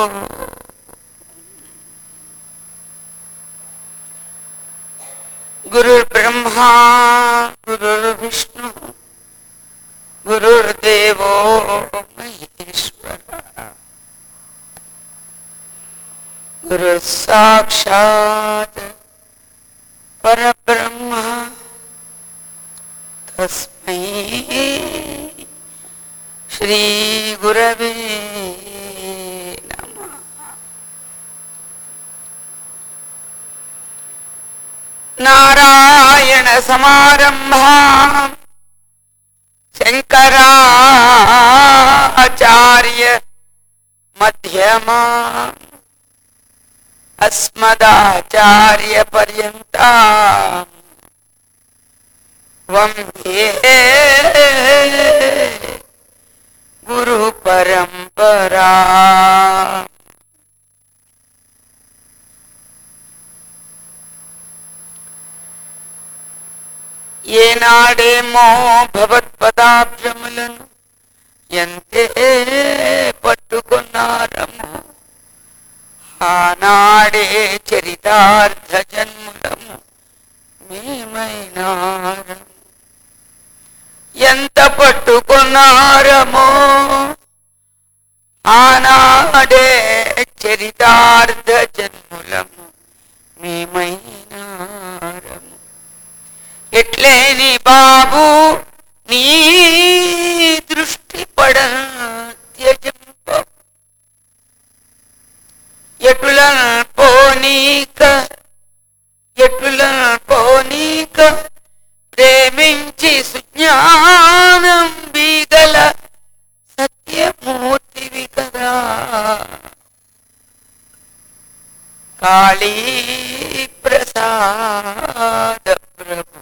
గురుర్బ్రహ్మా గురుర్విష్ణు గురుర్దేవో మహేశ్వర గురు సాక్షాత్ పరబ్రహ్మ తస్మై శ్రీ గురవే నమః నారాయణ సమారంభా శంకరాచార్య మధ్యమా అస్మదాచార్య పర్యంత వందే గురు పరంపరా ఏనాడేమో భగవత్పదాభ్యములను ఎంతే పట్టుకున్నారము ఆనాడే చరితార్థ జన్ములము మేమైనారము ఎంత పట్టుకున్నారమో ఆనాడే చరితార్థ జన్ములము మేమైనారము ఎట్లేని బాబు నీ దృష్టి పడ త్యజింప ఎటుల పోనీక ఎటుల పోనీక ప్రేమించి సుజ్ఞానం బీగల సత్యమూర్తివి కదా కాళీ ప్రసాద ప్రభు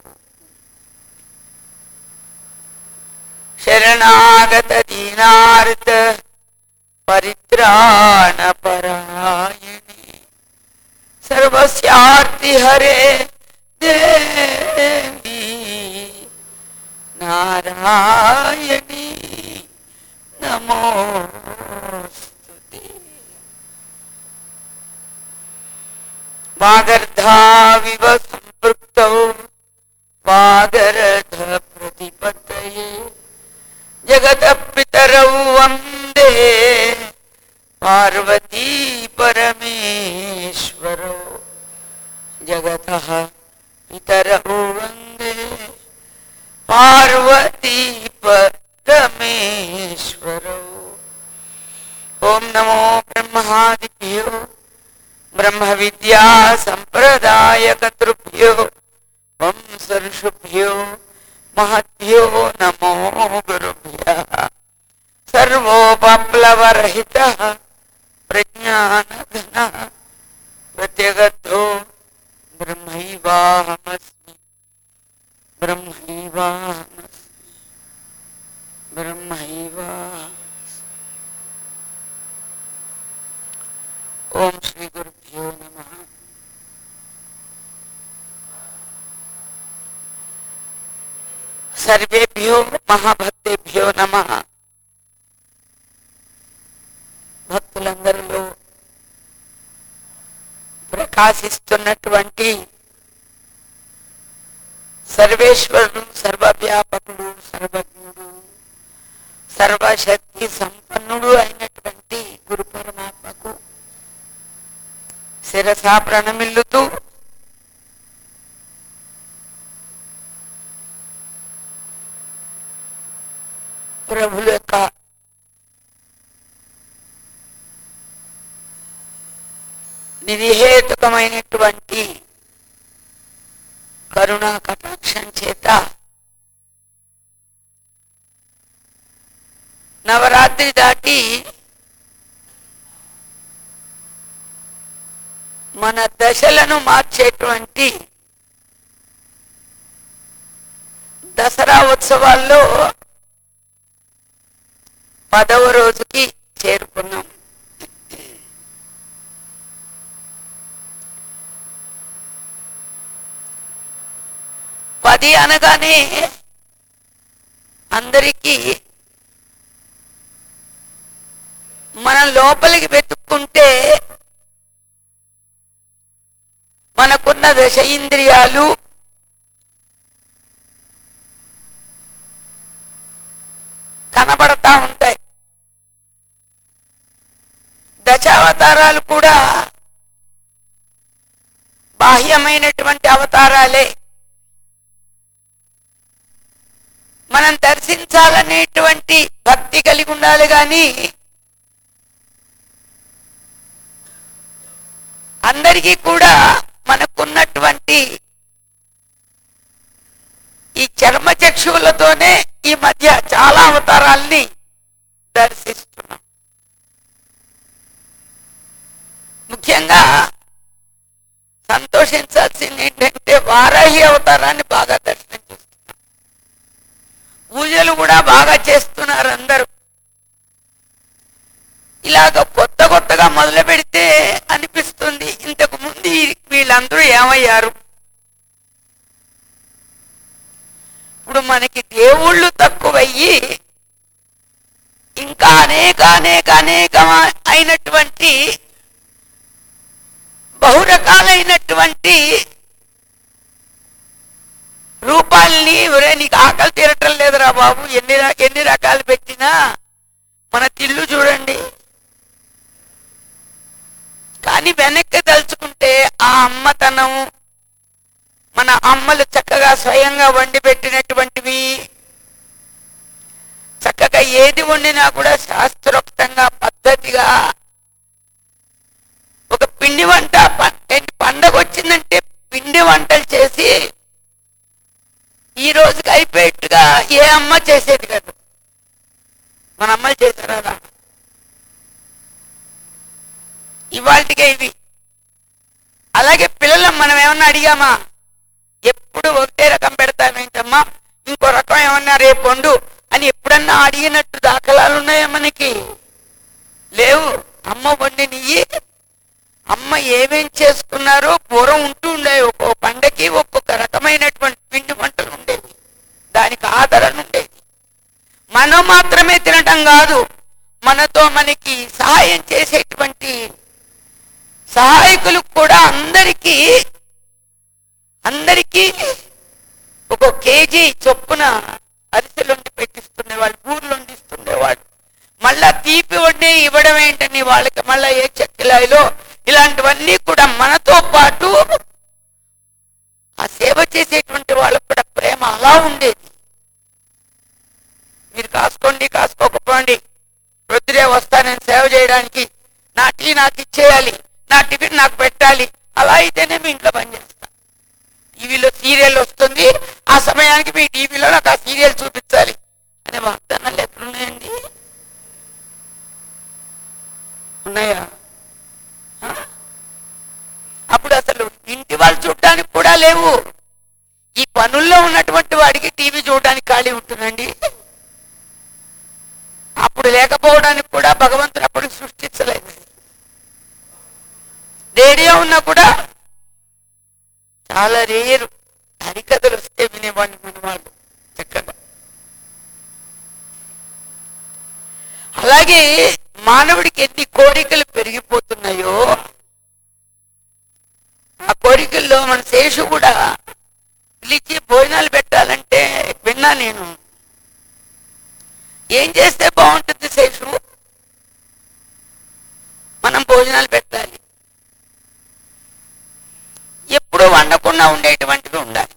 శరణాగత దీనార్త పరిత్రాణ పరాయణి సర్వస్యార్తి హరే దేవి నారాయణి నమోస్తుతే వాగర్ధావివ సంపృక్తౌ వాగరథ ప్రతిపత్తయే జగత పితరౌ వందే పార్వతీ పరమేశ్వరౌ జగత పితరౌ వందే పార్వతీ పరమేశ్వరౌ ఓం నమో బ్రహ్మాదిభ్యో బ్రహ్మ విద్యా సంప్రదాయకతృభ్యో వంశర్షుభ్యో మహద్భ్యో నమో గురుభ్య సర్వోపప్లవరహిత ప్రజ్ఞానఘన ప్రత్యగతో బ్రహ్మైవాహమస్మి బ్రహ్మైవాహమస్మి బ్రహ్మైవా ఓం శ్రీ గురుభ్యో నమ సర్వేభ్యో మహాభక్తేభ్యో నమ భక్తులందరిలో ప్రకాశిస్తున్నటువంటి సర్వేశ్వరుడు సర్వవ్యాపకుడు సర్వజ్ఞుడు సర్వశక్తి సంపన్నుడు అయినటువంటి గురు పరమాత్మకు శిరసా ప్రణమిల్లుతూ ప్రభుల యొక్క నిర్హేతుకమైనటువంటి కరుణా కటాక్షం చేత నవరాత్రి దాటి మన దశలను మార్చేటువంటి దసరా ఉత్సవాల్లో పదవ రోజుకి చేరుకున్నాం పది అనగానే అందరికీ మనం లోపలికి వెతుక్కు చూసుకుంటే మనకున్న దశ ఇంద్రియాలు కనబడతా ఉంటాయి దశావతారాలు కూడా బాహ్యమైనటువంటి అవతారాలే మనం దర్శించాలనేటువంటి భక్తి కలిగి ఉండాలి కానీ అందరికీ కూడా మనకున్నటువంటి ఈ చర్మచక్షువులతోనే ఈ మధ్య చాలా అవతారాల్ని దర్శిస్తున్నాం ముఖ్యంగా సంతోషించాల్సింది ఏంటంటే వారాహి అవతారాన్ని బాగా దర్శనం చేస్తున్నాం పూజలు కూడా బాగా చేస్తున్నారు అందరూ ఇలాగ కొత్త కొత్తగా మొదలు పెడితే అనిపిస్తుంది ఇంతకు ముందు ఈ- వీళ్ళందరూ ఏమయ్యారు ఇప్పుడు మనకి దేవుళ్ళు తక్కువయ్యి ఇంకా అనేక అనేక అనేక అయినటువంటి బహురకాలైనటువంటి రూపాల్ని ఒరే నీకు ఆకలి తీరటం లేదురా బాబు ఎన్ని ర- ఎన్ని రకాలు పెట్టినా మన తిల్లు చూడండి కానీ వెనక్కి తలుచుకుంటే ఆ అమ్మతనం మన అమ్మలు చక్కగా స్వయంగా వండి పెట్టినటువంటివి చక్కగా ఏది వండినా కూడా శాస్త్రోక్తంగా పద్ధతిగా ఒక పిండి వంట ప- ఏంటి పండగ వచ్చిందంటే పిండి వంటలు చేసి ఈ రోజుకి అయిపోయేట్టుగా ఏ అమ్మ చేసేది కాదు మన అమ్మలు చేశారా రా? ఇవాళకే ఇవి అలాగే పిల్లలు మనం ఏమన్నా అడిగామా ఎప్పుడు ఒకటే రకం పెడతామేంటమ్మా ఇంకో రకం ఏమన్నా రేపు వండు అని ఎప్పుడన్నా అడిగినట్టు దాఖలాలు ఉన్నాయా మనకి లేవు అమ్మ వండి నెయ్యి అమ్మ ఏమేం చేసుకున్నారో పూర్వం ఉంటూ ఉండేవి ఒక్కో పండకి ఒక్కొక్క రకమైనటువంటి పిండి వంటలు ఉండేవి దానికి ఆదరణ ఉండేది మనం మాత్రమే తినటం కాదు మనతో మనకి సహాయం చేసేటువంటి సహాయకులు కూడా అందరికీ అందరికీ ఒక కేజీ చొప్పున అరిసెలు వండి పెట్టిస్తుండేవాళ్ళు బూర్లు వండిస్తుండేవాళ్ళు మళ్ళా తీపి వండి ఇవ్వడం ఏంటని వాళ్ళకి మళ్ళా ఏ చెక్కిలాయిలో ఇలాంటివన్నీ కూడా మనతో పాటు ఆ సేవ చేసేటువంటి వాళ్ళకు కూడా ప్రేమ అలా ఉండేది మీరు కాసుకోండి కాసుకోకపోండి రుద్రే వస్తా నేను సేవ చేయడానికి నా టీ నాకు ఇచ్చేయాలి నా టిఫిన్ నాకు పెట్టాలి అలా అయితేనే మీ ఇంట్లో పని చేస్తా టీవీలో సీరియల్ వస్తుంది ఆ సమయానికి మీ టీవీలో నాకు ఆ సీరియల్ చూపించాలి అనే వాగ్దానాలు ఎక్కడున్నాయండి ఉన్నాయా ఆ? అప్పుడు అసలు ఇంటి వాళ్ళు చూడడానికి కూడా లేవు ఈ పనుల్లో ఉన్నటువంటి వాడికి టీవీ చూడడానికి ఖాళీ ఉంటుందండి అప్పుడు లేకపోవడానికి కూడా భగవంతుడు అప్పుడు సృష్టించలేదు రేడియో ఉన్నా కూడా చాలా రేరు హరికథలు వస్తే వినేవాడిని మన వాళ్ళు చక్కగా అలాగే మానవుడికి ఎన్ని కోరికలు పెరిగిపోతున్నాయో ఆ కోరికల్లో మన శేషు కూడా పిలిచి భోజనాలు పెట్టాలంటే విన్నా నేను ఏం చేస్తే బాగుంటుంది శేషు మనం భోజనాలు పెట్టాలి ఎప్పుడూ వండకుండా ఉండేటువంటివి ఉండాలి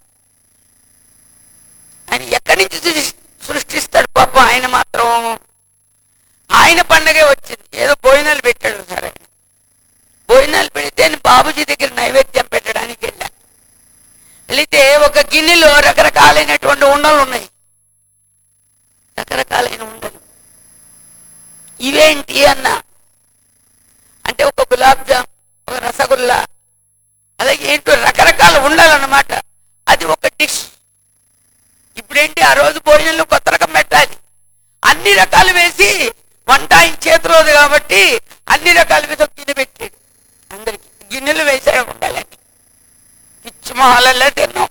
ఆయన ఎక్కడి నుంచి సృష్టి- సృష్టిస్తాడు పాపం ఆయన మాత్రం ఆయన పండగే వచ్చింది ఏదో భోజనాలు పెట్టాడు సరే భోజనాలు పెడితే నేను బాబుజీ దగ్గర నైవేద్యం పెట్టడానికి వెళ్ళా వెళితే ఒక గిన్నెలో రకరకాలైనటువంటి ఉండలు ఉన్నాయి రకరకాలైన ఉండలు ఇవేంటి అన్న అంటే ఒక గులాబ్ జామ్ ఒక రసగుల్లా అలాగే ఏంటో రకరకాల ఉండాలన్నమాట అది ఒక డిష్ ఇప్పుడేంటి ఆ రోజు భోజనంలో కొత్త రకం పెట్టాలి అన్ని రకాలు వేసి వంట ఆయన చేతిలోది కాబట్టి అన్ని రకాలు వేసి ఒక గిన్నె పెట్టాడు అందరికి గిన్నెలు వేసే ఉండాలని పిచ్చి మొహాలలో తిన్నాం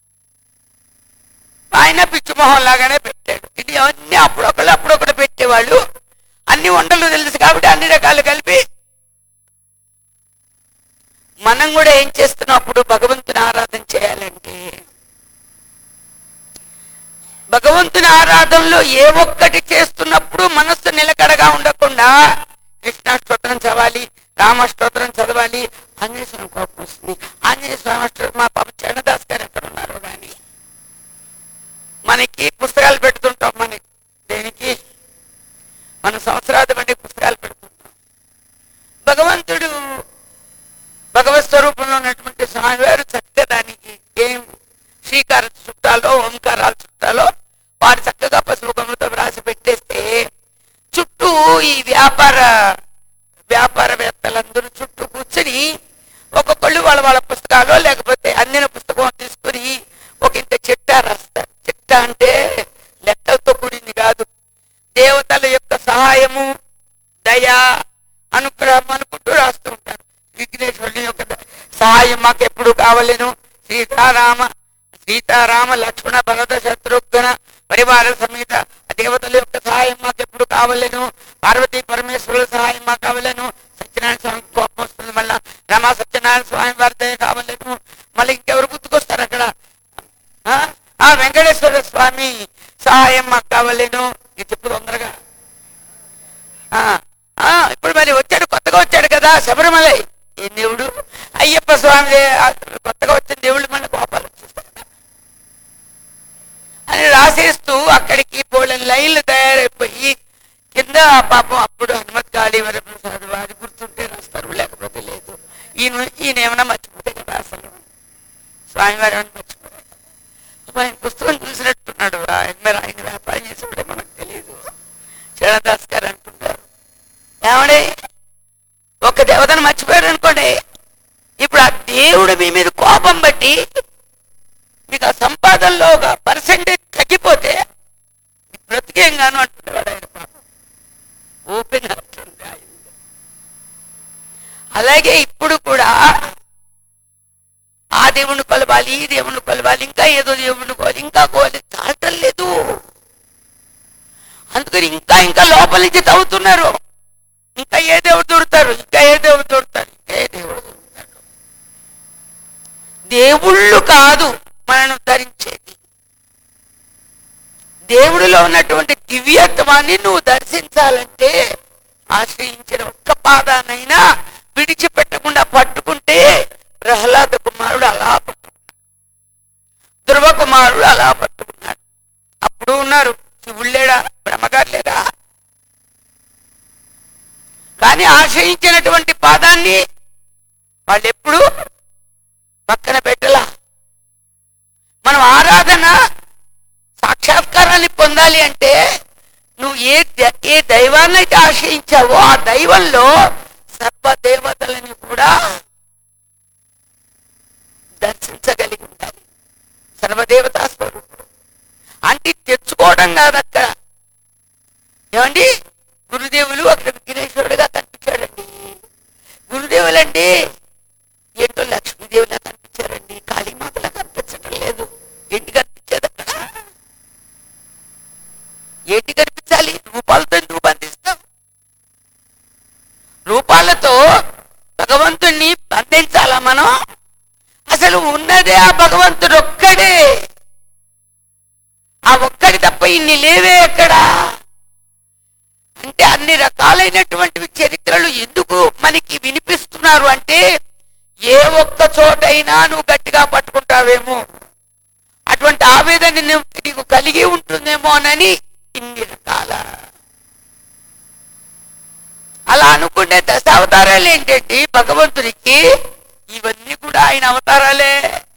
ఆయన పిచ్చి మొహం లాగానే పెట్టాడు ఇది అన్ని అప్పుడొకళ్ళు అప్పుడొకడు పెట్టేవాళ్ళు అన్ని వంటలు తెలుసు కాబట్టి అన్ని రకాలు కలిపి మనం కూడా ఏం చేస్తున్నప్పుడు భగవంతుని ఆరాధన చేయాలంటే భగవంతుని ఆరాధనలో ఏ ఒక్కటి చేస్తున్నప్పుడు మనస్సు నిలకడగా ఉండకుండా కృష్ణ స్తోత్రం చదవాలి రామ స్తోత్రం చదవాలి ఆంజనేయ స్వామి కోపం వస్తుంది ఆంజనేయ స్వామి స్తోత్రం మా పాప చరణదాస్ గారు ఎక్కడ ఉన్నారు కానీ మనకి పుస్తకాలు పెడుతుంటాం మనకి దేనికి మన సంవత్సరాది బట్టి పుస్తకాలు పెడుతుంటాం భగవంతుడు భగవత్ స్వరూపంలో ఉన్నటువంటి స్వామివారు చక్కగా దానికి ఏం శ్రీకార చుట్టాలో ఓంకారాల చుట్టాలో వారు చక్కగా పసుపుకములతో వ్రాసి పెట్టేస్తే చుట్టూ ఈ వ్యాపార వ్యాపారవేత్తలందరూ చుట్టూ కూర్చుని ఒక్కొక్కళ్ళు వాళ్ళ వాళ్ళ పుస్తకాలు లేకపోతే అందిన పుస్తకం తీసుకుని ఒక ఇంత చిట్టా రాస్తారు చిట్టా అంటే లెక్కలతో కూడింది కాదు దేవతల యొక్క సహాయము దయ అనుగ్రహం అనుకుంటూ రాస్తూ ఉంటారు విఘ్నేశ్వరుని యొక్క ద- సహాయం మాకు ఎప్పుడు కావలేను సీతారామ సీతారామ లక్ష్మణ భరత శత్రుఘ్న పరివార సమేత ఆ దేవతల యొక్క సహాయం మాకు ఎప్పుడు కావలేను పార్వతీ పరమేశ్వరుల సహాయం మాకు కావలేను సత్యనారాయణ స్వామి కోపం వస్తుంది మళ్ళా రమా సత్యనారాయణ స్వామి వారి దయ కావలేను మళ్ళీ ఇంకెవరు గుర్తుకొస్తారు అక్కడ ఆ? ఆ వెంకటేశ్వర స్వామి సహాయం మాకు కావలేను ఇది చెప్పు తొందరగా ఆ, ఆ, ఇప్పుడు మరి వచ్చాడు కొత్తగా వచ్చాడు కదా శబరిమలై ఏ దేవుడు అయ్యప్ప స్వామి దే- ఆ కొత్తగా వచ్చిన దేవుళ్ళు మన కోపాలు వచ్చేస్తాయి అని రాసేస్తూ అక్కడికి పోలని లైన్లు తయారైపోయి కింద పాపం అప్పుడు హనుమత్ గాడి వరప్రసాద్ వారి గుర్తుంటే రాస్తారు లేకపోతే లేదు ఈయన ఈయన ఏమైనా మర్చిపోతే కదా అసలు స్వామివారు ఏమైనా మర్చిపోయారు అబ్బా, ఆయన పుస్తకం చూసినట్టున్నాడు ఆయన మరి ఆయన వ్యాపారం చేసేవాడే మనకు తెలియదు చరణదాస్ గారు అంటున్నారు ఏమండే ఒక దేవతను మర్చిపోయారు అనుకోండి ఇప్పుడు ఆ దేవుడు మీ మీద కోపం బట్టి మీకు ఆ సంపాదనలో ఒక పర్సెంటేజ్ తగ్గిపోతే మీకు బ్రతికేం గాను అంటున్నాడు ఆయన పాపం ఓపెన్ అంటుంది ఆయన అలాగే ఇప్పుడు కూడా ఆ దేవుణ్ణి కొలవాలి ఈ దేవుణ్ణి కొలవాలి ఇంకా ఏదో దేవుణ్ణి కొలవాలి ఇంకా కోవాలి చాలటం లేదు అందుకని ఇంకా ఇంకా లోపల నుంచి తవ్వుతున్నారు ఇంకా ఏ దేవుడు దొరుకుతారు ఇంకా ఏ దేవుడు దొరుకుతారు ఇంకా ఏ దేవుడు దొరుకుతాడు దేవుళ్ళు కాదు మనను ధరించేది దేవుడిలో ఉన్నటువంటి దివ్యత్వాన్ని నువ్వు దర్శించాలంటే ఆశ్రయించిన ఒక్క పాదానైనా విడిచిపెట్టకుండా పట్టుకుంటే ప్రహ్లాద కుమారుడు అలా పట్టుకున్నాడు ధ్రువ కుమారుడు అలా పట్టుకున్నాడు అప్పుడు ఉన్నారు శివుడు లేడా బ్రహ్మగారు లేరా కానీ ఆశ్రయించినటువంటి పాదాన్ని వాళ్ళు ఎప్పుడు పక్కన పెట్టలా మనం ఆరాధన సాక్షాత్కారాన్ని పొందాలి అంటే నువ్వు ఏ ద- ఏ దైవాన్ని అయితే ఆశ్రయించావో ఆ దైవంలో సర్వ దేవతలని కూడా దర్శించగలిగి ఉండాలి సర్వదేవతా స్వరూపుడు అంటే తెచ్చుకోవడం కాదు అక్కడ ఏమండి గురుదేవులు అక్కడ విఘ్నేశ్వరుడుగా కనిపించాడండి గురుదేవులు అండి ఏంటో లక్ష్మీదేవిలా కనిపించారండి కాళీమాతలా కనిపించడం లేదు ఏంటి కనిపించేది అక్కడ ఏంటి కనిపించాలి రూపాలతో ఎందుకు బంధిస్తాం రూపాలతో భగవంతుణ్ణి బంధించాలా మనం అసలు ఉన్నదే ఆ భగవంతుడు ఒక్కడే ఆ ఒక్కడి తప్ప ఇన్ని లేవే ఎక్కడా అంటే అన్ని రకాలైనటువంటి చరిత్రలు ఎందుకు మనకి వినిపిస్తున్నారు అంటే ఏ ఒక్క చోటైనా నువ్వు గట్టిగా పట్టుకుంటావేమో అటువంటి ఆవేదన నువ్వు- నీకు కలిగి ఉంటుందేమోనని ఇన్ని రకాల అలా అనుకునే దశావతారాలు ఏంటండి భగవంతునికి ఇవన్నీ కూడా ఆయన అవతారాలే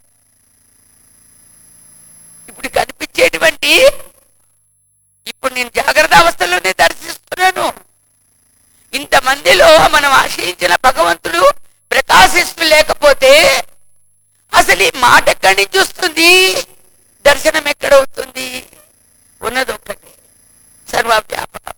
ఇప్పుడు కనిపించేటువంటి ఇప్పుడు నేను జాగ్రత్త అవస్థలోనే దర్శిస్తున్నాను ఇంతమందిలో మనం ఆశ్రయించిన భగవంతుడు ప్రకాశిస్తూ లేకపోతే అసలు ఈ మాట ఎక్కడి నుంచి వస్తుంది దర్శనం ఎక్కడవుతుంది ఉన్నది ఒక్కటి సర్వవ్యాపకం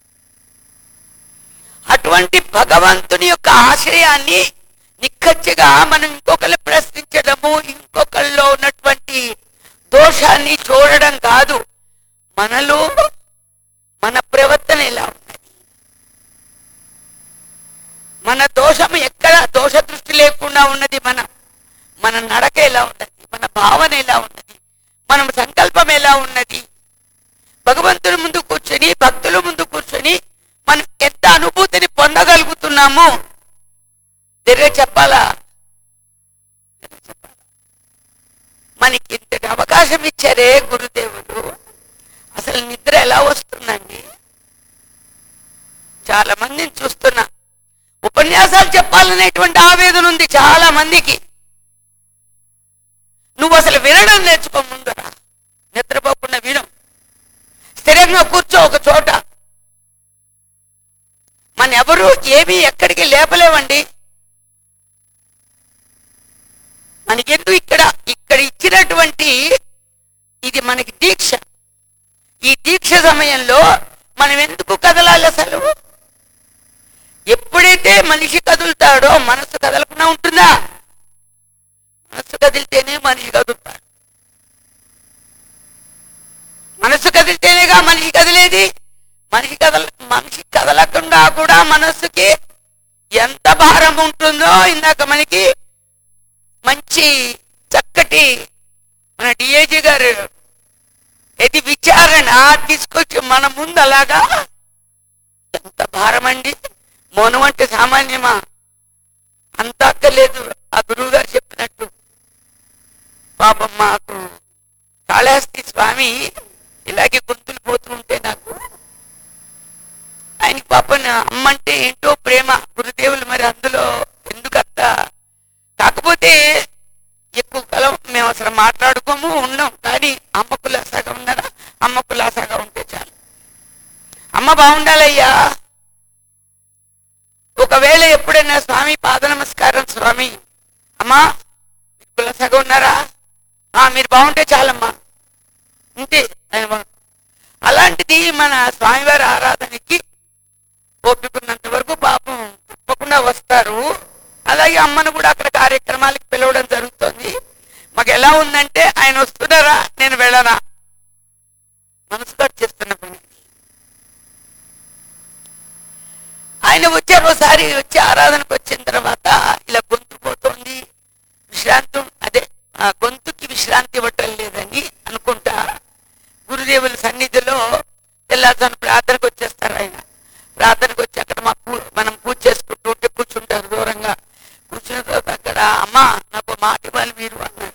అటువంటి భగవంతుని యొక్క ఆశ్రయాన్ని నిక్కచ్చిగా మనం ఇంకొకరు ప్రశ్నించడము ఇంకొకరిలో ఉన్నటువంటి దోషాన్ని చూడడం కాదు మనలో మన ప్రవర్తన ఎలా ఉన్నది మన దోషం ఎక్కడ దోష దృష్టి లేకుండా ఎలా ఉన్నది మన మన నడక ఎలా ఉన్నది మన భావన ఎలా ఉన్నది మన సంకల్పం ఎలా ఉన్నది భగవంతుని ముందు కూర్చొని భక్తుల ముందు కూర్చొని మనం ఎంత అనుభూతిని పొందగలుగుతున్నాము తిరిగి చెప్పాలా తిరిగి చెప్పాలా? మనకి ఇంతటి అవకాశం ఇచ్చారే గురుదేవుడు అసలు నిద్ర ఎలా వస్తుందండి చాలా మందిని చూస్తున్నా ఉపన్యాసాలు చెప్పాలనేటువంటి ఆవేదన ఉంది చాలా మందికి నువ్వు అసలు వినడం నేర్చుకో ముందర నిద్రపోకుండా విను స్థిరంగా కూర్చో ఒక చోట మన ఎవరు ఏమీ ఎక్కడికి లేపలేవండి మనకెందుకు ఇక్కడ ఇక్కడ ఇచ్చినటువంటి ఇది మనకి దీక్ష ఈ దీక్ష సమయంలో మనం ఎందుకు కదలాలి అసలు ఎప్పుడైతే మనిషి కదులుతాడో మనసు కదలకుండా ఉంటుందా మనసు కదిలితేనే మనిషి కదులుతాడు మనసు కదిలితేనేగా మనిషి కదిలేది మనిషి కదల మనిషి కదలకుండా కూడా మనస్సుకి ఎంత భారం ఉంటుందో ఇందాక మనకి మంచి చక్కటి మన డిఏజీ గారు ఇది విచారణ తీసుకొచ్చి మన ముందు అలాగా ఎంత భారం అండి మౌనం అంటే సామాన్యమా అంత అక్కర్లేదు ఆ గురువు గారు చెప్పినట్టు పాపం మాకు కాళహస్తి స్వామి ఇలాగే గొంతులు పోతూ ఉంటే నాకు ఆయనకి పాపం అమ్మంటే ఏంటో ప్రేమ గురుదేవులు మరి అందులో ఎందుకంత కాకపోతే ఎక్కువ కాలం మేము అసలు మాట్లాడుకోము ఉన్నాం కానీ అమ్మ కులాసాగా ఉన్నారా అమ్మ కులాసాగా ఉంటే చాలు అమ్మ బాగుండాలయ్యా ఒకవేళ ఎప్పుడైనా స్వామి పాద నమస్కారం స్వామి అమ్మా మీరు కులాసాగా ఉన్నారా ఆ మీరు బాగుంటే చాలమ్మా అంతే ఆయన బా- అలాంటిది మన స్వామివారి ఆరాధనకి ఓపికన్నంత వరకు పాపం తప్పకుండా వస్తారు అలాగే అమ్మను కూడా అక్కడ కార్యక్రమాలకు పిలవడం జరుగుతుంది మాకు ఎలా ఉందంటే ఆయన వస్తున్నారా నేను వెళ్ళనా మనసు కట్ చేస్తున్న పని ఆయన వచ్చారు ఒకసారి వచ్చి ఆరాధనకు వచ్చిన తర్వాత ఇలా గొంతు పోతోంది విశ్రాంతి అదే ఆ గొంతుకి విశ్రాంతి ఇవ్వటం లేదని అనుకుంటా గురుదేవుల సన్నిధిలో తెల్లారుజాను ప్రార్థనకు వచ్చేస్తారు ఆయన ప్రార్థనకు వచ్చి అక్కడ మా పూ మనం పూజ చేసుకుంటూ ఉంటే కూర్చుంటారు దూరంగా కూర్చున్న తర్వాత అక్కడ అమ్మ నాకు మాట ఇవ్వాలి మీరు అన్నారు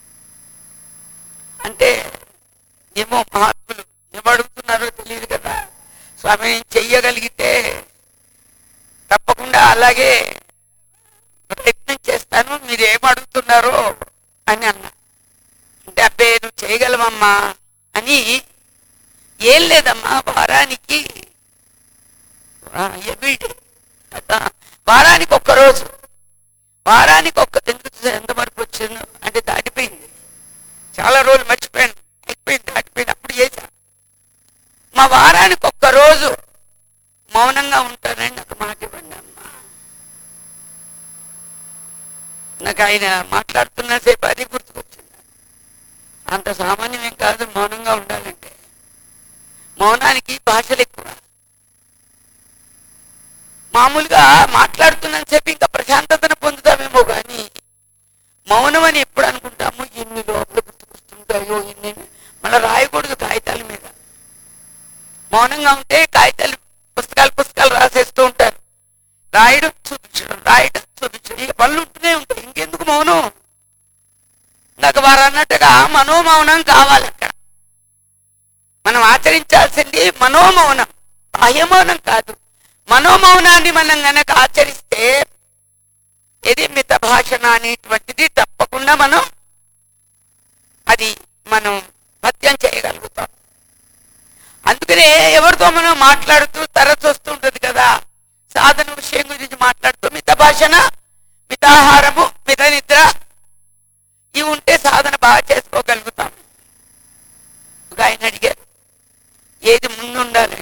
అంటే ఏమో మహాత్ములు ఏమడుగుతున్నారో తెలియదు కదా స్వామి నేను చెయ్యగలిగితే తప్పకుండా అలాగే ప్రయత్నం చేస్తాను మీరు ఏం అడుగుతున్నారో అని అన్నా అంటే అబ్బే నువ్వు చేయగలవమ్మా అని ఏం లేదమ్మా వారానికి ఆ, every day. అదా, వారానికి ఒక్క రోజు వారానికి ఒక్క ఎందుకు ఎంత వరకు వచ్చిందో అంటే దాటిపోయింది చాలా రోజులు మర్చిపోయాను అయిపోయింది దాటిపోయింది అప్పుడు చేశా మా వారానికి ఒక్క రోజు మౌనంగా ఉంటానని నాకు మాట ఇవ్వండి అమ్మా నాకు ఆయన మాట్లాడుతున్న సేపు అది గుర్తుకొచ్చింది అంత సామాన్యమేం కాదు మౌనంగా ఉండాలంటే మౌనానికి భాషలు ఎక్కువ మామూలుగా మాట్లాడుతున్నంత సేపు ఇంకా ప్రశాంతతను పొందుతామేమో కానీ మౌనం అని ఎప్పుడు అనుకుంటాము ఇన్ని లోపల గుర్తుకొస్తుంటాయో ఇన్ని మళ్ళీ రాయకూడదు కాగితాల మీద మౌనంగా ఉంటే కాగితాలు పుస్తకాలు పుస్తకాలు రాసేస్తూ ఉంటారు రాయడం చూపించడం రాయడం చూపించడం ఇక పనులు ఉంటూనే ఉంటాయి ఇంకెందుకు మౌనం నాకు వారు అన్నట్టుగా మనోమౌనం కావాలి అక్కడ మనం ఆచరించాల్సింది మనోమౌనం బాహ్యమౌనం కాదు మనోమౌనాన్ని మనం గనక ఆచరిస్తే ఇది మిత భాషణ అనేటువంటిది తప్పకుండా మనం అది మనం పద్యం చేయగలుగుతాం అందుకనే ఎవరితో మనం మాట్లాడుతూ తరచు వస్తూ ఉంటుంది కదా సాధన విషయం గురించి మాట్లాడుతూ మిత భాషణ మితాహారము మిత నిద్ర ఇవి ఉంటే సాధన బాగా చేసుకోగలుగుతాం ఒక ఆయన అడిగారు ఏది ముందు ఉండాలండి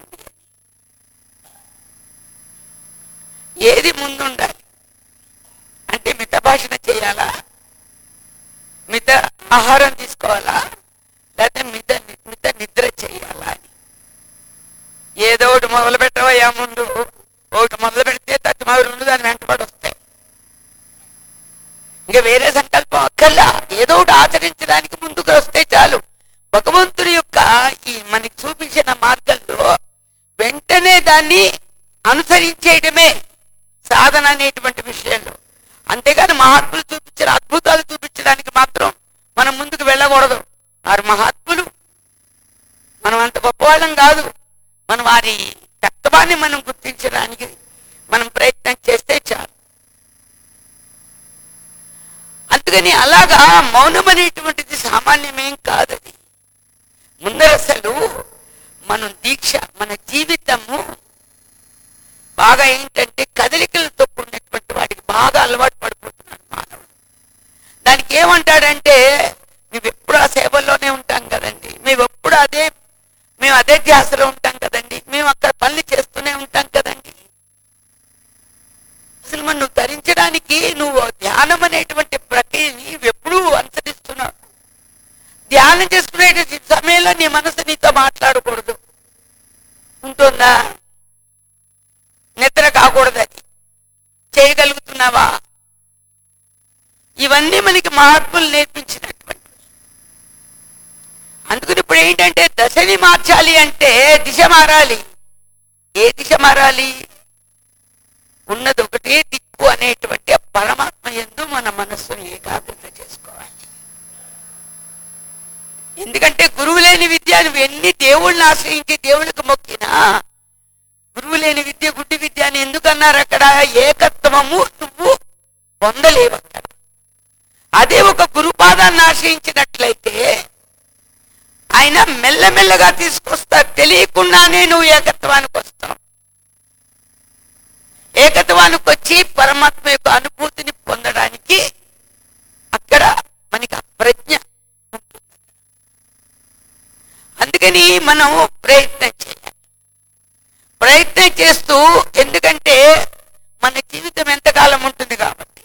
ఏది ముందు ఉండాలి అంటే మిత భాషణ చేయాలా మిత ఆహారం తీసుకోవాలా లేకపోతే మిత మిత నిద్ర చేయాలా అని ఏదో ఒకటి మొదలు పెట్టవయ్యా ముందు ఒకటి మొదలు పెడితే తత్మావి రెండు దాని వెంటబడి వస్తాయి ఇక వేరే సంకల్పం అక్కర్లా ఏదో ఒకటి ఆచరించడానికి ముందుకు వస్తే చాలు భగవంతుడి యొక్క ఈ మనకి చూపించిన మార్గంలో వెంటనే దాన్ని అనుసరించేయడమే సాధన అనేటువంటి విషయంలో అంతేగాని మహాత్ములు చూపించిన అద్భుతాలు చూపించడానికి మాత్రం మనం ముందుకు వెళ్ళకూడదు వారు మహాత్ములు మనం అంత గొప్పవాళ్ళం కాదు మనం వారి తత్వాన్ని మనం గుర్తించడానికి మనం ప్రయత్నం చేస్తే చాలు అందుకని అలాగా మౌనం అనేటువంటిది సామాన్యమేం కాదది ముందర అసలు మనం దీక్ష మన జీవితము బాగా ఏంటంటే కదలికలతో కూడినటువంటి వాటికి బాగా అలవాటు పడిపోతున్నాడు మానవుడు దానికి ఏమంటాడంటే మేము ఎప్పుడు ఆ సేవల్లోనే ఉంటాం కదండి మేము ఎప్పుడు అదే మేము అదే ధ్యాసలో ఉంటాం కదండి మేము అక్కడ పనులు చేస్తూనే ఉంటాం కదండి అసలు మనం నువ్వు ధరించడానికి నువ్వు ధ్యానం అనేటువంటి ప్రక్రియని ఎప్పుడూ అనుసరిస్తున్నావు ధ్యానం చేసుకునే సమయంలో నీ మనసు నీతో మాట్లాడకూడదు ఉంటుందా నిద్ర కాకూడదు అది చేయగలుగుతున్నావా ఇవన్నీ మనకి మహాత్ములు నేర్పించినటువంటి అందుకని ఇప్పుడు ఏంటంటే దశని మార్చాలి అంటే దిశ మారాలి ఏ దిశ మారాలి ఉన్నది ఒకటే దిక్కు అనేటువంటి ఆ పరమాత్మ ఎందు మన మనస్సును ఏకాగ్రత చేసుకోవాలి ఎందుకంటే గురువు లేని విద్య నువ్వు ఎన్ని దేవుళ్ళని ఆశ్రయించి దేవుళ్ళకి మొక్కినా గురువు లేని విద్య గుడ్డి విద్య అని ఎందుకన్నారు అక్కడ ఏకత్వము నువ్వు పొందలేవు అక్కడ అదే ఒక గురుపాదాన్ని ఆశ్రయించినట్లయితే ఆయన మెల్లమెల్లగా తీసుకొస్తారు తెలియకుండానే నువ్వు ఏకత్వానికి వస్తావు ఏకత్వానికి వచ్చి పరమాత్మ యొక్క అనుభూతిని పొందడానికి అక్కడ మనకి ఆ ప్రజ్ఞ ఉంటుంది అందుకని మనం ప్రయత్నం చేయాలి ప్రయత్నం చేస్తూ ఎందుకంటే మన జీవితం ఎంతకాలం ఉంటుంది కాబట్టి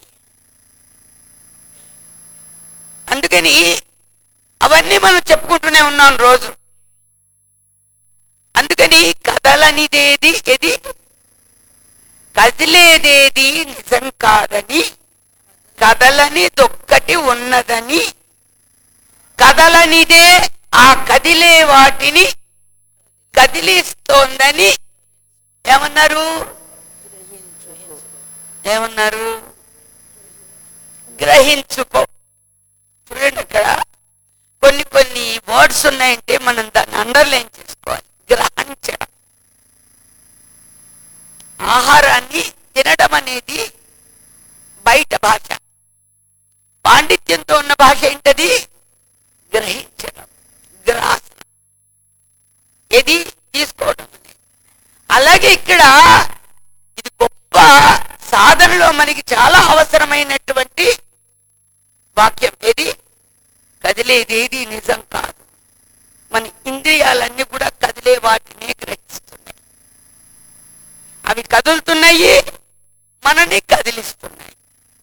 అందుకని అవన్నీ మనం చెప్పుకుంటూనే ఉన్నాం రోజు అందుకని కథలనిదేది ఎది కదిలేదేది నిజం కాదని కదలని దొక్కటి ఉన్నదని కదలనిదే ఆ కదిలే వాటిని కదిలిస్తోందని ఏమన్నారు ఏమన్నారు గ్రహించుకో చూడండి అక్కడ కొన్ని కొన్ని వర్డ్స్ ఉన్నాయంటే మనం దాన్ని అండర్లైన్ చేసుకోవాలి గ్రహించడం ఆహారాన్ని తినడం అనేది బయట భాష పాండిత్యంతో ఉన్న భాష ఏంటది గ్రహించడం గ్రాసనం ఇది తీసుకోవడం అనేది అలాగే ఇక్కడ ఇది గొప్ప సాధనలో మనకి చాలా అవసరమైనటువంటి వాక్యం ఏది కదిలేది ఏది నిజం కాదు మన ఇంద్రియాలన్నీ కూడా కదిలే వాటినే గ్రహిస్తున్నాయి అవి కదులుతున్నాయి మనని కదిలిస్తున్నాయి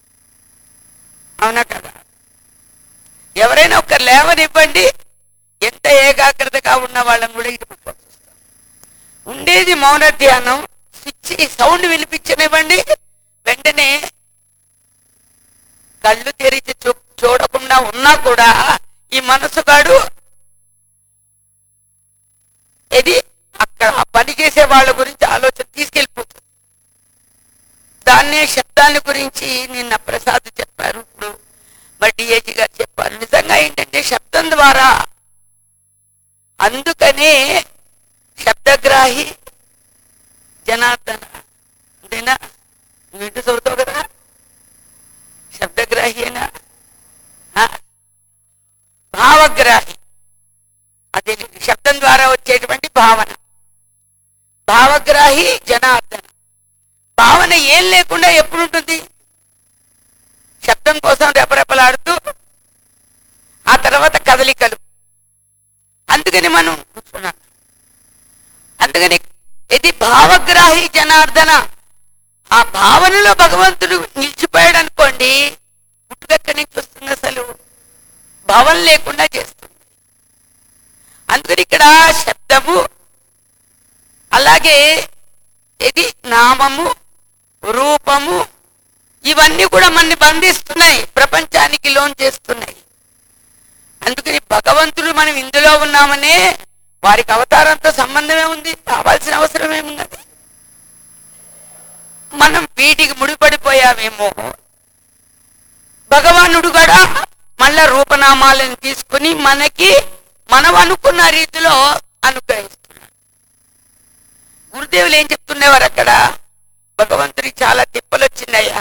అవునా కదా ఎవరైనా ఒకరు లేవనివ్వండి ఎంత ఏకాగ్రతగా ఉన్న వాళ్ళని కూడా ఇటు పట్టుకొని చూస్తాం. ఉండేది మౌన ధ్యానం స్విచ్ సౌండ్ వినిపించనివ్వండి వెంటనే కళ్ళు తెరిచి చూ చూడకుండా ఉన్నా కూడా ఈ మనసుగాడు ఇది అక్కడ ఆ పని చేసే వాళ్ళ గురించి ఆలోచన తీసుకెళ్ళిపోతుంది దాన్నే శబ్దాన్ని గురించి నిన్న ప్రసాద్ చెప్పారు ఇప్పుడు మరి డిఏజీ గారు చెప్పారు నిజంగా ఏంటంటే శబ్దం ద్వారా అందుకనే శబ్దగ్రాహి జనార్దన అంతేనా నువ్వు ఇంటి చదువుతావు కదా శబ్దగ్రాహి భావగ్రాహి అది శబ్దం ద్వారా వచ్చేటువంటి భావన భావగ్రాహి జనార్దన భావన ఏం లేకుండా ఎప్పుడు ఉంటుంది శబ్దం కోసం రెపరెపలాడుతూ ఆ తర్వాత కదలికలు అందుకని మనం కూర్చున్నాం అందుకని ఇది భావగ్రాహి జనార్దన ఆ భావనలో భగవంతుడు నిలిచిపోయాడు అనుకోండి పుట్టుకెక్కడి నుంచి వస్తుంది అసలు భావన లేకుండా చేస్తుంది అందుకని ఇక్కడ శబ్దము అలాగే ఇది నామము రూపము ఇవన్నీ కూడా మనని బంధిస్తున్నాయి ప్రపంచానికి లోన్ చేస్తున్నాయి అందుకని భగవంతుడు మనం ఇందులో ఉన్నామనే వారికి అవతారంతో సంబంధమే ఉంది కావాల్సిన అవసరం ఏమున్నది మనం వీటికి ముడిపడిపోయామేమో భగవానుడు కూడా మళ్ళా రూపనామాలను తీసుకుని మనకి మనం అనుకున్న రీతిలో అనుగ్రహిస్తున్నాడు గురుదేవులు ఏం చెప్తుండేవారు అక్కడ భగవంతుడికి చాలా తిప్పలు వచ్చినాయా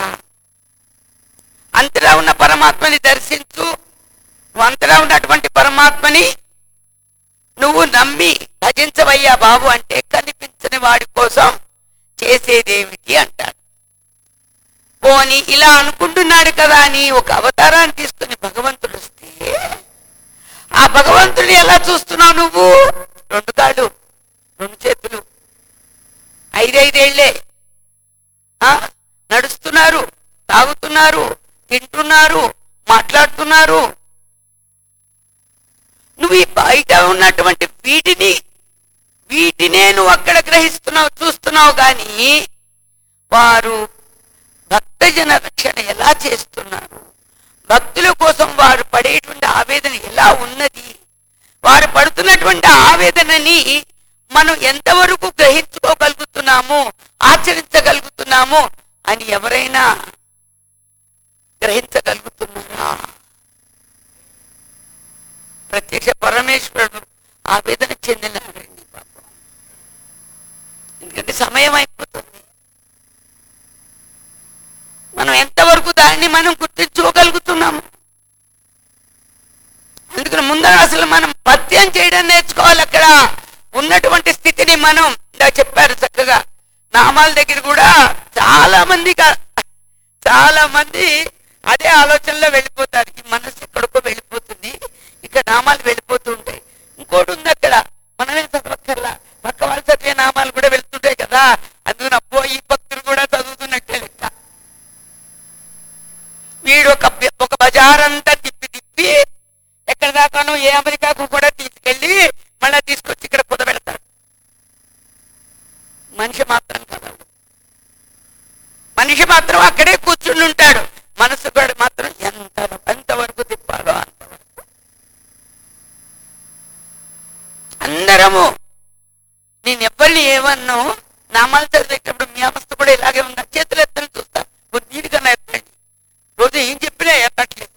అంతలా ఉన్న పరమాత్మని దర్శించు నువ్వు అంతలా ఉన్నటువంటి పరమాత్మని నువ్వు నమ్మి భజించవయ్యా బాబు అంటే కనిపించని వాడి కోసం చేసేదేమిటి అంటాడు పోని ఇలా అనుకుంటున్నాడు కదా అని ఒక అవతారాన్ని తీసుకుని భగవంతుడు వస్తే ఆ భగవంతుడిని ఎలా చూస్తున్నావు నువ్వు రెండు కాళ్ళు రెండు చేతులు ఐదైదేళ్లే ఆ? నడుస్తున్నారు తాగుతున్నారు తింటున్నారు మాట్లాడుతున్నారు నువ్వు ఈ బయట ఉన్నటువంటి వీటిని వీటినే నువ్వు అక్కడ గ్రహిస్తున్నావు చూస్తున్నావు కానీ వారు భక్తజన రక్షణ ఎలా చేస్తున్నారు భక్తుల కోసం వారు పడేటువంటి ఆవేదన ఎలా ఉన్నది వారు పడుతున్నటువంటి ఆవేదనని మనం ఎంతవరకు గ్రహించుకోగలుగుతున్నాము ఆచరించగలుగుతున్నాము అని ఎవరైనా గ్రహించగలుగుతున్నారా ప్రత్యక్ష పరమేశ్వరుడు ఆవేదన చెందినాడండి పాపం ఎందుకంటే సమయం అయిపోతుంది మనం ఎంతవరకు దాన్ని మనం గుర్తించుకోగలుగుతున్నాము అందుకని ముందర అసలు మనం పద్యం చేయడం నేర్చుకోవాలి అక్కడ ఉన్నటువంటి స్థితిని మనం ఇందా చెప్పారు చక్కగా నామాల దగ్గర కూడా చాలా మంది కా- చాలా మంది అదే ఆలోచనలో వెళ్ళిపోతారు ఈ మనసు ఎక్కడికో వెళ్ళిపోతుంది ఇక నామాలు వెళ్ళిపోతూ ఉంటాయి ఇంకోటి ఉంది అక్కడ మనమే చదవక్కర్లా పక్క వాళ్ళు చదివే నామాలు కూడా వెళ్తుంటాయి కదా అందుకని అబ్బో ఈ భక్తులు కూడా చదువుతున్నట్టే లెక్క వీడు ఒక బి- ఒక బజార్ అంతా తిప్పి తిప్పి ఎక్కడ దాకాను ఏ అమెరికాకు కూడా తీసుకెళ్ళి మళ్ళీ తీసుకొచ్చి ఇక్కడ కుదబెడతాడు మనిషి మాత్రం కదడు మనిషి మాత్రం అక్కడే కూర్చుని ఉంటాడు మనసు కూడా మాత్రం ఎంత ఎంతవరకు తిప్పాలో అంతవరకు అందరము నేను ఎవరిని ఏమన్నా నామాలు చదివేటప్పుడు మీ అవస్థ కూడా ఇలాగే ఉందా చేతులు ఎత్తని చూస్తా దీనికన్నా ఎత్తండి రోజు ఏం చెప్పినా ఎత్తట్లేదు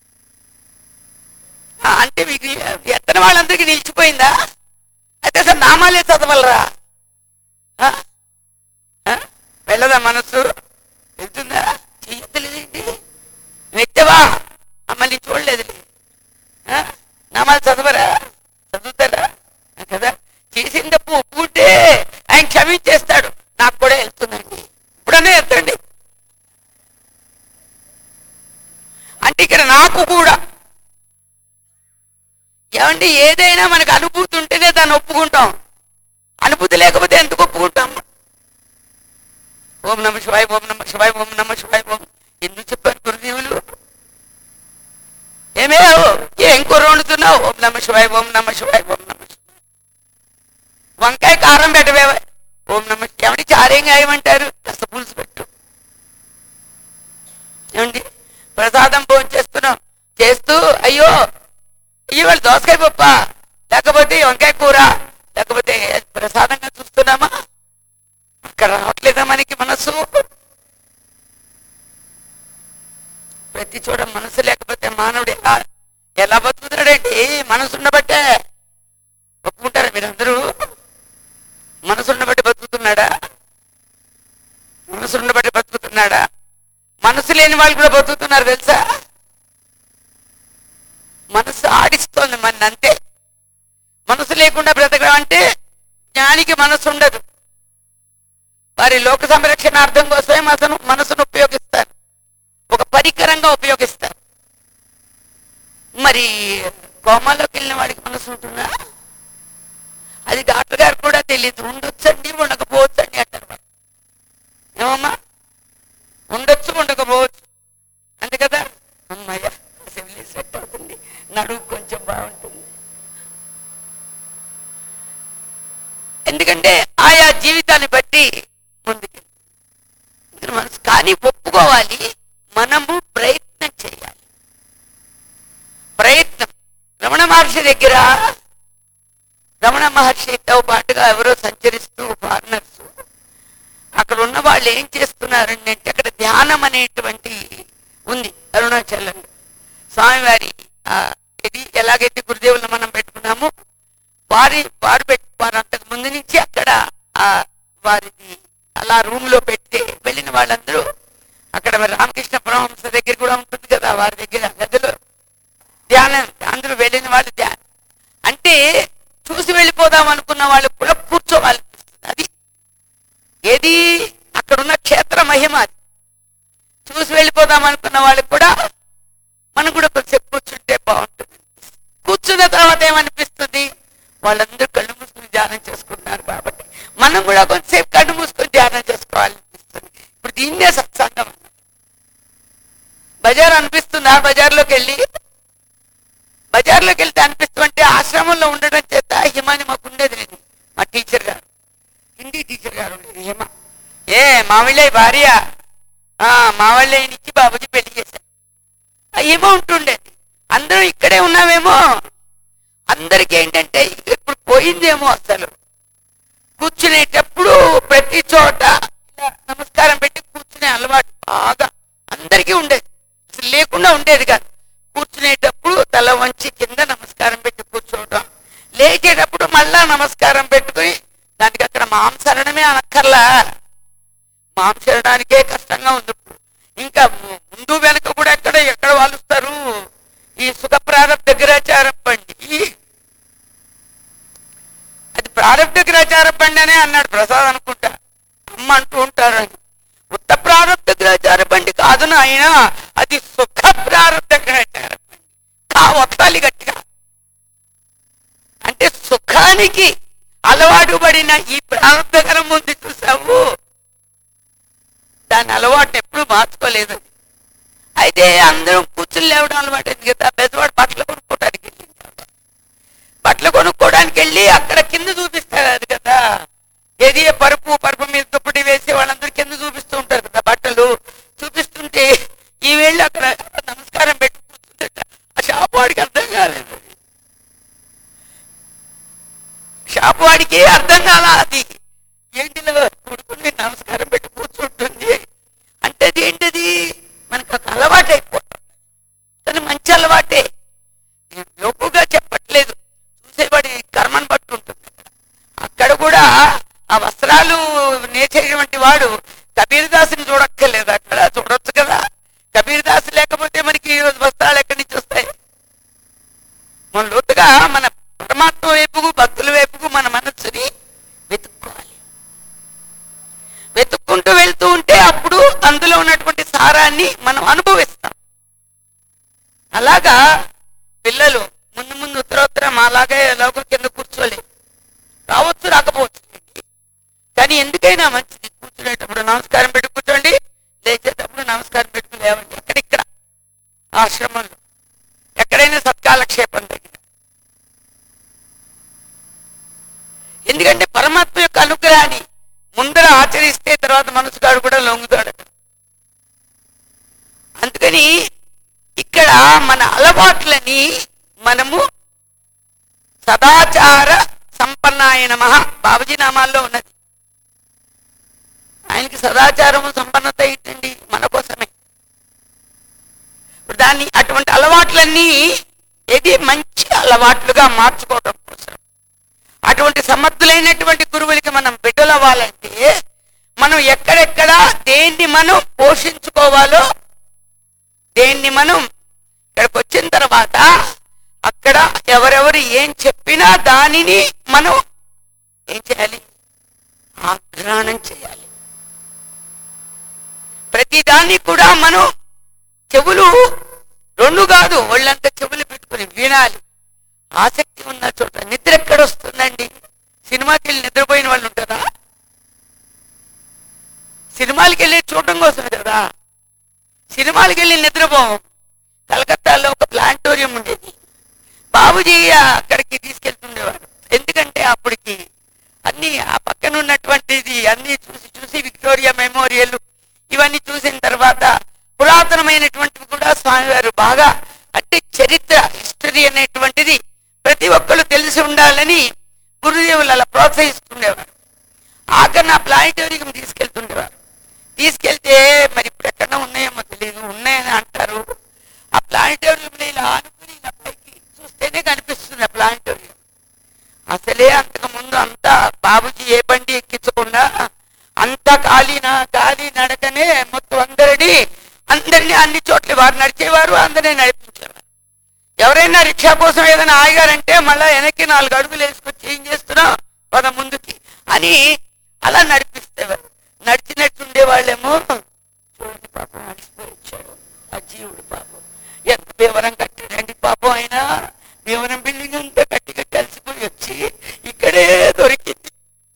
ఆ, అంటే మీకు ఎత్తని వాళ్ళందరికీ నిలిచిపోయిందా అయితే అసలు నామాలే చదవలరా ఆ? ఆ? వెళ్ళదా మనస్సు వెళ్తుందా చేయలేదేంటి వెత్తవా అమ్మని చూడలేదులే ఆ? నామాలు చదవరా చదువుతారా ఆ కదా చేసిన తప్పు ఒప్పుకుంటే ఆయన క్షమించేస్తాడు నాకు కూడా వెళ్తుందండి ఇప్పుడనే ఎత్తండి అంటే ఇక్కడ నాకు కూడా ఏమంటే ఏదైనా మనకు అనుభూతి ఉంటేనే దాన్ని ఒప్పుకుంటాం అనుభూతి లేకపోతే ఎందుకు ఒప్పుకుంటాం ఓం నమ శివాయ ఓం నమ శివాయ ఓం నమ శివాయ ఓం ఎందుకు చెప్పారు గురుదేవులు ఏమే ఏం కూర వండుతున్నావు ఓం నమ శివాయ ఓం నమ శివాయ ఓం నమ శివాయ వంకాయ కారం పెట్టవే ఓం నమ ఏమంటే చారేం గాయమంటారు కాస్త పులుసు పెట్టు ఏమండి ప్రసాదం భోజనం చేస్తున్నాం చేస్తూ అయ్యో ఇవాళ దోసకాయ పప్ప లేకపోతే వంకాయ కూర లేకపోతే ప్రసాదంగా చూస్తున్నామా అక్కడ రావట్లేదా మనకి మనసు ప్రతి చోట మనసు లేకపోతే మానవుడు ఎలా ఎలా బతుకుతాడండి మనసు ఉండబట్టే ఒప్పుకుంటారా మీరందరూ మనసు ఉండబట్టి బతుకుతున్నాడా మనసు ఉండబట్టి బతుకుతున్నాడా మనసు లేని వాళ్ళు కూడా బతుకుతున్నారు తెలుసా మనసు ఆడిస్తోంది మన అంతే మనసు లేకుండా బ్రతకడం అంటే జ్ఞానికి మనసు ఉండదు వారి లోక సంరక్షణార్థం కోసమే మనసును మనసును ఉపయోగిస్తారు ఒక పరికరంగా ఉపయోగిస్తారు మరి కోమాలోకి వెళ్ళిన వాడికి మనసు ఉంటుందా అది డాక్టర్ గారు కూడా తెలియదు ఉండొచ్చండి ఉండకపోవచ్చండి అంటారు మరి. ఏమమ్మా ఉండొచ్చు ఉండకపోవచ్చు అంతే కదా అమ్మాయ్య అసెంబ్లీ సెట్ అవుతుంది నడువు కొంచెం బాగుంటుంది ఎందుకంటే ఆయా జీవితాన్ని బట్టి ముందుకు మనసు కానీ ఒప్పుకోవాలి కావాలి మనము ప్రయత్నం చేయాలి ప్రయత్నం రమణ మహర్షి దగ్గర రమణ మహర్షితో పాటుగా ఎవరో సంచరిస్తూ ఫారినర్స్ అక్కడ ఉన్న వాళ్ళు ఏం చేస్తున్నారంటే అక్కడ ధ్యానం అనేటువంటి ఉంది అరుణాచలంలో స్వామివారి ఆ, ఇది ఎలాగైతే గురుదేవులను మనం పెట్టుకున్నామో వారి వారు పెట్టు వారు అంతకు ముందు నుంచి అక్కడ ఆ వారిది అలా రూమ్ లో పెడితే వెళ్ళిన వాళ్ళందరూ అక్కడ మరి రామకృష్ణ పరమహంస దగ్గర కూడా ఉంటుంది కదా వారి దగ్గర గదిలో ధ్యానం అందరూ వెళ్ళిన వాళ్ళు ధ్యానం అంటే చూసి వెళ్ళిపోదాం అనుకున్న వాళ్ళు కూడా కూర్చోవాలి అది ఏది అక్కడున్న క్షేత్ర మహిమ అది చూసి వెళ్ళిపోదాం అనుకున్న వాళ్ళకి కూడా మనం కూడా కొంచెం కూర్చుంటే బాగుంటుంది కూర్చున్న తర్వాత ఏమనిపిస్తుంది వాళ్ళందరూ కళ్ళు మూసుకుని ధ్యానం చేసుకుంటున్నారు కాబట్టి మనం కూడా కొంచెంసేపు కళ్ళు మూసుకొని ధ్యానం చేసుకోవాలనిపిస్తుంది ఇప్పుడు దీన్నే సత్సంగం అన్నారు. బజార్ అనిపిస్తుందా బజార్లోకి వెళ్ళి బజార్లోకి వెళ్తే అనిపిస్తుంటే ఆశ్రమంలో ఉండడం చేత హిమాని మాకు ఉండేది లేదు మా టీచర్ గారు హిందీ టీచర్ గారు ఉండేది హిమ ఏ మావిళ్ళ భార్య ఆ, మావళ్ళయ్యనిచ్చి బాబుజీ పెళ్లి చేశారు ఆ హిమ ఉంటుండేది అందరూ ఇక్కడే ఉన్నామేమో అందరికి ఏంటంటే ఇప్పుడు పోయిందేమో అసలు కూర్చునేటప్పుడు ప్రతి చోట ఇలా నమస్కారం పెట్టి కూర్చునే అలవాటు బాగా అందరికీ ఉండేది అసలు లేకుండా ఉండేది కాదు కూర్చునేటప్పుడు తల వంచి కింద నమస్కారం పెట్టి కూర్చోవడం లేచేటప్పుడు మళ్ళా నమస్కారం పెట్టుకుని దానికి అక్కడ మాంసరణమే అనక్కర్లా మాంసరణానికే కష్టంగా ఉంది ఇప్పుడు. ఇంకా ము- ముందు వెనక కూడా ఎక్కడ ఎక్కడ వాలుస్తారు ఈ సుఖ ప్రారంభ గ్రాచారం బండి అది ప్రారంభ గ్రాచార బండి అనే అన్నాడు ప్రసాద్ అనుకుంటా అమ్మ అంటూ ఉంటారు అని ఉత్త ప్రారంభ గ్రాచార బండి కాదు నాయన అది సుఖ ప్రారంభ గ్రాచార బండి కా ఒత్తాలి గట్టిగా అంటే సుఖానికి అలవాటు పడిన ఈ ప్రారంభకరం ఉంది చూసావు దాని అలవాటు ఎప్పుడు మార్చుకోలేదు అది. అయితే అందరం కూర్చుని లేవడం అలవాటు అయింది కదా పెద్దవాడు బట్టలు కొనుక్కోవడానికి వెళ్ళింది బట్టలు కొనుక్కోవడానికి వెళ్ళి అక్కడ కింద చూపిస్తారు అది కదా ఏది పరుపు పరుపు మీద దుప్పటి వేసి వాళ్ళందరూ కింద చూపిస్తూ ఉంటారు కదా బట్టలు చూపిస్తుంటే ఈ వేళ్ళు అక్కడ నమస్కారం పెట్టి కూర్చుంటే ఆ షాప్ వాడికి అర్థం కాలేదు అది. షాప్ వాడికి అర్థం కాలా అది ఏంటిలో కొడుకుని నమస్కారం పెట్టి కూర్చుంటుంది అంటే అది ఏంటది మనకు ఒక అలవాటు అయిపోతుంది కానీ మంచి అలవాటే నేను లోపుగా చెప్పట్లేదు చూసేవాడి కర్మను బట్టి ఉంటుంది అక్కడ కూడా ఆ వస్త్రాలు నేర్చేటువంటి వాడు కబీర్ దాసుని చూడక్కర్లేదు అక్కడ చూడొచ్చు కదా కబీర్ దాసు లేకపోతే మనకి ఈ రోజు వస్త్రాలు ఎక్కడి నుంచి వస్తాయి మన లోతుగా మన పరమాత్మ వైపుకు భక్తుల వైపుకు మన మనస్సుని వెతుక్కోవాలి వెతుక్కుంటూ వెళ్తూ ఉంటే అప్పుడు అందులో ఉన్నటువంటి సారాన్ని మనం అనుభవిస్తాం అలాగా పిల్లలు ముందు ముందు ఉత్తరోత్తరం అలాగే ఎలాగో కింద కూర్చోలేదు రావచ్చు రాకపోవచ్చు కానీ ఎందుకైనా మంచిది కూర్చునేటప్పుడు నమస్కారం పెట్టి కూర్చోండి లేచేటప్పుడు నమస్కారం పెట్టుకుని లేవండి ఎక్కడిక్కడ ఆశ్రమంలో ఎక్కడైనా సత్కాలక్షేపం దగ్గర ఎందుకంటే పరమాత్మ యొక్క అనుగ్రహాన్ని ముందర ఆచరిస్తే తర్వాత మనసుగాడు కూడా లొంగుతాడు అందుకని ఇక్కడ మన అలవాట్లని మనము సదాచార సంపన్నాయ నమ బాబుజీ నామాల్లో ఉన్నది ఆయనకి సదాచారము సంపన్నత ఏంటండి మన కోసమే ఇప్పుడు దాన్ని అటువంటి అలవాట్లన్నీ ఏది మంచి అలవాట్లుగా మార్చుకోవడం కోసం అటువంటి సమర్థులైనటువంటి గురువులకి మనం బిడ్డలవ్వాలంటే మనం ఎక్కడెక్కడ దేన్ని మనం పోషించుకోవాలో దేన్ని మనం ఇక్కడికి వచ్చిన తర్వాత అక్కడ ఎవరెవరు ఏం చెప్పినా దానిని మనం ఏం చేయాలి ఆగ్రహణం చేయాలి ప్రతి దాన్ని కూడా మనం చెవులు రెండు కాదు ఒళ్ళంతా చెవులు పెట్టుకుని వినాలి ఆసక్తి ఉన్న చోట నిద్ర ఎక్కడ వస్తుందండి సినిమాకి వెళ్ళి నిద్రపోయిన వాళ్ళు ఉంటారా సినిమాలకి వెళ్ళి చూడడం కోసమే కదా సినిమాలకి వెళ్ళి నిద్రపోం కలకత్తాలో ఒక ప్లాంటోరియం ఉండేది బాబుజీ అక్కడికి తీసుకెళ్తుండేవాడు ఎందుకంటే అప్పటికి అన్ని ఆ పక్కన ఉన్నటువంటిది అన్ని చూసి చూసి విక్టోరియా మెమోరియల్ ఇవన్నీ చూసిన తర్వాత మొదలైనటువంటివి కూడా స్వామివారు బాగా అంటే చరిత్ర హిస్టరీ అనేటువంటిది ప్రతి ఒక్కరు తెలిసి ఉండాలని గురుదేవులు అలా ప్రోత్సహిస్తుండేవారు ఆఖరి నా ప్లానిటోరియం తీసుకెళ్తుండేవారు తీసుకెళ్తే మరి ఇప్పుడు ఎక్కడ ఉన్నాయేమో తెలియదు ఉన్నాయని అంటారు ఆ ప్లానిటోరియంలో ఇలా ఆనుకుని ఇలా పైకి చూస్తేనే కనిపిస్తుంది ఆ ప్లానిటోరియం అసలే అంతకు ముందు అంతా బాబుజీ ఏ బండి ఎక్కించకుండా అంతా ఖాళీ నా ఖాళీ నడకనే మొత్తం అందరిని అందరినీ అన్ని చోట్ల వారు నడిచేవారు అందరినీ నడిపించేవారు ఎవరైనా రిక్షా కోసం ఏదైనా ఆగారంటే మళ్ళా వెనక్కి నాలుగు అడుగులు వేసుకొచ్చి ఏం చేస్తున్నాం పద ముందుకి అని అలా నడిపిస్తేవారు నడిచినట్టు ఉండేవాళ్ళేమో చూడండి పాపం అలసిపోయి వచ్చాడు ఆ జీవుడు పాపం ఎంత వివరం కట్టాడండి పాపం ఆయన వివరం బిల్డింగ్ అంతా కట్టి కట్టి అలసిపోయి వచ్చి ఇక్కడే దొరికింది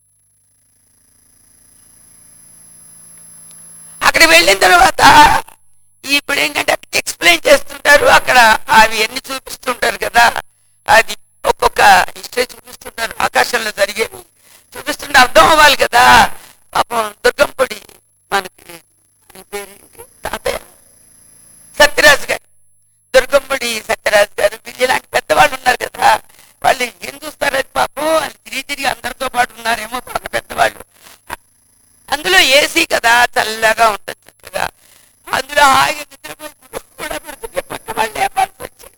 అక్కడ వెళ్ళిన తర్వాత ఇప్పుడు ఏంటంటే ఎక్స్ప్లెయిన్ చేస్తుంటారు అక్కడ అవి ఎన్ని చూపిస్తుంటారు కదా అది ఒక్కొక్క హిస్టరీ చూపిస్తుంటారు ఆకాశంలో జరిగేవి చూపిస్తుంటే అర్థం అవ్వాలి కదా పాపం దుర్గంపొడి మనకి ఆయన పేరేంటి తాతయ్య సత్యరాజు గారు దుర్గంపొడి సత్యరాజు గారు వీళ్ళు ఇలాంటి పెద్దవాళ్ళు ఉన్నారు కదా వాళ్ళు ఏం చూస్తారు అది పాపం వాళ్ళు తిరిగి తిరిగి అందరితో పాటు ఉన్నారేమో పాపం పెద్దవాళ్ళు అందులో ఏసీ కదా చల్లగా ఉంటుంది చక్కగా అందులో హాయిగా నిద్రపోయి కూడా పెడుతుంటే పక్క వాళ్ళు లేపాల్సి వచ్చింది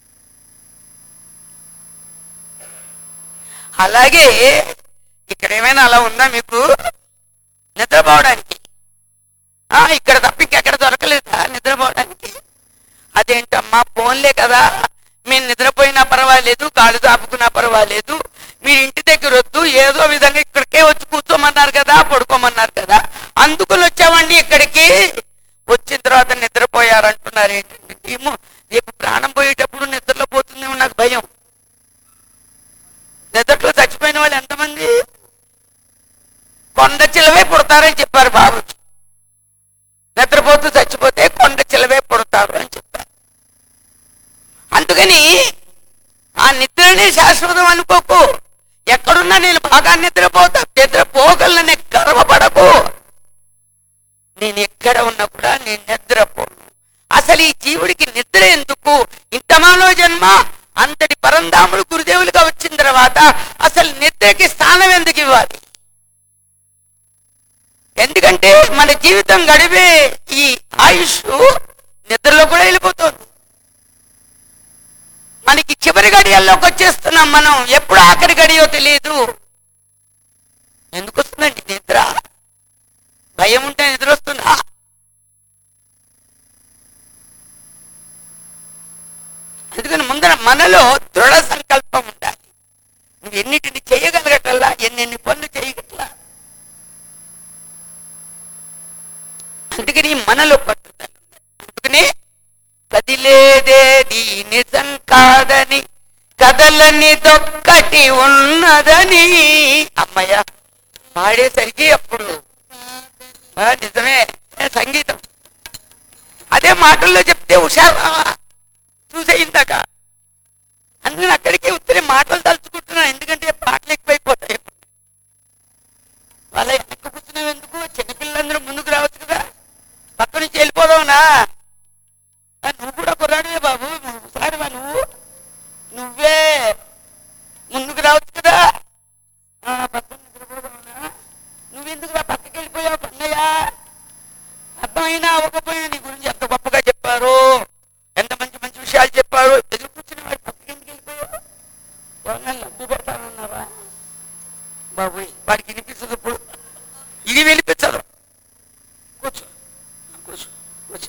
అలాగే ఇక్కడ ఏమైనా అలా ఉందా మీకు నిద్రపోవడానికి ఆ, ఇక్కడ తప్ప ఇంకెక్కడ దొరకలేదా నిద్రపోవడానికి అదేంటమ్మా ఫోన్లే కదా మేము నిద్రపోయినా పర్వాలేదు కాళ్ళు దాపుకున్నా పర్వాలేదు మీరు ఇంటి దగ్గర వద్దు ఏదో విధంగా ఇక్కడికే వచ్చి కూర్చోమన్నారు కదా పడుకోమన్నారు కదా అందుకుని వచ్చామండి ఇక్కడికి వచ్చిన తర్వాత నిద్రపోయారంటున్నారు ఏంటంటే ఏమో రేపు ప్రాణం పోయేటప్పుడు నిద్రలో పోతుందేమో నాకు భయం నిద్రలో చచ్చిపోయిన వాళ్ళు ఎంతమంది కొండ చిలవే పుడతారని చెప్పారు బాబు నిద్రపోతూ చచ్చిపోతే కొండ చిలవే పుడతారు అని చెప్పారు అందుకని ఆ నిద్రనే శాశ్వతం అనుకోకు ఎక్కడున్నా నేను బాగా నిద్రపోతా నిద్రపోగలనే గర్వపడకు నేను ఎక్కడ ఉన్నా కూడా నేను నిద్రపోను అసలు ఈ జీవుడికి నిద్ర ఎందుకు ఇంత మానవ జన్మ అంతటి పరంధాములు గురుదేవులుగా వచ్చిన తర్వాత అసలు నిద్రకి స్థానం ఎందుకు ఇవ్వాలి ఎందుకంటే మన జీవితం గడిపే ఈ ఆయుష్ నిద్రలో కూడా వెళ్ళిపోతుంది మనకి చివరి గడియల్లోకి వచ్చేస్తున్నాం మనం ఎప్పుడు ఆఖరి గడియో తెలియదు ఎందుకు వస్తుందండి నిద్ర భయం ఉంటే నిద్ర వస్తుందా అందుకని ముందర మనలో దృఢ సంకల్పం ఉండాలి నువ్వు ఎన్నిటిని చేయగలగటల్లా ఎన్నెన్ని పనులు చేయగట్లా అందుకని మనలో పట్టుదల ఉంది. అందుకని కదిలేదేది నిజం కాదని కదలని దొక్కటి ఉన్నదని అమ్మయ్య పాడేసరికి అప్పుడు ఆ, నిజమే ఏ, సంగీతం అదే మాటల్లో చెప్తే హుషారా చూసేయిందాక అందుకని అక్కడికి ఉత్తరే మాటలు తలుచుకుంటున్నాను ఎందుకంటే పాటలు ఎక్కువైపోతాయి వాళ్ళ వెనక్కి కూర్చున్నావు ఎందుకు చిన్నపిల్లలందరూ ముందుకు రావచ్చు కదా పక్క నుంచి వెళ్ళిపోదావునా ఆ, నువ్వు కూడా కుర్రాడివే బాబు ఒకసారి నువ్వు నువ్వే ముందుకు రావచ్చు కదా ఆ, పక్కన నిద్రపోదావునా నువ్వెందుకు రా పక్కకి వెళ్ళిపోయావు కన్నయ్య అర్థమైనా అవ్వకపోయినా నీ గురించి ఎంత గొప్పగా చెప్పారు ఎంత మంచి మంచి విషయాలు చెప్పారు ఎదురు కూర్చుని వాడి పక్కకి ఎందుకు వెళ్ళిపోయావు వాళ్ళని లబ్ధి పెడతానన్నావా బాబు వాడికి వినిపించదు ఇప్పుడు ఇది వినిపించదు కూర్చో కూర్చో కూర్చో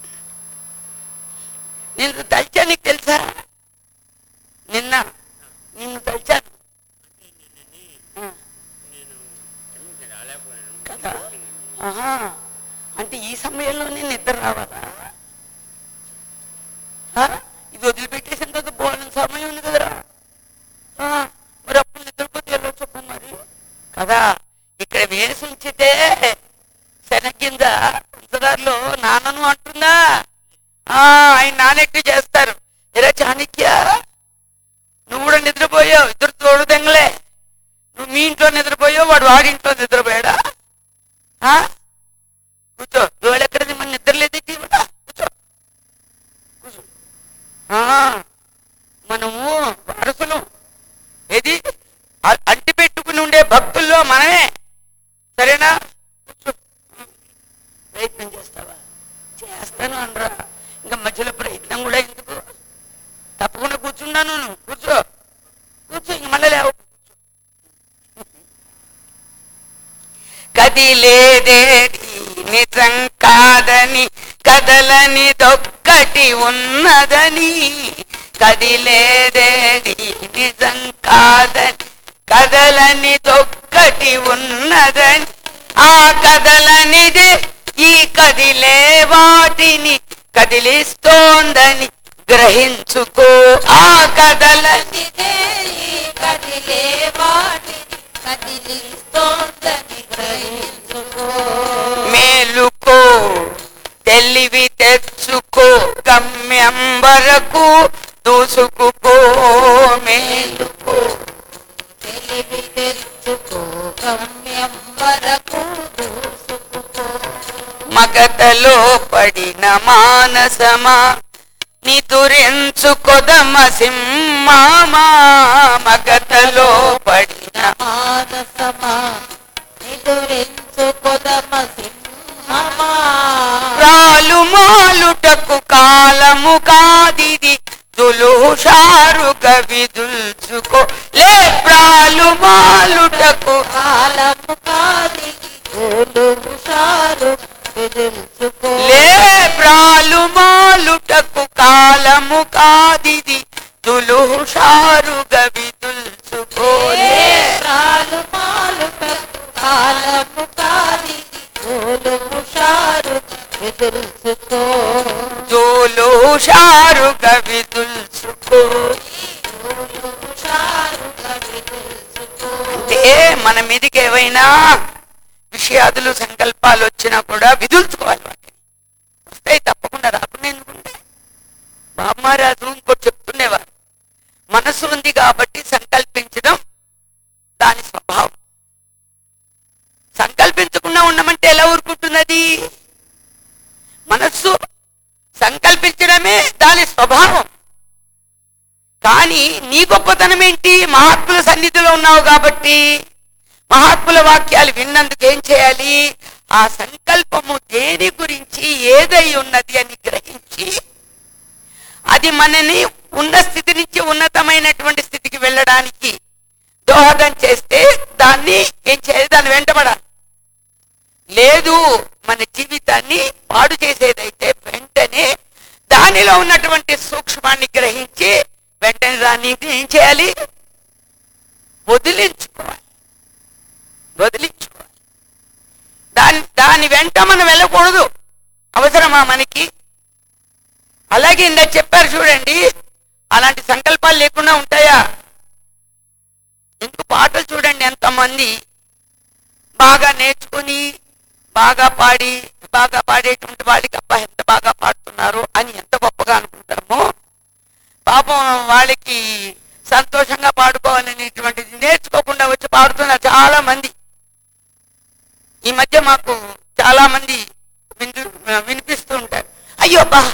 నేను తలిచా నీకు తెలుసా నిన్న నిన్ను తలిచాను ఆ. కదా ఆహా. అంటే ఈ సమయంలోనే నిద్ర రావాలా ఆ? ఇది వదిలిపెట్టేసిన తర్వాత బోలని సమయం ఉంది కదరా ఆ, మరి అప్పుడు నిద్రపోతే వెళ్ళొచ్చు అప్పుడు మరి కదా ఇక్కడ వేసి ఉంచితే శనగింజ పంచదారలో నాన్నను అంటుందా ఆ, ఆయన నానెక్కి చేస్తారు ఎరా చాణక్య నువ్వు కూడా నిద్రపోయావు ఇద్దరు తోడు దెంగలే నువ్వు మీ ఇంట్లో నిద్రపోయావు వాడు వాడి ఇంట్లో నిద్రపోయాడా ఆ? కూర్చో ఇవాళ ఎక్కడ మన నిద్ర లేదు కూర్చో కూర్చున్నాను రా ఇంకా మధ్యలో ప్రయత్నం కూడా ఎందుకు తప్పకుండా కూర్చున్నాను నువ్వు కూర్చో కూర్చో ఇంక మళ్ళీ లేవు కదిలేదేది నిజం కాదని కదలని దొక్కటి ఉన్నదని కదిలేదేది నిజం కాదని కదలని దొక్కటి ఉన్నదని ఆ కదలనిదే ఈ కదిలే వాటిని కదిలిస్తోందని గ్రహించుకో ఆ కదలని ఇదే ఈ కదిలే వాటిని కదిలిస్తోందని గ్రహించుకో మేలుకో తెలివి తెచ్చుకో గమ్యం వరకు దూసుకుపో మేలుకో తెలివి తెచ్చుకో గమ్యం వరకు దూసుకుపో మగతలో పడిన మానసమా నిదురించుకొదమ సింహామా మగతలో పడిన మానసమా నిదురించు కొదమ సింహమా రాలు మాలుటకు కాలము కాదిది దులుహుషారుగా విదుల్చుకో లే ప్రాలు మాలుటకు కాలము కాది ఓలు హుషారు ఎదుర్చుకో లే ప్రాలు మాలుటకు కాలము కాదిది దులుహుషారుగా విదుల్చుకోలే రాలు మాలు కాలము కాది ఓలు హుషారు ఎదుర్చుకో దులుహుషారుగా విదుల్చుకో హుషారు ఎదుర్చుకో అంటే మన మీదకి ఏవైనా విషయాదులు సంకల్పాలు వచ్చినా కూడా విదుల్చుకోవాలి వాటిని వస్తాయి తప్పకుండా రాకుండా ఎందుకుంటాయి బామ్మారాజు ఇంకో చెప్తుండేవారు మనసు ఉంది కాబట్టి సంకల్పించడం దాని స్వభావం సంకల్పించకుండా ఉండమంటే ఎలా ఊరుకుంటున్నది మనస్సు సంకల్పించడమే దాని స్వభావం కానీ నీ గొప్పతనం ఏంటి మహాత్ముల సన్నిధిలో ఉన్నావు కాబట్టి మహాత్ముల వాక్యాలు విన్నందుకు ఏం చేయాలి ఆ సంకల్పము దేని గురించి ఏదై ఉన్నది అని గ్రహించి అది మనని ఉన్న స్థితి నుంచి ఉన్నతమైనటువంటి స్థితికి వెళ్ళడానికి దోహదం చేస్తే దాన్ని ఏం చేయాలి దాన్ని వెంటబడాలి లేదు మన జీవితాన్ని పాడు చేసేదైతే వెంటనే దానిలో ఉన్నటువంటి సూక్ష్మాన్ని గ్రహించి వెంటనే దాన్ని ఏం చేయాలి వదిలించుకోవాలి వదిలించుకోవాలి దాని దాని వెంట మనం వెళ్ళకూడదు అవసరమా మనకి అలాగే ఇందా చెప్పారు చూడండి అలాంటి సంకల్పాలు లేకుండా ఉంటాయా ఇంక పాటలు చూడండి ఎంతమంది బాగా నేర్చుకుని బాగా పాడి బాగా పాడేటువంటి వాళ్ళకి అబ్బా ఎంత బాగా పాడుతున్నారు అని ఎంత గొప్పగా అనుకుంటామో పాపం వాళ్ళకి సంతోషంగా పాడుకోవాలనేటువంటిది నేర్చుకోకుండా వచ్చి పాడుతున్నారు చాలా మంది ఈ మధ్య మాకు చాలా మంది విను వినిపిస్తూ ఉంటారు అయ్యో బా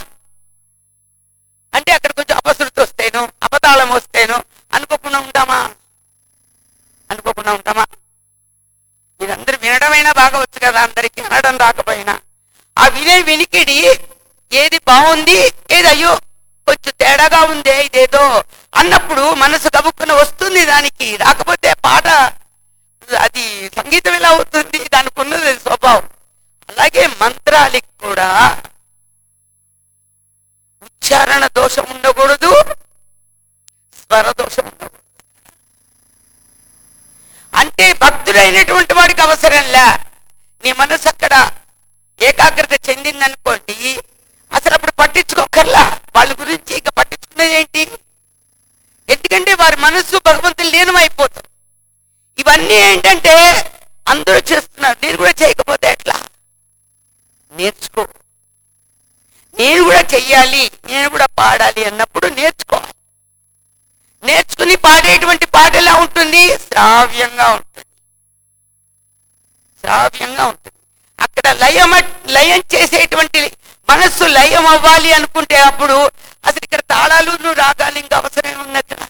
అంటే అక్కడ కొంచెం అపశృతి వస్తేను అపతాళం వస్తేను అనుకోకుండా ఉంటామా అనుకోకుండా ఉంటామా మీరందరూ వినడమైనా బాగా వచ్చు కదా అందరికి అనడం రాకపోయినా ఆ వినే వినికిడి ఏది బాగుంది ఏది అయ్యో కొంచెం తేడాగా ఉందే ఇదేదో అన్నప్పుడు మనసు గబుక్కున వస్తుంది దానికి రాకపోతే పాట అది సంగీతం ఎలా అవుతుంది దానికి ఉన్నది స్వభావం అలాగే మంత్రాలకి కూడా ఉచ్చారణ దోషం ఉండకూడదు స్వర దోషం ఉండకూడదు అంటే భక్తుడైనటువంటి వాడికి అవసరంలే నీ మనసు అక్కడ ఏకాగ్రత చెందిందనుకోండి అసలు అప్పుడు పట్టించుకోకర్లా వాళ్ళ గురించి ఇక పట్టించుకునేది ఏంటి ఎందుకంటే వారి మనస్సు భగవంతులు లీనమైపోతుంది ఇవన్నీ ఏంటంటే అందరూ చేస్తున్నారు నేను కూడా చేయకపోతే ఎట్లా నేర్చుకో నేను కూడా చెయ్యాలి నేను కూడా పాడాలి అన్నప్పుడు నేర్చుకోవాలి నేర్చుకుని పాడేటువంటి పాట ఎలా ఉంటుంది శ్రావ్యంగా ఉంటుంది శ్రావ్యంగా ఉంటుంది అక్కడ లయం లయం చేసేటువంటి మనస్సు లయం అవ్వాలి అనుకుంటే అప్పుడు అసలు ఇక్కడ తాళాలు నువ్వు రాగాలి ఇంకా అవసరం ఉంది అక్కడ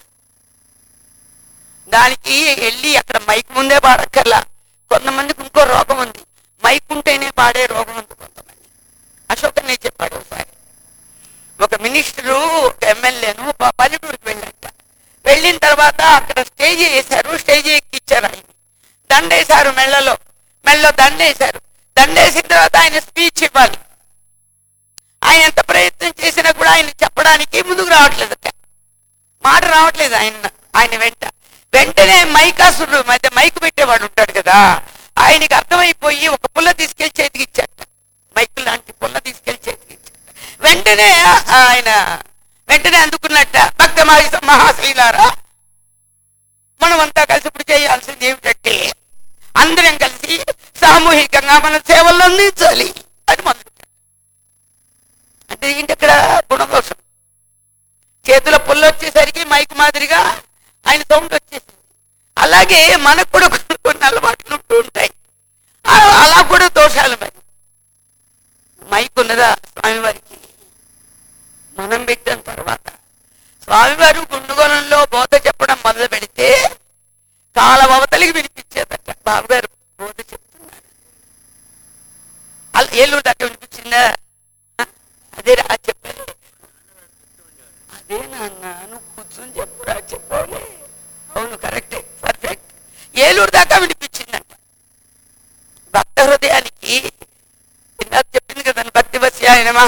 దానికి వెళ్ళి అక్కడ మైక్ ముందే పాడక్కర్లా కొంతమందికి ఇంకో రోగం ఉంది మైక్ ఉంటేనే పాడే రోగం ఉంది కొంతమంది అశోక్ అన్నయ్య చెప్పాడు ఒకసారి మినిస్టరు ఒక ఎమ్మెల్యేను ప- పల్లెటూరుకి వెళ్ళాట వెళ్ళిన తర్వాత అక్కడ స్టేజ్ వేశారు స్టేజ్ ఎక్కిచ్చారు ఆయన దండేశారు మెళ్ళలో మెళ్ళలో దండేశారు దండేసిన తర్వాత ఆయన స్పీచ్ ఇవ్వాలి ఆయన ఎంత ప్రయత్నం చేసినా కూడా ఆయన చెప్పడానికి ముందుకు రావట్లేదు మాట రావట్లేదు ఆయన ఆయన వెంట వెంటనే మైకాసుడు మధ్య మైకు పెట్టేవాడు ఉంటాడు కదా ఆయనకి అర్థమైపోయి ఒక పుల్ల తీసుకెళ్లి చేతికి ఇచ్చాట మైకు లాంటి పుల్ల తీసుకెళ్లి చేతికి ఇచ్చాట వెంటనే ఆయన వెంటనే అందుకున్నట్ట భక్త మహా- మహాశైలారా మనం అంతా కలిసి ఇప్పుడు చేయాల్సింది ఏమిటంటే అందరం కలిసి సామూహికంగా మన సేవలు అందించాలి అని మొదలు అంటే ఏంటి అక్కడ గుణదోషం చేతుల పుల్ల వచ్చేసరికి మైక్ మాదిరిగా ఆయన సౌండ్ వచ్చేసింది అలాగే మనకు కూడా కొన్ని కొన్ని అలవాట్లు ఉంటూ ఉంటాయి ఆ- అలా కూడా దోషాలు మరి మైక్ ఉన్నదా స్వామివారికి మనం పెట్టిన తర్వాత స్వామివారు గుండుగోళంలో బోధ చెప్పడం మొదలు పెడితే కాలవతలికి వినిపించేదట బాబుగారు బోధ చెప్తున్నారు అలా ఏలూరు దాకా వినిపించిందా ఆ, అదే రా చెప్పాను అదే నాన్న నువ్వు కూర్చొని చెప్పురా చెప్పలే అవును కరెక్టే పర్ఫెక్ట్ ఏలూరు దాకా వినిపించిందంట భక్త హృదయానికి ఇందాక చెప్పింది కదా భక్తి వస్యాయ నమ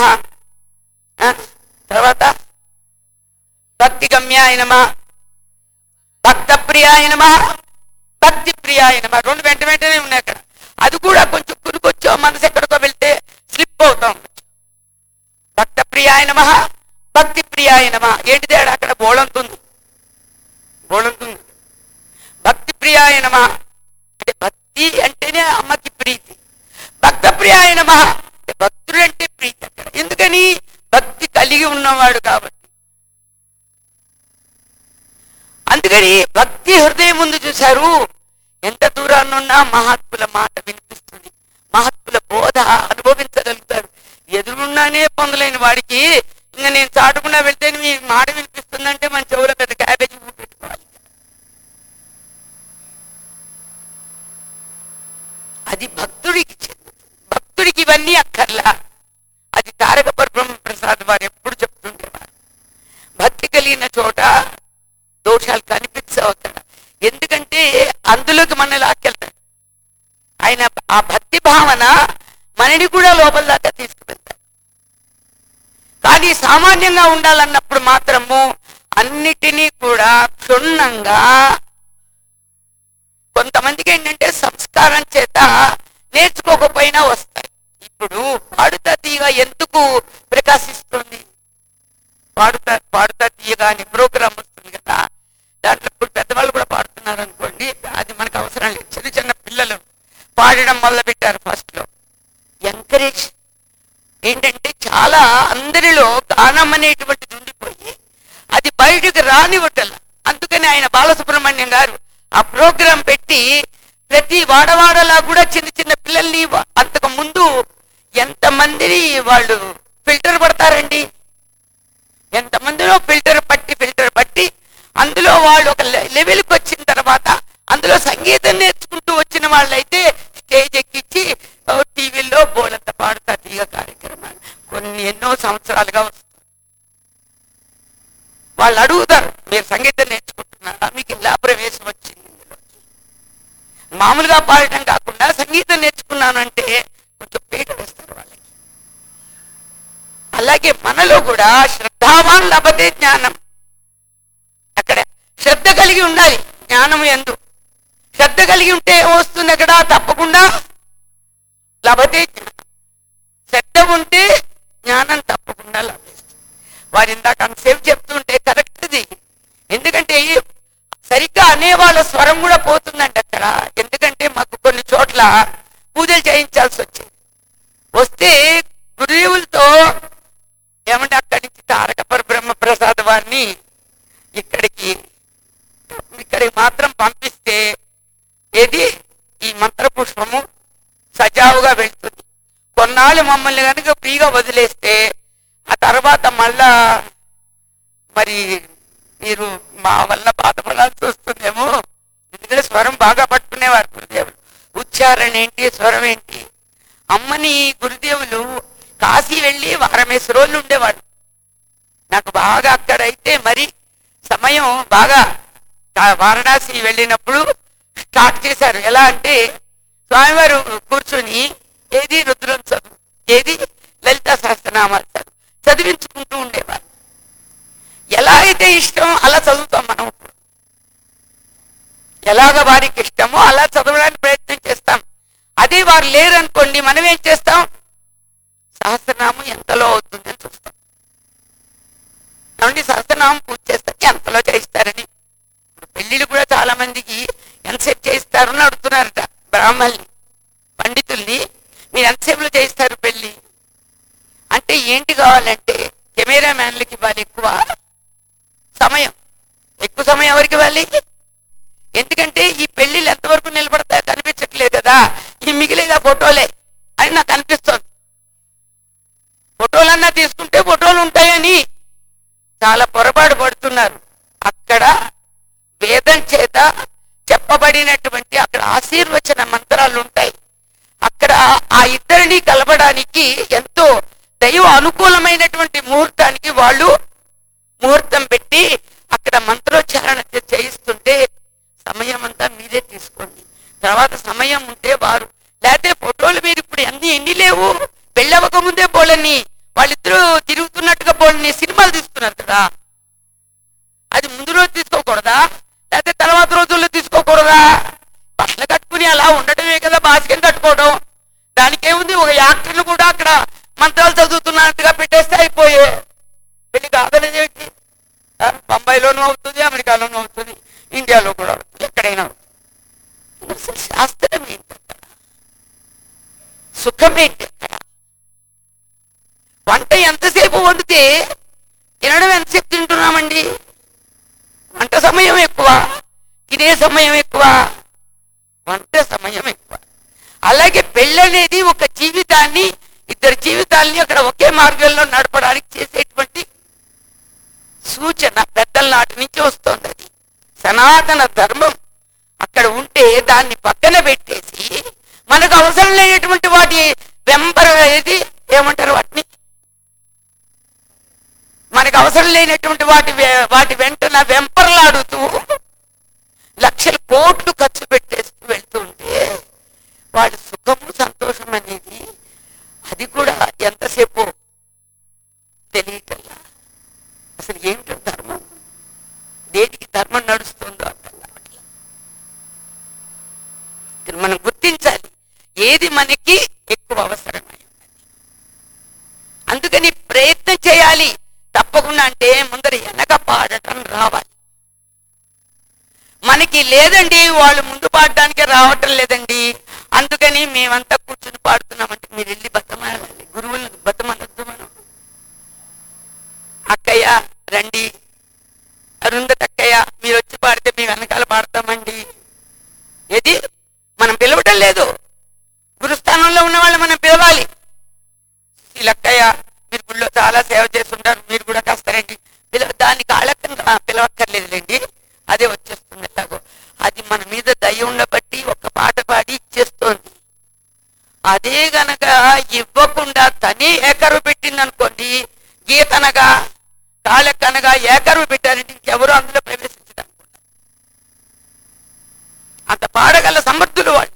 తర్వాత భక్తి గమ్యాయ నమ భక్త ప్రియాయ నమ భక్తి ప్రియాయ నమ రెండు వెంట వెంటనే ఉన్నాయి అక్కడ అది కూడా కొంచెం కునుకొచ్చో మనసు ఎక్కడికో వెళ్తే స్లిప్ అవుతాం భక్త ప్రియాయ నమ భక్తి ప్రియాయ నమ ఏంటి తేడా అక్కడ బోళంతుంది బోళంతుంది భక్తి ప్రియాయ నమ అంటే భక్తి అంటేనే అమ్మకి ప్రీతి భక్త ప్రియాయ నమ అంటే భక్తుడు అంటే ప్రీతి అక్కడ ఎందుకని భక్తి కలిగి ఉన్నవాడు కాబట్టి అందుకని భక్తి హృదయం ముందు చూశారు ఎంత దూరాన్నున్నా మహాత్ముల మాట వినిపిస్తుంది మహాత్ముల బోధ అనుభవించగలుగుతారు ఎదురున్నానే పొందలేని వాడికి ఇంకా నేను చాటుకుండా వెళ్తే మీ మాట వినిపిస్తుందంటే మన చెవుల పెద్ద క్యాబేజీ పువ్వు పెట్టుకోవాలి అది భక్తుడికి చెందింది భక్తుడికి ఇవన్నీ అక్కర్లా అది తారక బ్రహ్మ ప్రసాద్ వారు ఎప్పుడు చెప్తుండేవారు భక్తి కలిగిన చోట దోషాలు కనిపించవు అక్కడ ఎందుకంటే అందులోకి మన లాక్కెళ్తాడు ఆయన ఆ భక్తి భావన మనని కూడా లోపల దాకా తీసుకువెళ్తాడు కానీ సామాన్యంగా ఉండాలన్నప్పుడు మాత్రము అన్నిటినీ కూడా క్షుణ్ణంగా కొంతమందికి ఏంటంటే సంస్కారం చేత నేర్చుకోకపోయినా వస్తాయి ఇప్పుడు పాడుతా తీయగా ఎందుకు ప్రకాశిస్తుంది పాడుతా పాడుతా తీయగా అని ప్రోగ్రామ్ వస్తుంది కదా దాంట్లో ఇప్పుడు పెద్దవాళ్ళు కూడా పాడుతున్నారు అనుకోండి అది మనకు అవసరం లేదు చిన్న చిన్న పిల్లలు పాడడం మొదలు పెట్టారు ఫస్ట్ లో ఎంకరేజ్ ఏంటంటే చాలా అందరిలో గానం అనేటువంటిది ఉండిపోయి అది బయటకు రానివ్వటం అందుకని ఆయన బాలసుబ్రహ్మణ్యం గారు ఆ ప్రోగ్రాం పెట్టి ప్రతి వాడవాడలా కూడా చిన్న చిన్న పిల్లల్ని వా- అంతకు ముందు ఎంతమందిని వాళ్ళు ఫిల్టర్ పడతారండి ఎంతమందిలో ఫిల్టర్ పట్టి ఫిల్టర్ పట్టి అందులో వాళ్ళు ఒక లె- లెవెల్కి వచ్చిన తర్వాత అందులో సంగీతం నేర్చుకుంటూ వచ్చిన వాళ్ళైతే స్టేజ్ ఎక్కించి ఓ టీవీలో బోలంత పాడుతా తీగ కార్యక్రమాలు కొన్ని ఎన్నో సంవత్సరాలుగా వస్తుంది వాళ్ళు అడుగుతారు మీరు సంగీతం నేర్చుకుంటున్నారా మీకు ఎలా ప్రవేశం వచ్చింది ఇందులో? మామూలుగా పాడటం కాకుండా సంగీతం నేర్చుకున్నానంటే కొంచెం పీట వేస్తారు వాళ్ళకి అలాగే మనలో కూడా శ్రద్ధావాన్ లభతే జ్ఞానం అక్కడ శ్రద్ధ కలిగి ఉండాలి జ్ఞానం ఎందు శ్రద్ధ కలిగి ఉంటే ఏం వస్తుంది అక్కడ తప్పకుండా లభతే జ్ఞానం శ్రద్ధ ఉంటే జ్ఞానం తప్పకుండా లభిస్తుంది వారు ఇందాక అంతసేపు చెప్తుంటే కరెక్ట్ ఇది ఎందుకంటే సరిగ్గా అనేవాళ్ళ స్వరం కూడా పోతుందండి అక్కడ ఎందుకంటే మాకు కొన్ని చోట్ల పూజలు చేయించాల్సి వచ్చింది వస్తే గురుదేవులతో ఏమంటే అక్కడి నుంచి తారక పరబ్రహ్మ ప్రసాద్ వారిని ఇక్కడికి ఇక్కడికి మాత్రం పంపిస్తే ఏది ఈ మంత్రపుష్పము సజావుగా వెళ్తుంది కొన్నాళ్ళు మమ్మల్ని కనుక ఫ్రీగా వదిలేస్తే ఆ తర్వాత మళ్ళా మరి మీరు మా వల్ల బాధపడాల్సి వస్తుందేమో ఎందుకంటే స్వరం బాగా పట్టుకునేవారు గురుదేవులు ఉచ్చారణ ఏంటి స్వరం ఏంటి అమ్మని గురుదేవులు కాశీ వెళ్ళి వారమేసి రోజులు ఉండేవాడు నాకు బాగా అక్కడైతే మరి సమయం బాగా కా- వారణాసి వెళ్ళినప్పుడు స్టార్ట్ చేశారు ఎలా అంటే స్వామివారు కూర్చొని ఏది రుద్రం చదువు ఏది లలిత సహస్రనామాలు చదువు చదివించుకుంటూ ఉండేవారు ఎలా అయితే ఇష్టం అలా చదువుతాం మనం ఇప్పుడు. ఎలాగ వారికి ఇష్టమో అలా చదవడానికి ప్రయత్నం చేస్తాం అదే వారు లేరనుకోండి మనం ఏం చేస్తాం సహస్రనామం ఎంతలో అవుతుందని చూస్తాం ఏమండి సహస్రనామం పూజ చేస్తే ఎంతలో చేయిస్తారని ఇప్పుడు పెళ్లిళ్ళు కూడా చాలా మందికి ఎంతసేపు చేయిస్తారని అడుగుతున్నారట బ్రాహ్మణుల్ని పండితుల్ని మీరు ఎంతసేపులో చేయిస్తారు పెళ్లి అంటే ఏంటి కావాలంటే కెమెరా మ్యాన్లకి ఇవ్వాలి ఎక్కువ సమయం ఎక్కువ సమయం ఎవరికి ఇవ్వాలి ఎందుకంటే ఈ పెళ్లిళ్ళు ఎంతవరకు నిలబడతాయో కనిపించట్లేదు కదా ఈ మిగిలిన ఫోటోలే అని నాకు అనిపిస్తుంది ఫోటోలన్నా తీసుకుంటే ఫోటోలు ఉంటాయని చాలా పొరపాటు పడుతున్నారు అక్కడ వేదం చేత చెప్పబడినటువంటి అక్కడ ఆశీర్వచన మంత్రాలు ఉంటాయి అక్కడ ఆ ఇద్దరిని కలపడానికి ఎంతో దైవ అనుకూలమైనటువంటి ముహూర్తానికి వాళ్ళు ముహూర్తం పెట్టి అక్కడ మంత్రోచ్చారణ చే- చేయిస్తుంటే సమయం అంతా మీరే తీసుకోండి తర్వాత సమయం ఉంటే వారు లేకపోతే ఫోటోలు మీరు ఇప్పుడు ఎన్ని ఎన్ని లేవు పెళ్ళవక ముందే బోళ్ళని వాళ్ళిద్దరూ తిరుగుతున్నట్టుగా బోళ్ళని సినిమాలు తీస్తున్నారు కదా అది ముందు రోజు తీసుకోకూడదా లేకపోతే తర్వాత రోజుల్లో తీసుకోకూడదా బట్టలు కట్టుకుని అలా ఉండటమే కదా బాసికం కట్టుకోవడం దానికేముంది ఒక యాక్టర్ను కూడా అక్కడ మంత్రాలు చదువుతున్నట్టుగా పెట్టేస్తే అయిపోయే పెళ్లి కాదనేది ఏంటి ఆ, బొంబాయిలోనూ అవుతుంది అమెరికాలోనూ అవుతుంది ఇండియాలో కూడా అవుతుంది ఎక్కడైనా అవుతుంది అసలు శాస్త్రం ఏంటి అక్కడ సుఖం ఏంటి అక్కడ వంట ఎంతసేపు వండితే తినడం ఎంతసేపు తింటున్నామండి వంట సమయం ఎక్కువ తినే సమయం ఎక్కువ వంట సమయం ఎక్కువ అలాగే పెళ్ళి అనేది ఒక జీవితాన్ని ఇద్దరు జీవితాల్ని అక్కడ ఒకే మార్గంలో నడపడానికి చేసేటువంటి సూచన పెద్దల నాటి నుంచి వస్తుంది అది సనాతన ధర్మం అక్కడ ఉంటే దాన్ని పక్కన పెట్టేసి మనకు అవసరం లేనటువంటి వాటి వెంబర ఏది ఏమంటారు వాటిని మనకు అవసరం లేనటువంటి వాటి వె- వాటి వెంటన వెంపర్లాడుతూ లక్షల కోట్లు ఖర్చు పెట్టేస్తూ వెళ్తుంటే వాడి సుఖము సంతోషం అనేది అది కూడా ఎంతసేపు తెలియటల్లా అసలు ఏమిటో ధర్మం దేనికి ధర్మం నడుస్తుందో అర్థం కావట్లా ఇక్కడ మనం గుర్తించాలి ఏది మనకి ఎక్కువ అవసరమై ఉన్నది అందుకని ప్రయత్నం చేయాలి తప్పకుండా అంటే ముందర వెనక పాడటం రావాలి మనకి లేదండి వాళ్ళు ముందు పాడడానికి రావటం లేదండి అందుకని మేమంతా కూర్చుని పాడుతున్నామంటే మీరు వెళ్ళి బతమాడాలి గురువులను బతమనొద్దు మనం అక్కయ్య రండి అరుంధతి అక్కయ్య మీరు వచ్చి పాడితే మీ వెనకాల పాడతామండి ఏది మనం పిలవటం లేదు గురుస్థానంలో ఉన్న వాళ్ళు మనం పిలవాలి ఈ లక్కయ్య మీరు గుళ్ళో చాలా సేవ చేస్తుంటారు మీరు కూడా కాస్త రండి పిలవ దానికి ఆళక్కం పిలవక్కర్లేదులేండి అదే వచ్చేస్తుంది ఎలాగో అది మన మీద దయ ఉండబట్టి ఒక పాట పాడి ఇచ్చేస్తోంది అదే గనక ఇవ్వకుండా తనే ఏకరువు పెట్టింది అనుకోండి గీతనగా కాలెక్కనగా ఏకరువు పెట్టారంటే ఇంకెవరు అందులో ప్రవేశించడం అంత పాడగల సమర్థులు వాళ్ళు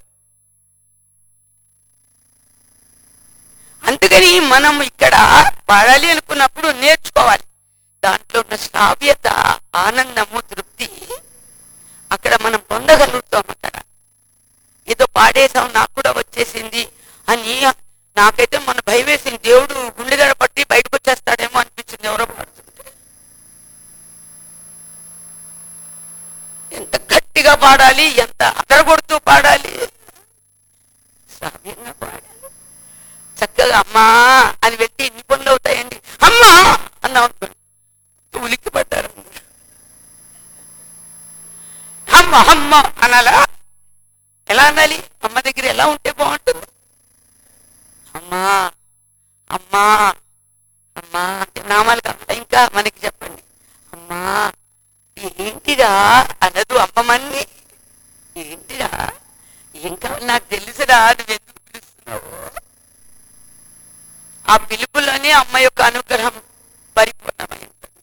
అందుకని మనం ఇక్కడ పాడాలి అనుకున్నప్పుడు నేర్చుకోవాలి దాంట్లో ఉన్న శ్రావ్యత ఆనందము తృప్తి అక్కడ మనం పొందగలుగుతాం అక్కడ ఏదో పాడేసాం నాకు కూడా వచ్చేసింది అని నాకైతే మన భయం వేసింది దేవుడు గుండెదడ పట్టి బయటకు వచ్చేస్తాడేమో అనిపించింది ఎవరో పాడుతుంటే ఎంత గట్టిగా పాడాలి ఎంత అదరగొడుతూ పాడాలి శ్రావ్యంగా పాడాలి చక్కగా అమ్మా అని వెళ్తే ఎన్ని పనులు అవుతాయండి అమ్మా అన్నాం అనుకోండి ఉలిక్కి పడ్డారు అందరూ. అమ్మ అమ్మ అనాలా ఎలా అనాలి అమ్మ దగ్గర ఎలా ఉంటే బాగుంటుంది అమ్మా అమ్మా అమ్మా అంటే నామాలు కాకుండా ఇంకా మనకి చెప్పండి అమ్మా ఏంటిరా అనదు అమ్మమన్ని ఏంటిరా ఏం కావాలి నాకు తెలుసురా నువ్వు ఎందుకు పిలుస్తున్నావు ఆ పిలుపులోనే అమ్మ యొక్క అనుగ్రహం పరిపూర్ణమై ఉంటుంది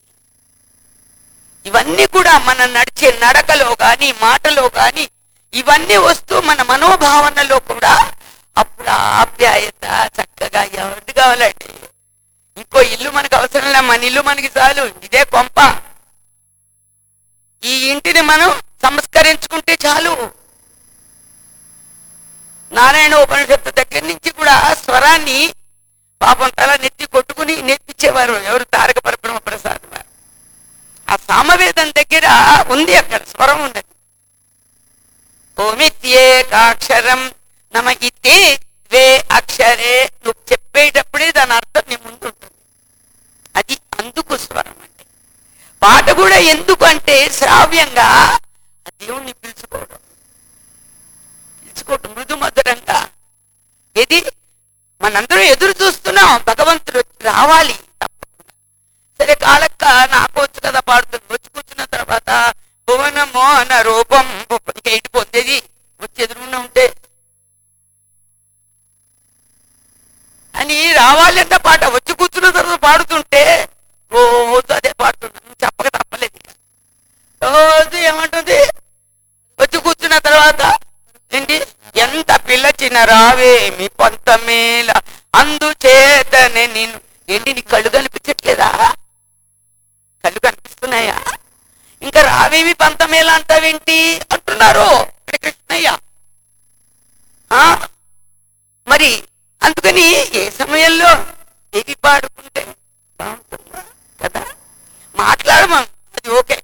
కూడా మన నడిచే నడకలో గాని మాటలో గాని ఇవన్నీ వస్తూ మన మనోభావనలో కూడా అప్పుడు ఆ ఆప్యాయత చక్కగా ఎవరిది కావాలండి ఇంకో ఇల్లు మనకు అవసరం లే మన ఇల్లు మనకి చాలు ఇదే కొంప ఈ ఇంటిని మనం సంస్కరించుకుంటే చాలు నారాయణ ఉపనిషత్తు దగ్గర నుంచి కూడా స్వరాన్ని పాపం తల నెత్తి కొట్టుకుని నేర్పించేవారు ఎవరు తారక పరబ్రహ్మ ప్రసాద్ వారు ఆ సామవేదం దగ్గర ఉంది అక్కడ స్వరం ఉన్నది ఓమిత్యేకాక్షరం నమ ఇతే ద్వే అక్షరే నువ్వు చెప్పేటప్పుడే దాని అర్థం నీ ముందు ఉంటుంది అది అందుకు స్వరం అంటే పాట కూడా ఎందుకు అంటే శ్రావ్యంగా ఆ దేవుణ్ణి పిలుచుకోవడం పిలుచుకోవడం మృదు మధురంగా ఇది మనందరం ఎదురు చూస్తున్నాం భగవంతుడు రావాలి తప్పకుండా సరే కాలక్క నాకు వచ్చు కదా పాడుతుంది వచ్చి కూర్చున్న తర్వాత భువన మోహన రూపం ఇంకా ఇటు పొందేది వచ్చి ఎదురుకుండా ఉంటే అని రావాలి అన్న పాట వచ్చి కూర్చున్న తర్వాత పాడుతుంటే రోజు అదే పాడుతున్నాను చెప్పక తప్పలేదు ఇక. రోజు ఏమంటుంది వచ్చి కూర్చున్న తర్వాత ఏంటి ఎంత పిల్ల చిన్న రావేమి పంతమేల అందుచేతనే నేను ఏంటి నీ కళ్ళు కనిపించట్లేదా కళ్ళు కనిపిస్తున్నాయా ఇంకా రావేమి పంతమేల అంటావేంటి అంటున్నారు ఇక్కడ కృష్ణయ్య ఆ? మరి అందుకని ఏ సమయంలో ఏది పాడుకుంటే బాగుంటుందా కదా మాట్లాడమా అది ఓకే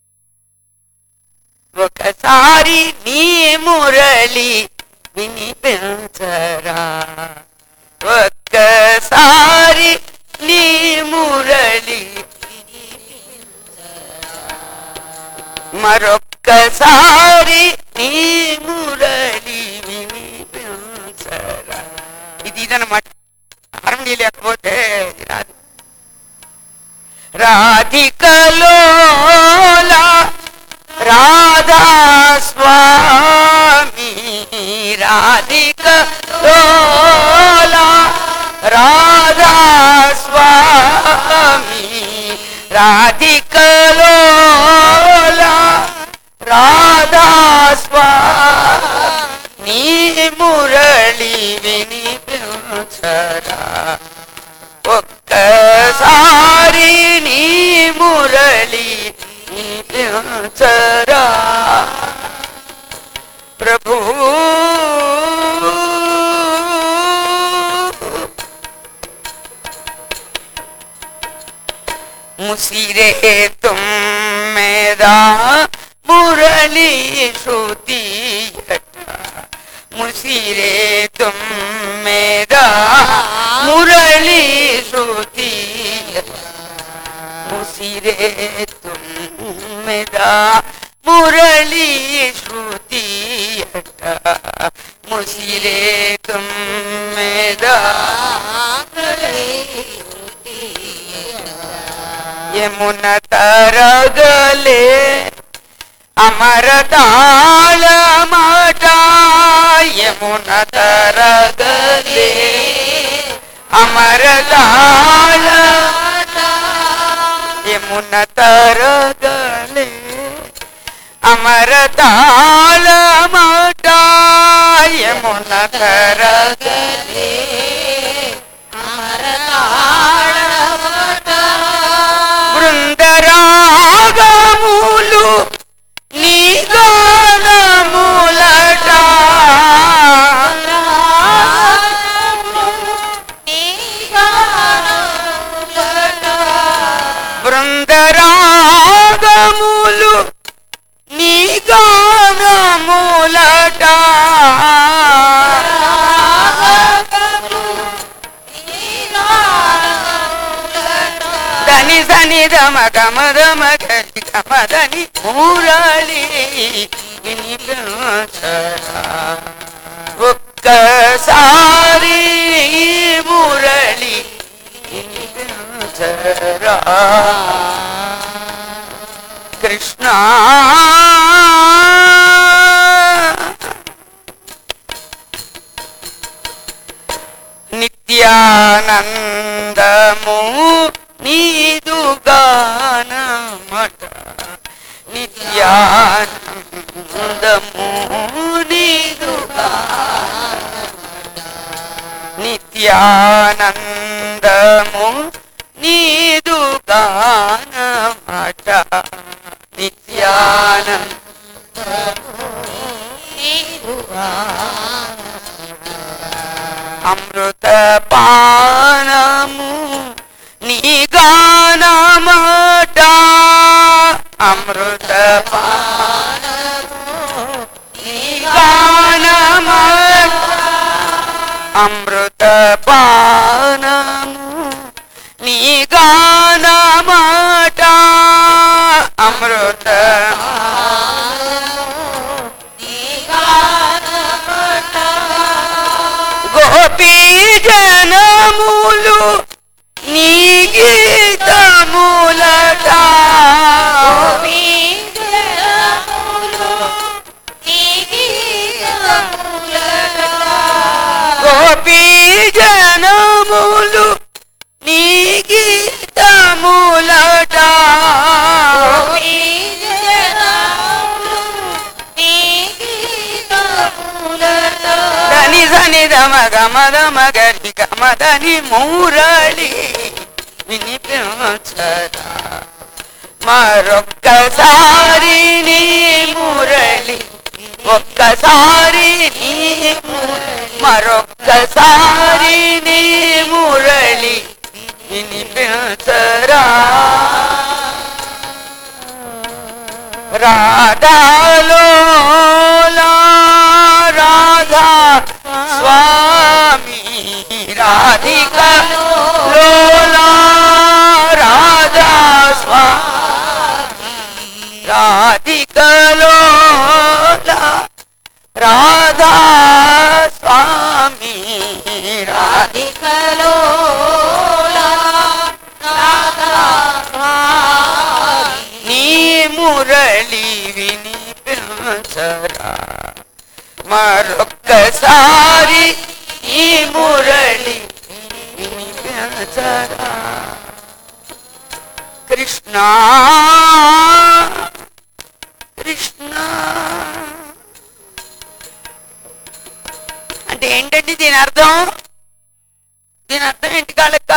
ఒకసారి నీ మురళి వినిపించరా ఒక్కసారి నీ మురళి మరొక్కసారి నీ మురళి వినిపించరా ఇది ఇదన్నమాట హార్మోని లేకపోతే ఇది రాదు రాధికలోలా రాధా స్వామి రాధిక లోలా రాధా స్వామి రాధిక లోలా రాధా స్వామి నీ మురళి వినిపించరా ఒక్కసారి నీ మురళి వినిపించరా ప్రభు ముసిరే తుమ్ మేరా మురళి శృతి ముసిరే తుమ్ మేరా మురళి శృతి ముసిరే తుమ్ మేరా మురళి శృతి ముసిరే తుమ్ మేరా యమున తరగలే అమర తాళ మాట యమున తరగలే అమర తాళ యమున తరగలే అమర తాళ మాట యమున తరగలే బృందరాగములు నీ గానములట బృందరాగములు నీ గానములట దని సని దమ గమ దమ గరి గమ దని మురళి వినిపించరా ఒక్కసారి మురళి వినిపించరా కృష్ణ నిత్యానందము నీదు గానమట నిత్యానందము నీదుగా నిత్యానందము నీదుగానమాట నిత్యానంద అమృత పానము నీ గానమాట అమృత పానము నీ గానమాట అమృత పానము నీ గానమాట అమృత గోపీ జనములు నీ గీతములట గోపీ జనములు నీ గీతములట దని ధని దమ గమ దమ గరి గమ దని మూరళి వినిపించరా మరొక్కసారి నీ మురళి ఒక్కసారి నీ మురళి, మరొక్కసారి నీ మురళి వినిపించరా రాధాలోలా రాధా స్వామి రాధిక లోలా రాధా స్వామి రాధిక లోలా రాధా స్వామి రాధిక నీ మురళి వినిపించరా మరొక్కసారి ఈ మురళి వినిపించరా కృష్ణ కృష్ణ అంటే ఏంటండి దీని అర్థం దీని అర్థం ఏంటి కాలక్క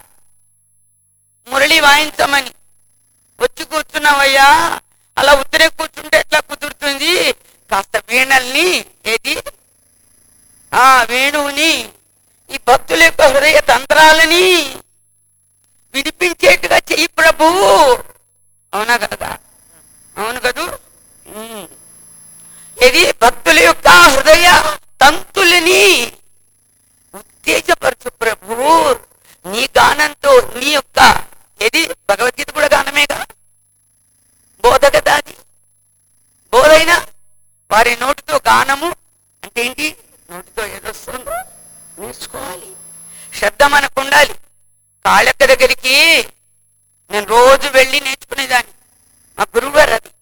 మురళి వాయించమని వచ్చి కూర్చున్నావయ్యా అలా ఉత్తరే కూర్చుంటే ఎట్లా కుదురుతుంది కాస్త వీణల్ని ఏది ఆ వేణువుని ఈ భక్తుల యొక్క హృదయ తంత్రాలని వినిపించేట్టుగా చెయ్యి ప్రభు అవునా కదా అవును కదూ ఉమ్. ఇది భక్తుల యొక్క హృదయ తంతులని ఉత్తేజపరచు ప్రభు నీ గానంతో నీ యొక్క ఏది భగవద్గీత కూడా గానమేగా బోధ కదా అది బోధైనా వారి నోటితో గానము అంటే ఏంటి నోటితో ఏదొస్తుందో నేర్చుకోవాలి శ్రద్ధ మనకు ఉండాలి కాళ్ళక్క దగ్గరికి నేను రోజు వెళ్ళి నేర్చుకునేదాన్ని మా గురువు గారు అది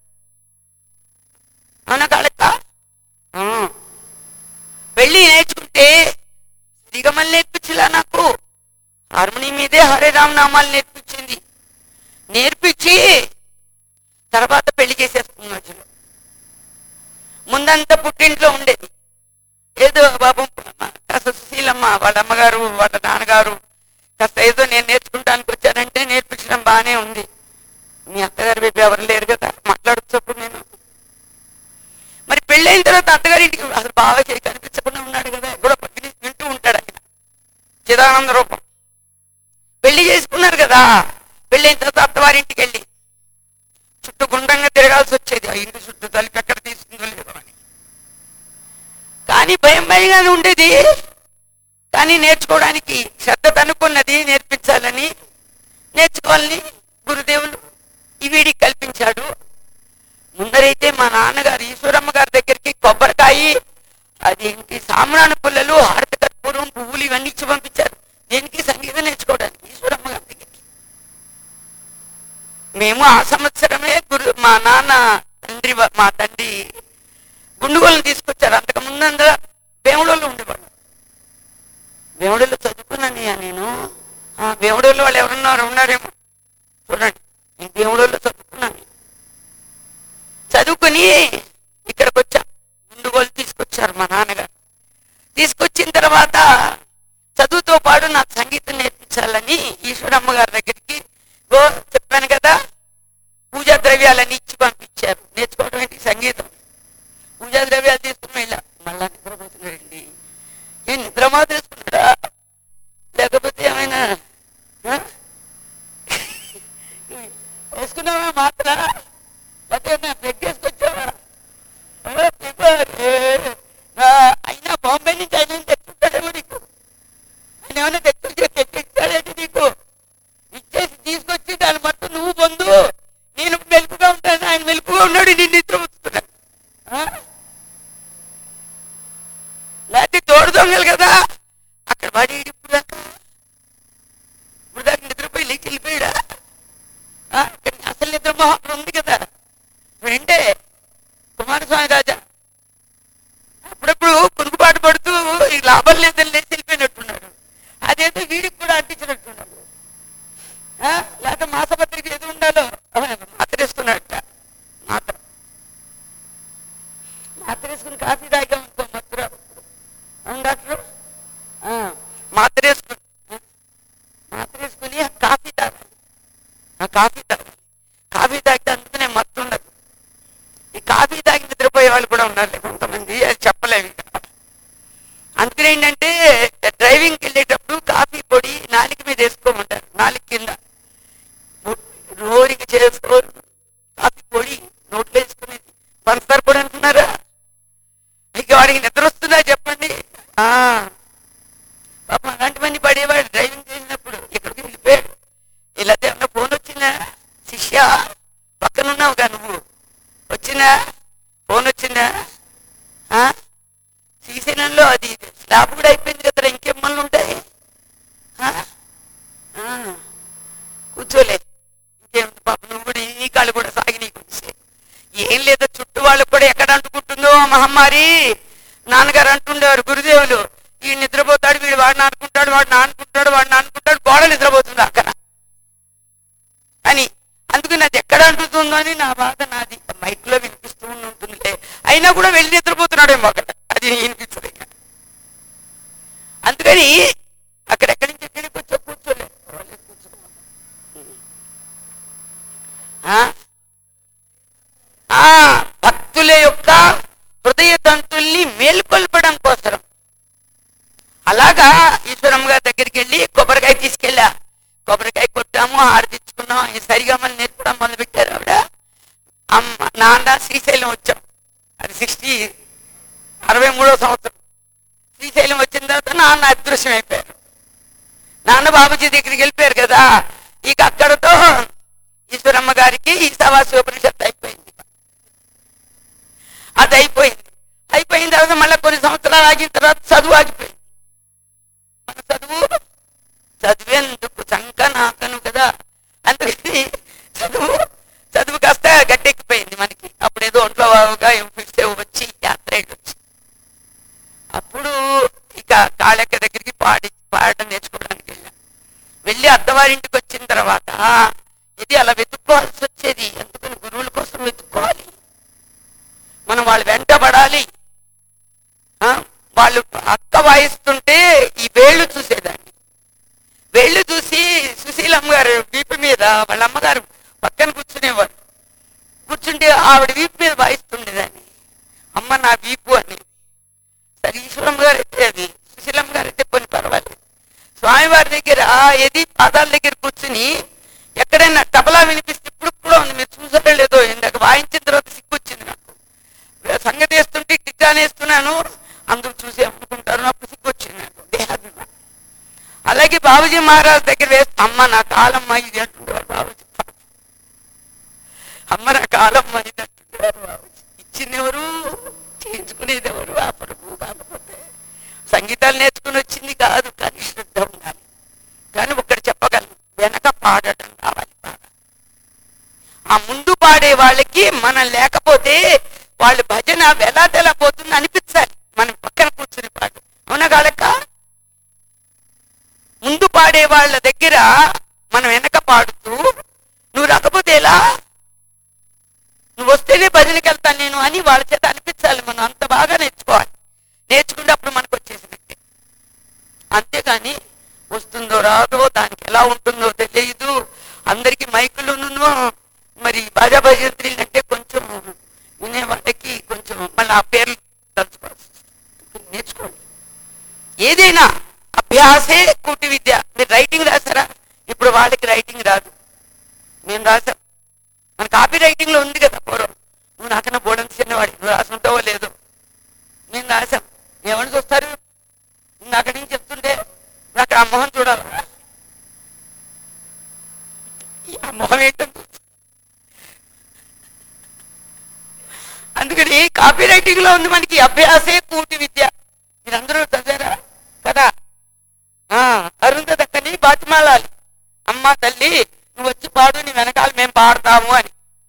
అవునా కాళ్ళక్క ఆ. వెళ్ళి నేర్చుకుంటే దిగమని నేర్పించలా నాకు హార్మోని మీదే హరే రామ్ నామాలు నేర్పించింది నేర్పించి తర్వాత పెళ్లి చేసేసుకున్న మధ్యలో ముందంతా పుట్టింట్లో ఉండేది ఏదో బాబు కాస్త సుశీలమ్మ వాళ్ళ అమ్మగారు వాళ్ళ నాన్నగారు కాస్త ఏదో నేను నేర్చుకుంటానికి వచ్చానంటే నేర్పించడం బాగానే ఉంది మీ అత్తగారు వైపు ఎవరు లేరు కదా మాట్లాడుతున్నప్పుడు నేను మరి పెళ్ళైన తర్వాత అత్తగారి ఇంటికి అసలు బాగా చేయి కనిపించకుండా ఉన్నాడు కదా ఎక్కడో పక్కన వింటూ ఉంటాడు ఆయన చిదానంద రూపం పెళ్లి చేసుకున్నారు కదా పెళ్ళైన తర్వాత అత్తవారింటికి వెళ్ళి చుట్టూ గుండ్రంగా తిరగాల్సి వచ్చేది ఆ ఇంటి చుట్టూ తలుపు ఎక్కడ తీసుకుందో లేదో అని కానీ భయం భయంగానే ఉండేది కానీ నేర్చుకోవడానికి శ్రద్ధ తనుకున్నది నేర్పించాలని నేర్చుకోవాలని గురుదేవులు ఈ వీడికి కల్పించాడు ముందరైతే మా నాన్నగారు ఈశ్వరమ్మ గారి దగ్గరికి కొబ్బరికాయ అదేంటి సామ్రాణ పుల్లలు హారత కర్పూరం పువ్వులు ఇవన్నీ ఇచ్చి పంపించారు దేనికి సంగీతం నేర్చుకోవడానికి ఈశ్వరమ్మ గారి దగ్గరికి మేము ఆ సంవత్సరమే గురు మా నాన్న తండ్రి వా- మా తండ్రి గుండుగోలను తీసుకొచ్చారు అంతకు ముందంతా వేముడోళ్ళు ఉండేవాడు వేముడోళ్ళు చదువుకున్నానయ్యా నేను ఆ వేముడోళ్ళు వాళ్ళు ఎవరున్నారు ఉన్నారేమో చూడండి నేను వేముడోళ్ళు చదువుకున్నాను తీసుకుని ఈశ్వరమ్మ గారి దగ్గరికి గో చెప్పాను కదా పూజా ద్రవ్యాలన్నీ ఇచ్చి పంపించారు నేర్చుకోవడం ఏంటి సంగీతం పూజా ద్రవ్యాలు తీసుకుని వెళ్ళా మళ్ళా నిద్రపోతున్నాడండి ఏ నిద్రమా తీసుకున్నాడా లేకపోతే ఏమైనా ఆ? వేసుకున్నావా మాత్ర లేకపోతే నా పెగ్గేసుకొచ్చావా ఓ, పిపర్. ఏ, ఆ, అయినా బాంబే నుంచి ఆయన ఏం తెచ్చుంటాడేమో నీకు ఆయన ఏమైనా తెచ్చి తెచ్చిస్తాడేంటి నీకు ఇచ్చేసి తీసుకొచ్చి దాని మొత్తం నువ్వు పొందు నేను మెలుపుగా ఉంటాను ఆయన మెలుపుగా ఉన్నాడు నేను నిద్ర వస్తున్నాను లేకపోతే తోడు దొంగలు కదా అక్కడ వాడి ఇప్పుడు దాకా ఇప్పుడు దాకా నిద్రపోయి లేచి వెళ్ళిపోయాడా ఆ, ఇక్కడ అసలు నిద్ర మొహం అక్కడ ఉంది కదా వెంటే కుమారస్వామి రాజా అప్పుడప్పుడు కునుకుబాటు పడుతూ ఈ లాభం లేదని లేచి వెళ్ళిపోయినట్టున్నాడు అదేదో వీడికి కూడా అంటించినట్టున్నాడు ఆ, లేకపోతే మాసపత్రిక ఏది ఉండాలో మాత్రేసుకున్నట్ట మాత్ర మాత్రేసుకుని కాఫీ తాగాం అనుకో మత్తుర అవును డాక్టర్ ఆ, మాత్రేసుకుని మాత్రేసుకుని కాఫీ తాగాలి ఆ కాఫీ తాగాలి కాఫీ తాగితే అందుకనే మత్తు ఉండదు ఈ కాఫీ తాగి నిద్రపోయే వాళ్ళు కూడా ఉన్నారు కొంతమంది అది చెప్పలేము ఇంకా అందుకని ఏంటంటే డ్రైవింగ్కి వెళ్ళేటప్పుడు కాఫీ పొడి నాలుక మీద వేసుకోమంటారు నాలుగు కింద రోడికి చేసుకో కాఫీ పొడి నోట్లో వేసుకునేది పంచదార పొడి అంటున్నారా ఇక వాడికి నిద్ర వస్తుందా చెప్పండి ఆ పాపం అలాంటివన్నీ పడేవాడు డ్రైవింగ్ చేసినప్పుడు ఎక్కడికి వెళ్ళిపోయాడు ఇలా ఏమన్నా ఫోన్ వచ్చిందా శిష్య పక్కన ఉన్నావుగా నువ్వు వచ్చిందా ఫోన్ వచ్చిందా ఆ? శ్రీశైలంలో అది స్లాబ్ కూడా అయిపోయింది కదా ఇంకేం మళ్ళీ ఉంటాయి ఆ? ఆ. కూర్చోలే ఇంకేం పాపం నువ్వు కూడా నీ కాళ్ళు కూడా సాగి నీకు వచ్చాయి. ఏం లేదో చుట్టూ వాళ్ళు కూడా ఎక్కడ అంటుకుంటుందో ఆ మహమ్మారి నాన్నగారు అంటుండేవారు గురుదేవులు ఈ నిద్రపోతాడు వీడు వాడిని అనుకుంటాడు వాడిని అనుకుంటాడు వాడిని అనుకుంటాడు గోడ నిద్రపోతుంది అక్కడ అని అందుకు నాది ఎక్కడ అంటుతుందో అని నా బాధ నాది మైక్ లో వినిపిస్తూ ఉంటుందిలే అయినా కూడా వెళ్ళి నిద్రపోతున్నాడేమో అక్కడ అది వినిపించదు ఇక. అందుకని అక్కడెక్కడి నుంచి ఎక్కడికి వచ్చా కూర్చోలే వాళ్ళే కూర్చోమన్నారు. ఆ? ఆ, భక్తుల యొక్క హృదయ తంతుల్ని మేల్కొల్పడం కోసం అలాగా ఈశ్వరమ్మ గారి దగ్గరికి వెళ్ళి కొబ్బరికాయ తీసుకెళ్ళా కొబ్బరికాయ కొట్టాము హారతిచ్చుకున్నాం ఈ సరిగా మళ్ళీ నేర్పడం మొదలు పెట్టారు ఆవిడ అమ్మ నాన్న శ్రీశైలం వచ్చాం అది సిక్స్టీ అరవై మూడో సంవత్సరం శ్రీశైలం వచ్చిన తర్వాత నాన్న అదృశ్యం అయిపోయారు నాన్న బాబుజీ దగ్గరికి వెళ్ళిపోయారు కదా ఇక అక్కడతో ఈశ్వరమ్మ గారికి ఈ సవాసి ఉపనిషత్తు అయిపోయింది అది అయిపోయింది అయిపోయిన తర్వాత మళ్ళీ కొన్ని సంవత్సరాలు ఆగిన తర్వాత చదువు ఆగిపోయింది మన చదువు చదివేందుకు చంక నాకను కదా అందుకని చదువు చదువు కాస్త గట్టెక్కిపోయింది మనకి అప్పుడు ఏదో ఒంట్లో బాగుగా ఫిక్స్ వచ్చి యాత్ర వచ్చి అప్పుడు ఇక కాళెక్క దగ్గరికి పాడి పాడటం నేర్చుకోవడానికి వెళ్ళాం వెళ్ళి అత్తవారింటికి వచ్చిన తర్వాత ఇది అలా వెతుక్కోవాల్సి వచ్చేది ఎందుకని గురువుల కోసం వెతుక్కోవాలి మనం వాళ్ళు వెంటబడాలి ఆ, వాళ్ళు అక్క వాయిస్తుంటే ఈ వేళ్ళు చూసేదాన్ని వేళ్ళు చూసి సుశీలమ్మ గారు వీపు మీద వాళ్ళ అమ్మగారు పక్కన కూర్చునేవారు కూర్చుంటే ఆవిడ వీపు మీద వాయిస్తుండేదాన్ని అమ్మ నా వీపు అని సరే ఈశ్వరమ్మ గారు అయితే అది సుశీలమ్మ గారు అయితే కొన్ని పర్వాలేదు స్వామివారి దగ్గర ఏది పాదాల దగ్గర కూర్చుని ఎక్కడైనా తబలా వినిపిస్తే ఇప్పుడు కూడా ఉంది మీరు చూసారో లేదో ఇందాక వాయించిన తర్వాత సిగ్గు వచ్చింది నాకు సంగతి వేస్తుంటే టిక్కాన్ వేస్తున్నాను అందరూ చూసి అనుకుంటారు అప్పుడు సిగ్గు వచ్చింది నాకు దేహాభిమానం అలాగే బాబుజీ మహారాజ్ దగ్గర వేస్తే అమ్మ నా కాలమ్మ ఇది అంటుండేవారు బాబుజీ అమ్మ నా కాలమ్మ ఇది అంటుండేవారు బాబుజీ ఇచ్చింది ఎవరు చేయించుకునేది ఎవరు అప్పుడు కాకపోతే సంగీతాలు నేర్చుకుని వచ్చింది కాదు కానీ శ్రద్ధ ఉండాలి కానీ ఒక్కటి చెప్పగలను వెనక పాడటం కావాలి బాగా ఆ ముందు పాడే వాళ్ళకి మనం లేకపోతే వాళ్ళు భజన ఎలా తెలపోతుంది అనిపించాలి మనం పక్కన కూర్చుని పాడు అవునా కాదక్క ముందు పాడే వాళ్ళ దగ్గర మనం వెనక పాడుతూ నువ్వు రాకపోతే ఎలా నువ్వు వస్తేనే భజనకి వెళ్తాను నేను అని వాళ్ళ చేత అనిపించాలి మనం అంత బాగా నేర్చుకోవాలి నేర్చుకుంటే అప్పుడు మనకు వచ్చేసినట్టే అంతేగాని వస్తుందో రాదో దానికి ఎలా మైకులును మరి బాజా భజంత్రీలు అంటే కొంచెం వినే వాళ్ళకి కొంచెం మళ్ళీ ఆ పేర్లు తలుచుకోవాల్సి వస్తుంది. నేర్చుకోండి ఏదైనా అభ్యాసే కూటి విద్య మీరు రైటింగ్ రాసారా ఇప్పుడు వాళ్ళకి రైటింగ్ రాదు మేము రాసాం మన కాపీ రైటింగ్ లో ఉంది కదా పూర్వం నువ్వు నాకన్నా బోర్డు చిన్నవాడి నువ్వు రాసుంటావో లేదో మేము రాసాం ఎవరిని చూస్తారు నువ్వు అక్కడి నుంచి చెప్తుంటే నువ్వు అక్కడ ఆ మొహం చూడాలి ఈ ఆ మొహం ఏంటంటే అందుకని కాపీ రైటింగ్ లో ఉంది మనకి అభ్యాసే కూటి విద్య మీరందరూ చదివారా కదా ఆ, అరుంధదక్కని బాతిమాలాలి అమ్మ తల్లి నువ్వు వచ్చి పాడు నీ వెనకాల మేము పాడతాము అని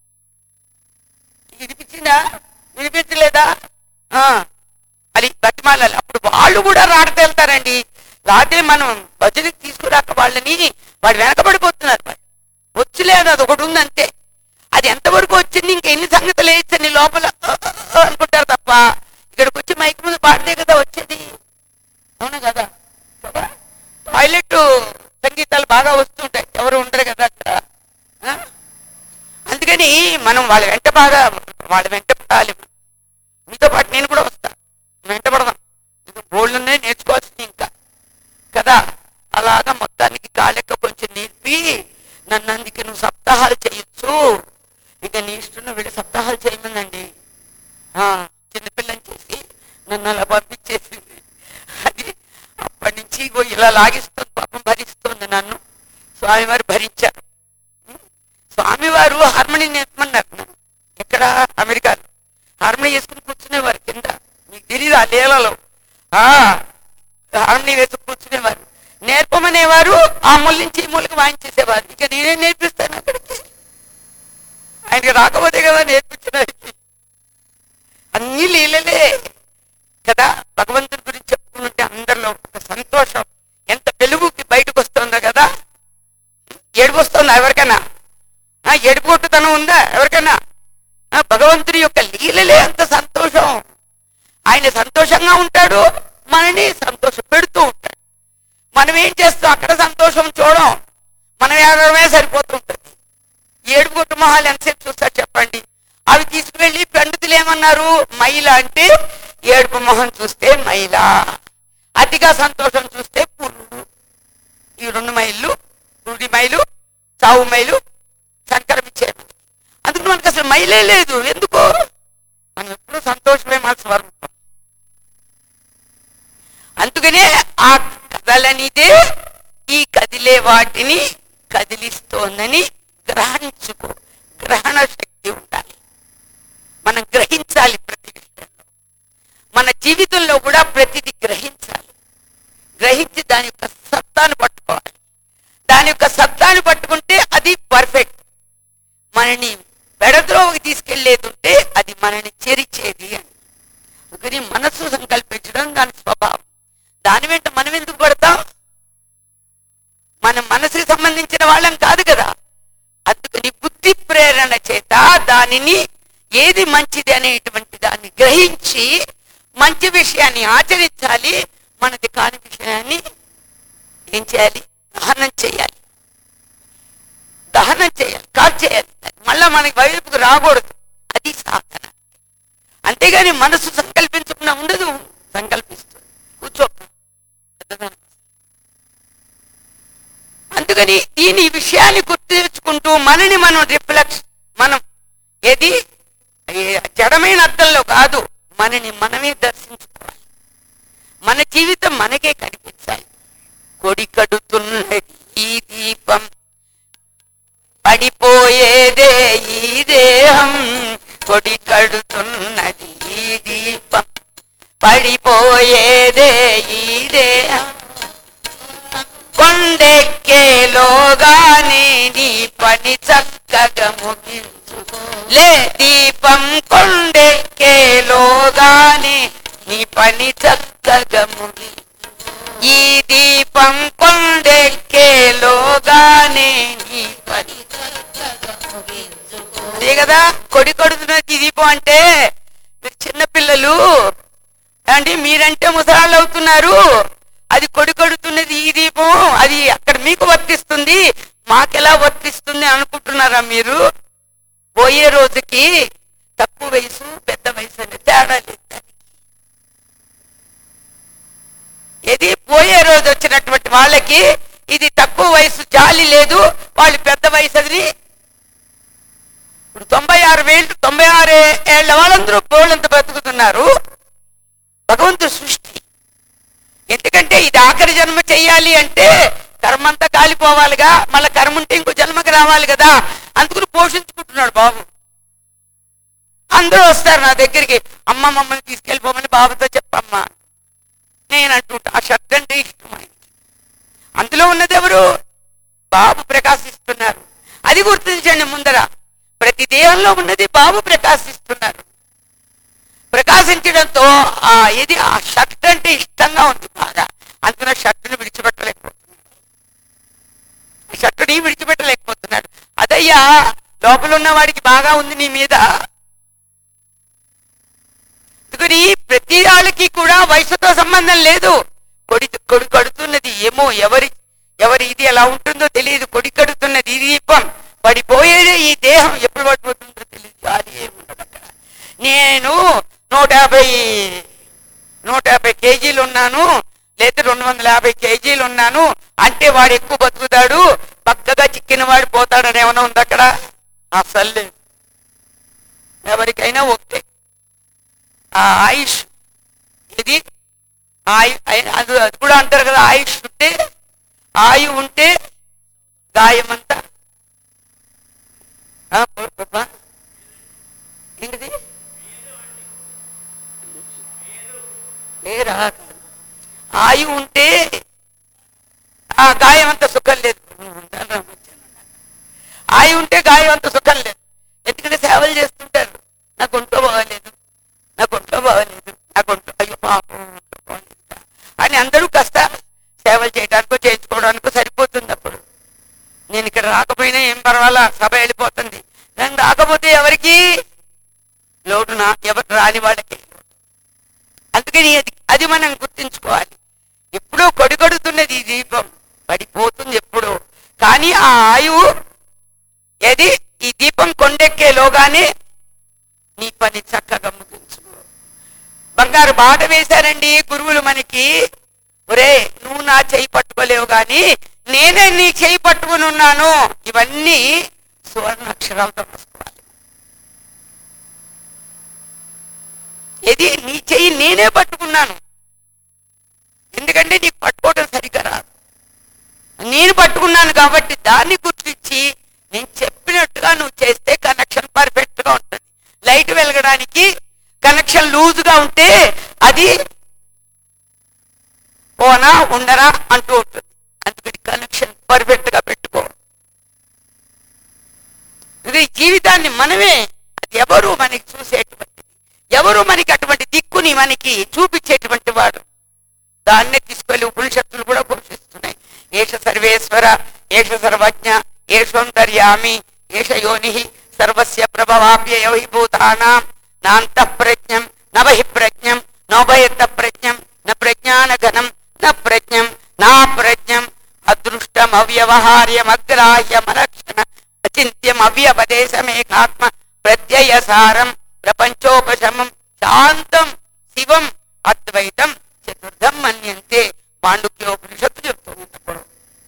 వినిపించిందా వినిపించలేదా ఆ, అది బతిమాలాలి అప్పుడు వాళ్ళు కూడా రాడత వెళ్తారండి రాతే మనం భజనకి తీసుకురాక వాళ్ళని వాడు వెనకబడిపోతున్నారు వాళ్ళు వచ్చలేదు అది ఒకటి ఉంది అంతే అది ఎంతవరకు వచ్చింది ఇంక ఎన్ని సంగతులు వేయచ్చని లోపల "ఆ, ఆ, ఆ" అనుకుంటారు తప్ప ఇక్కడికి వచ్చి మైక్ ముందు పాడితే కదా వచ్చేది అవునా కదా కదా టాయిలెట్ సంగీతాలు బాగా వస్తుంటాయి ఎవరు ఉండరు కదా అక్కడ ఆ? అందుకని మనం వాళ్ళ వెంట బాగా వాళ్ళ వెంట పడాలి మీతో పాటు నేను కూడా వస్తా వెంట పడదాం బోళ్ళనే నేర్చుకోవాల్సింది ఇంకా కదా అలాగా మొత్తానికి గాలెక్క కొంచెం నేర్పి నన్ను అందుకే నువ్వు సప్తాహాలు చేయొచ్చు ఇక నీ ఇష్టం వీళ్ళు సప్తాహాలు చేయమనండి ఆ, చిన్నపిల్లని చేసి నన్ను అలా పంపించేసింది అది అప్పటి నుంచి ఇగో ఇలా లాగిస్తుంది పాపం భరిస్తుంది నన్ను స్వామివారు భరించారు స్వామివారు హార్మోని నేర్పమన్నారు నన్ను. ఎక్కడ అమెరికాలో హార్మోని వేసుకుని కూర్చునేవారు కింద మీకు తెలియదు ఆ లీలలో ఆ, హార్మోని వేసుకుని కూర్చునేవారు నేర్పమనేవారు ఆ మూల నుంచి ఈ మూలకి వాయించేసేవారు ఇక నేనే నేర్పిస్తాను అక్కడికి ఆయనకి రాకపోతే కదా నేర్పించడానికి అన్ని లీలలే కదా భగవంతుడి గురించి చెప్పుకుంటే అందరిలో ఒక సంతోషం ఎంత వెలుగుకి బయటకు వస్తుందో కదా ఏడుపు వస్తుందా ఎవరికైనా ఆ ఏడుపు కొట్టుతనం ఉందా ఎవరికైనా ఆ, భగవంతుడి యొక్క లీలలే అంత సంతోషం ఆయన సంతోషంగా ఉంటాడు మనని సంతోష పెడుతూ ఉంటాడు మనం ఏం చేస్తాం అక్కడ సంతోషం చూడం మనం ఏడవడమే సరిపోతుంటుంది ఏడుపు కొట్టు మొహాలు ఎంతసేపు చూస్తారు చెప్పండి అవి తీసుకువెళ్ళి పండితులు ఏమన్నారు మైల అంటే ఏడుపు మొహం చూస్తే మైల అతిగా సంతోషం చూస్తే పురుడు ఈ రెండు మైళ్ళు పురుడి మైలు చావు మైలు సంకరమిచ్చే అందుకు మనకు అసలు మైలే లేదు ఎందుకు మనం ఎప్పుడు సంతోషమే మన స్వరూపం అందుకనే ఆ కదలనిదే ఈ కదిలే వాటిని కదిలిస్తోందని గ్రహించుకో గ్రహణ శక్తి ఉండాలి మనం గ్రహించాలి ప్రతి విషయంలో మన జీవితంలో కూడా ప్రతిదీ గ్రహించాలి గ్రహించి దాని యొక్క సత్తాను పట్టుకోవాలి దాని యొక్క సత్తాను పట్టుకుంటే అది పర్ఫెక్ట్ మనని పెడద్రోవకి తీసుకెళ్లేది ఉంటే అది మనని చెరిచేది అని అందుకని మనస్సు సంకల్పించడం దాని స్వభావం దాని వెంట మనం ఎందుకు పడతాం మన మనసుకి సంబంధించిన వాళ్ళం కాదు కదా అందుకని బుద్ధి ప్రేరణ చేత దానిని ఏది మంచిది అనేటువంటి దాన్ని గ్రహించి మంచి విషయాన్ని ఆచరించాలి మనది కాని విషయాన్ని ఏం చేయాలి దహనం చేయాలి దహనం చేయాలి కాల్ చేయాలి మళ్ళా మనకి వైపుకు రాకూడదు అది సాధన అంతేగాని మనసు సంకల్పించకుండా ఉండదు సంకల్పిస్తుంది కూర్చో పెద్దదాని అందుకని దీని ఈ విషయాన్ని గుర్తు తెచ్చుకుంటూ మనని మనం రిఫ్లెక్స్ మనం ఏది ఏ జడమైన అర్థంలో కాదు మనని మనమే దర్శించుకోవాలి మన జీవితం మనకే కనిపించాలి కొడి కడుతున్నది ఈ దీపం పడిపోయేదే ఈ దేహం కొడి కడుతున్నది ఈ దీపం పడిపోయేదే ఈ దేహం కొండెక్కేలోగానే నీ పని చక్కగా ముగించు లే దీపం కొండెక్కేలోగానే నీ పని చక్కగా ముగి ఈ దీపం కొండెక్కేలోగానే నీ పని అదే కదా కొడి కొడుతున్నది ఈ దీపం అంటే మీరు చిన్న పిల్లలు అంటే మీరంటే ముసలాళ్ళు అవుతున్నారు అది కొడి కొడుతున్నది ఈ దీపం అది అక్కడ మీకు వర్తిస్తుంది మాకెలా వర్తిస్తుంది అనుకుంటున్నారా మీరు పోయే రోజుకి తక్కువ వయసు పెద్ద వయసు అనే తేడా లేదు దానికి. ఇది పోయే రోజు వచ్చినటువంటి వాళ్ళకి ఇది తక్కువ వయసు జాలి లేదు వాళ్ళు పెద్ద వయసు అది ఇప్పుడు తొంభై ఆరు వేలు తొంభై ఆరు ఏళ్ళ వాళ్ళందరూ బోళ్ళంత బతుకుతున్నారు భగవంతుడు సృష్టి ఎందుకంటే ఇది ఆఖరి జన్మ చెయ్యాలి అంటే కర్మంతా కాలిపోవాలిగా మళ్ళీ కర్మ ఉంటే ఇంకో జన్మకి రావాలి కదా అందుకుని పోషించుకుంటున్నాడు బాబు అందరూ వస్తారు నా దగ్గరికి అమ్మ మమ్మల్ని తీసుకెళ్ళిపోమని బాబుతో చెప్పమ్మా నేను అంటుంటా ఆ షర్ట్ అంటే ఇష్టం ఆయనకి. అందులో ఉన్నది ఎవరు బాబు ప్రకాశిస్తున్నారు అది గుర్తించండి ముందర ప్రతి దేహంలో ఉన్నది బాబు ప్రకాశిస్తున్నారు ప్రకాశించడంతో ఆ ఇది ఆ షర్ట్ అంటే ఇష్టంగా ఉంది బాగా అందుకని షర్టుని విడిచిపెట్టలేకపోతున్నాడు ఆ షర్టుని విడిచిపెట్టలేకపోతున్నాడు అదయ్యా లోపల ఉన్న వాడికి బాగా ఉంది నీ మీద అందుకని ప్రతి వాళ్ళకి కూడా వయసుతో సంబంధం లేదు కొడి కొడి కడుతున్నది ఏమో ఎవరి ఎవరి ఇది ఎలా ఉంటుందో తెలియదు కొడి కడుతున్నది ఇది దీపం పడిపోయేదే ఈ దేహం ఎప్పుడు పడిపోతుందో తెలియదు అది ఏముండదు అక్కడ నేను నూట యాభై నూట యాభై కేజీలు ఉన్నాను లేదా రెండు వందల యాభై కేజీలు ఉన్నాను అంటే వాడు ఎక్కువ బతుకుతాడు పక్కగా చిక్కిన వాడు పోతాడని ఏమైనా ఉంది అక్కడ అసలు లేదు ఎవరికైనా ఒకటే ఆ ఆయుష్ ఇది ఆయు ఆయ- అది అది కూడా అంటారు కదా ఆయుష్ ఉంటే ఆయు ఉంటే గాయమంతా ఆ, పో- పోపా. ఏంటిది లేరా ఆయు ఉంటే ఆ గాయం అంత సుఖం లేదు ఆయు ఉంటే గాయం అంత సుఖం లేదు ఎందుకంటే సేవలు చేస్తుంటారు నాకు ఒంట్లో బాగలేదు నాకు ఒంట్లో బాగలేదు నాకు ఒంట్లో అయ్యో పాపం ఒంట్లో బాగలేదు అని అందరూ కాస్త సేవలు చేయడానికో చేయించుకోవడానికో సరిపోతుంది అప్పుడు నేను ఇక్కడ రాకపోయినా ఏం పర్వాలా సభ వెళ్ళిపోతుంది నేను రాకపోతే ఎవరికి లోటు నా ఎవరు రాని వాళ్ళకి అందుకని అది అది మనం గుర్తించుకోవాలి ఎప్పుడో కొడిగొడుతున్నది ఈ దీపం పడిపోతుంది ఎప్పుడో కానీ ఆ ఆయువు ఏది ఈ దీపం కొండెక్కేలోగానే నీ పని చక్కగా ముగించుకో బంగారు బాట వేశారండి గురువులు మనకి ఒరే నువ్వు నా చేయి పట్టుకోలేవు గాని నేనే నీ చేయి పట్టుకుని ఉన్నాను ఇవన్నీ సువర్ణ అక్షరాలతో రాసుకోవాలి ఇది నీ చెయ్యి నేనే పట్టుకున్నాను ఎందుకంటే నీకు పట్టుకోవడం సరిగ్గా రాదు నేను పట్టుకున్నాను కాబట్టి దాన్ని గుర్తించి నేను చెప్పినట్టుగా నువ్వు చేస్తే కనెక్షన్ పర్ఫెక్ట్ గా ఉంటుంది లైట్ వెలగడానికి కనెక్షన్ లూజ్ గా ఉంటే అది పోనా ఉండరా అంటూ ఉంటుంది అందుకని కనెక్షన్ పర్ఫెక్ట్ గా పెట్టుకో ఇది జీవితాన్ని మనమే అది ఎవరు మనకి చూసేటువంటిది ఎవరు మనకి అటువంటి దిక్కుని మనకి చూపించేటువంటి వాడు దాన్నే తీసుకెళ్లి ఉపనిషత్తులు కూడా ఘోషిస్తున్నాయి ఏష సర్వేశ్వర ఏష సర్వజ్ఞ ఏషోంతర్యామి ఏష యోని సర్వస్య ప్రభవాప్యయో భూతానాం నాంత ప్రజ్ఞం నవహి ప్రజ్ఞం నోభయత ప్రజ్ఞం న ప్రజ్ఞానఘనం న ప్రజ్ఞం నా ప్రజ్ఞం అదృష్టం అవ్యవహార్యం అగ్రాహ్యమలక్షణ అచింత్యం అవ్యపదేశమేకాత్మ ప్రత్యయసారం ప్రపంచోపశమం శాంతం శివం అద్వైతం చతుర్థం మన్యంతే మాండుక్యోపనిషత్తు చెప్తుంది ఇంత పొడవు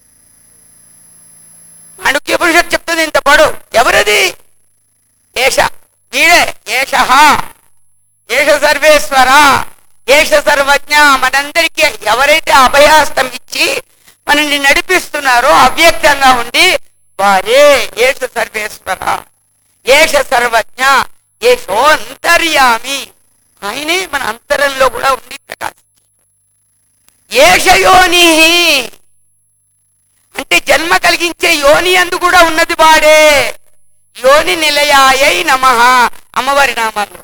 మాండుక్యోపనిషత్తు చెప్తుంది ఇంత పొడవు ఎవరది ఏష వీడే ఏష ఏష సర్వేశ్వర ఏష సర్వజ్ఞ మనందరికీ ఎవరైతే అభయాస్తం ఇచ్చి మనల్ని నడిపిస్తున్నారో అవ్యక్తంగా ఉండి వారే ఏష సర్వేశ్వర ఏష సర్వజ్ఞ ఏషో అంతర్యామి ఆయనే మన అంతరంలో కూడా ఉండి ప్రకాశించి ఏష యోని అంటే జన్మ కలిగించే యోని అందు కూడా ఉన్నది వాడే యోని నిలయాయై నమ అమ్మవారి నామాలు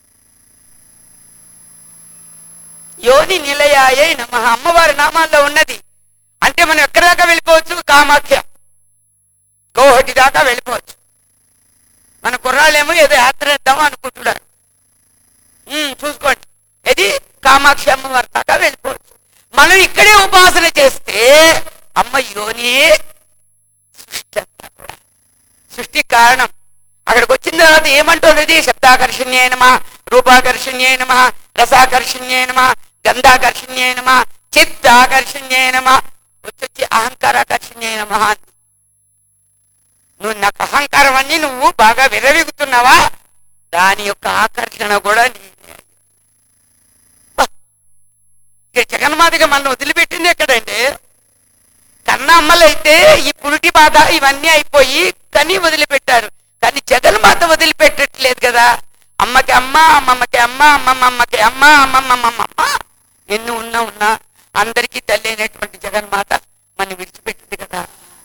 యోని నిలయాయై నమ అమ్మవారి నామాల్లో ఉన్నది అంటే మనం ఎక్కడి దాకా వెళ్ళిపోవచ్చు కామాఖ్య గౌహటి దాకా వెళ్ళిపోవచ్చు మన కుర్రాళ్ళేమో ఏదో యాత్ర వేద్దాం అనుకుంటున్నారు ఉమ్, చూసుకోండి ఇది కామాక్షి అమ్మవారి దాకా వెళ్ళిపోవచ్చు మనం ఇక్కడే ఉపాసన చేస్తే అమ్మ యోని సృష్టి అంతా కూడా సృష్టి కారణం అక్కడికి వచ్చిన తర్వాత ఏమంటున్నది శబ్దాకర్షణ్యే నమ రూపాకర్షణ్యే నమ రసాకర్షణ్యే నమ గంధాకర్షణ్యే నమ చిత్తాకర్షణ్యే నమ వచ్చి అహంకారాకర్షణ్యే నమ అంది. నువ్వు నాకు అహంకారం అన్ని నువ్వు బాగా విరవిగుతున్నావా దాని యొక్క ఆకర్షణ కూడా నేనే బా. ఇక జగన్మాతగా మనం వదిలిపెట్టింది ఎక్కడండి కన్న అమ్మలైతే ఈ పురిటి బాధ ఇవన్నీ అయిపోయి కని వదిలిపెట్టారు కానీ జగన్మాత వదిలిపెట్టట్లేదు కదా అమ్మకి అమ్మ అమ్మమ్మకి అమ్మ అమ్మమ్మ అమ్మకి అమ్మ అమ్మమ్మ అమ్మమ్మ ఎన్ని ఉన్నా ఉన్నా అందరికీ తల్లి అయినటువంటి జగన్మాత మనం విడిచిపెట్టింది కదా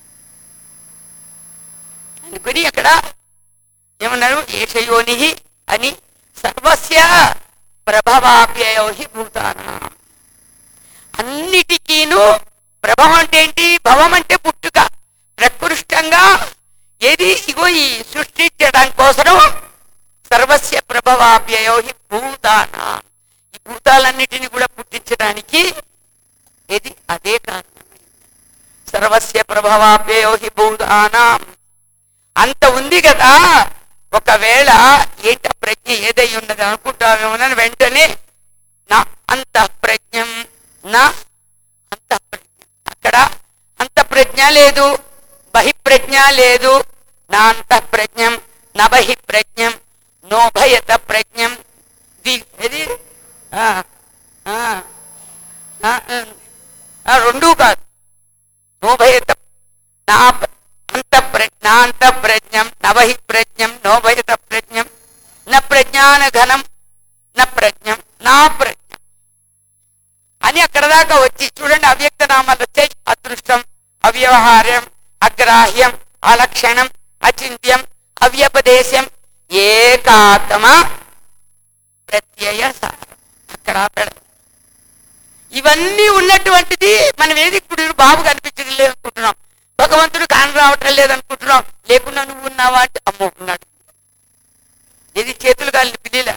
అనుకుని అక్కడ ఏమన్నారు ఏషయోని అని సర్వస్య ప్రభవాప్యయో హి భూతాన అన్నిటికీను ప్రభవం అంటే ఏంటి భవం అంటే పుట్టుక ప్రకృష్టంగా ఏది ఇగో ఈ సృష్టించడం కోసం సర్వస్య ప్రభవాప్యయో హి భూతాన ఈ భూతాలన్నిటిని కూడా పుట్టించడానికి ఇది అదే కారణం సర్వస్య ప్రభవాప్యయో హి భూతానాం అంత ఉంది కదా ఒకవేళ ఏంట ప్రజ్ఞ ఏదై ఉన్నది అనుకుంటామేమోనని వెంటనే నా అంత ప్రజ్ఞం నా అంత ప్రజ్ఞ అక్కడ అంత ప్రజ్ఞ లేదు బహిప్రజ్ఞ లేదు నా అంత ప్రజ్ఞం నా బహి ప్రజ్ఞం నోభయత ప్రజ్ఞం ది- ఏది ఆ, ఆ, ఆ, ఆ, రెండూ కాదు నోభయత నా ప్ర- అంత ప్రజ్ఞ అంత ప్రజ్ఞం నవహి ప్రజ్ఞం నోభయత ప్రజ్ఞం న ప్రజ్ఞాన ఘనం న ప్రజ్ఞం నా ప్రజ్ఞం అని అక్కడ దాకా వచ్చి చూడండి అవ్యక్త నామాలు వచ్చాయి అదృష్టం అవ్యవహార్యం అగ్రాహ్యం అలక్షణం అచింత్యం అవ్యపదేశం ఏకాత్మ ప్రత్యయ సారం అక్కడ పెడ ఇవన్నీ ఉన్నటువంటిది మనం ఏది ఇప్పుడు బాబు కనిపించడం లేదు అనుకుంటున్నాం భగవంతుడు కాని రావటం లేదనుకుంటున్నాం లేకుండా నువ్వు ఉన్నావా అంటే అమ్మో ఉన్నాడు ఇది చేతులు కాలిన పిల్లిలా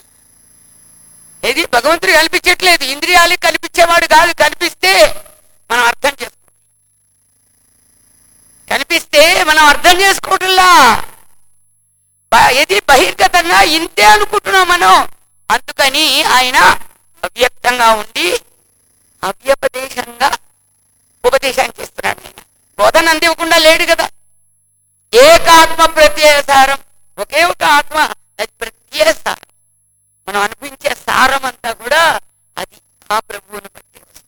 ఏది భగవంతుడు కనిపించట్లేదు ఇంద్రియాలు కనిపించేవాడు కాదు కనిపిస్తే మనం అర్థం చేసుకో కనిపిస్తే మనం అర్థం చేసుకోవటంలా బ- ఏది బహిర్గతంగా ఇంతే అనుకుంటున్నాం మనం అందుకని ఆయన అవ్యక్తంగా ఉండి అవ్యపదేశంగా ఉపదేశాన్ని చేస్తున్నాడు ఆయన బోధన అందివ్వకుండా లేడు కదా ఏకాత్మ ప్రత్యయసారం ఒకే ఒక ఆత్మ అది ప్రత్యయ సారం మనం అనిపించే సారం అంతా కూడా అది ఆ ప్రభువుని బట్టి వస్తుంది.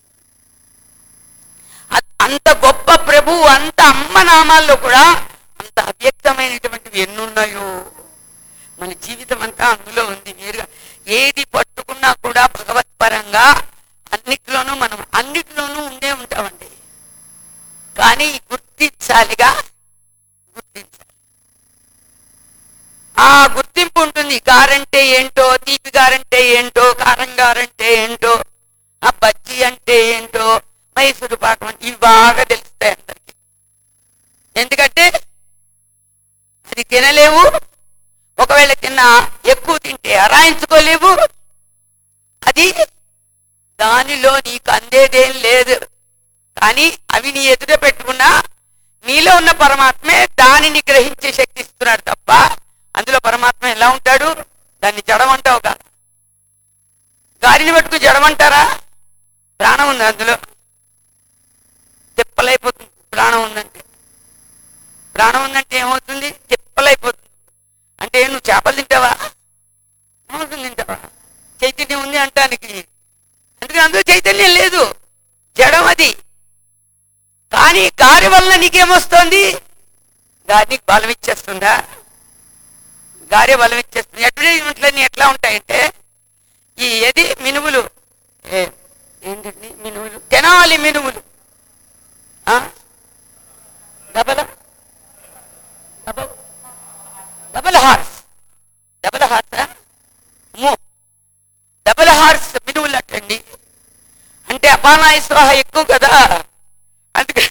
అ- అంత గొప్ప ప్రభువు అంత అమ్మ నామాల్లో కూడా అంత అవ్యక్తమైనటువంటివి ఎన్నున్నాయో మన జీవితం అంతా అందులో ఉంది నేరుగా ఏది పట్టుకున్నా కూడా భగవత్పరంగా అన్నిట్లోనూ మనం అన్నిట్లోనూ ఉండే ఉంటామండి కానీ గుర్తించాలిగా గుర్తించాలి ఆ గుర్తింపు ఉంటుంది గారంటే ఏంటో తీపి గారంటే ఏంటో కారం గారంటే ఏంటో ఆ బజ్జీ అంటే ఏంటో మైసూరు పాకం అంటే ఇవి బాగా తెలుస్తాయి అందరికి ఎందుకంటే అది తినలేవు ఒకవేళ తిన్నా ఎక్కువ తింటే అరాయించుకోలేవు అది దానిలో నీకు అందేదేం లేదు కానీ అవి నీ ఎదుట పెట్టుకున్నా నీలో ఉన్న పరమాత్మే దానిని గ్రహించే శక్తి ఇస్తున్నాడు తప్ప అందులో పరమాత్మ ఎలా ఉంటాడు దాన్ని జడమంటావు కాదు గాలిని పట్టుకుని జడమంటారా ప్రాణం ఉంది అందులో తిప్పలైపోతుంది ప్రాణం ఉందంటే ప్రాణం ఉందంటే ఏమవుతుంది తిప్పలైపోతుంది అంటే నువ్వు చేపలు తింటావా మాంసం తింటావా చైతన్యం ఉంది అంటానికి అందుకని అందులో చైతన్యం లేదు జడం అది కానీ గాలి వలన నీకేమొస్తుంది గాలి నీకు బలం ఇచ్చేస్తుందా గాలి బలం ఇచ్చేస్తుంది అడ్వర్టైజ్మెంట్లన్నీ ఎట్లా ఉంటాయంటే ఈ ఏది మినుములు ఏ, ఏంటండి మినుములు తెనాలి మినుములు ఆ? డబల డబల్ డబల్ హార్స్ డబల్ హార్సా మో డబల్ హార్స్ మినుములు అట్టండి అంటే అపానాయ స్వాహ ఎక్కువ కదా అందుకే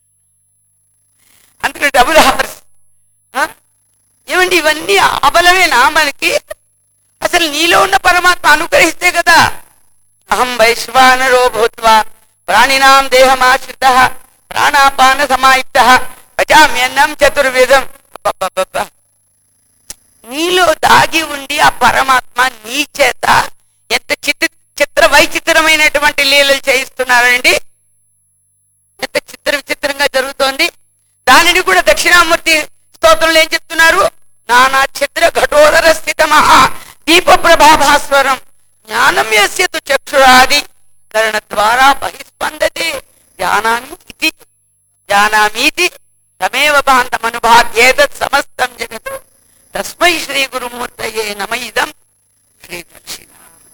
అందుకే డబుల్ హార్స్ ఆ? ఏమండి ఇవన్నీ అబలమేనా మనకి అసలు నీలో ఉన్న పరమాత్మ అనుగ్రహిస్తే కదా అహం వైశ్వానరో భూత్వా ప్రాణినాం దేహమాశ్రిత ప్రాణాపాన సమాయుక్త పచామ్యన్నం చతుర్విధం అబ్బబ్బబ్బబ్బా. నీలో దాగి ఉండి ఆ పరమాత్మ నీ చేత ఎంత చిత్ర చిత్ర వైచిత్రమైనటువంటి లీలలు చేయిస్తున్నారండి ఎంత చిత్ర విచిత్రంగా జరుగుతోంది దానిని కూడా దక్షిణామూర్తి స్తోత్రంలో ఏం చెప్తున్నారు నానా చిత్ర ఘటోదర స్థిత మహా దీప ప్రభాభాస్వరం జ్ఞానం యస్యతు చక్షురాది కరణ ద్వారా బహిస్పందతే జానామి ఇది జానామీతి తమేవ భాంతమనుభాత్యేతత్ సమస్తం జగత్ తస్మై శ్రీ గురుమూర్తయే నమ ఇదం శ్రీ దక్షిణ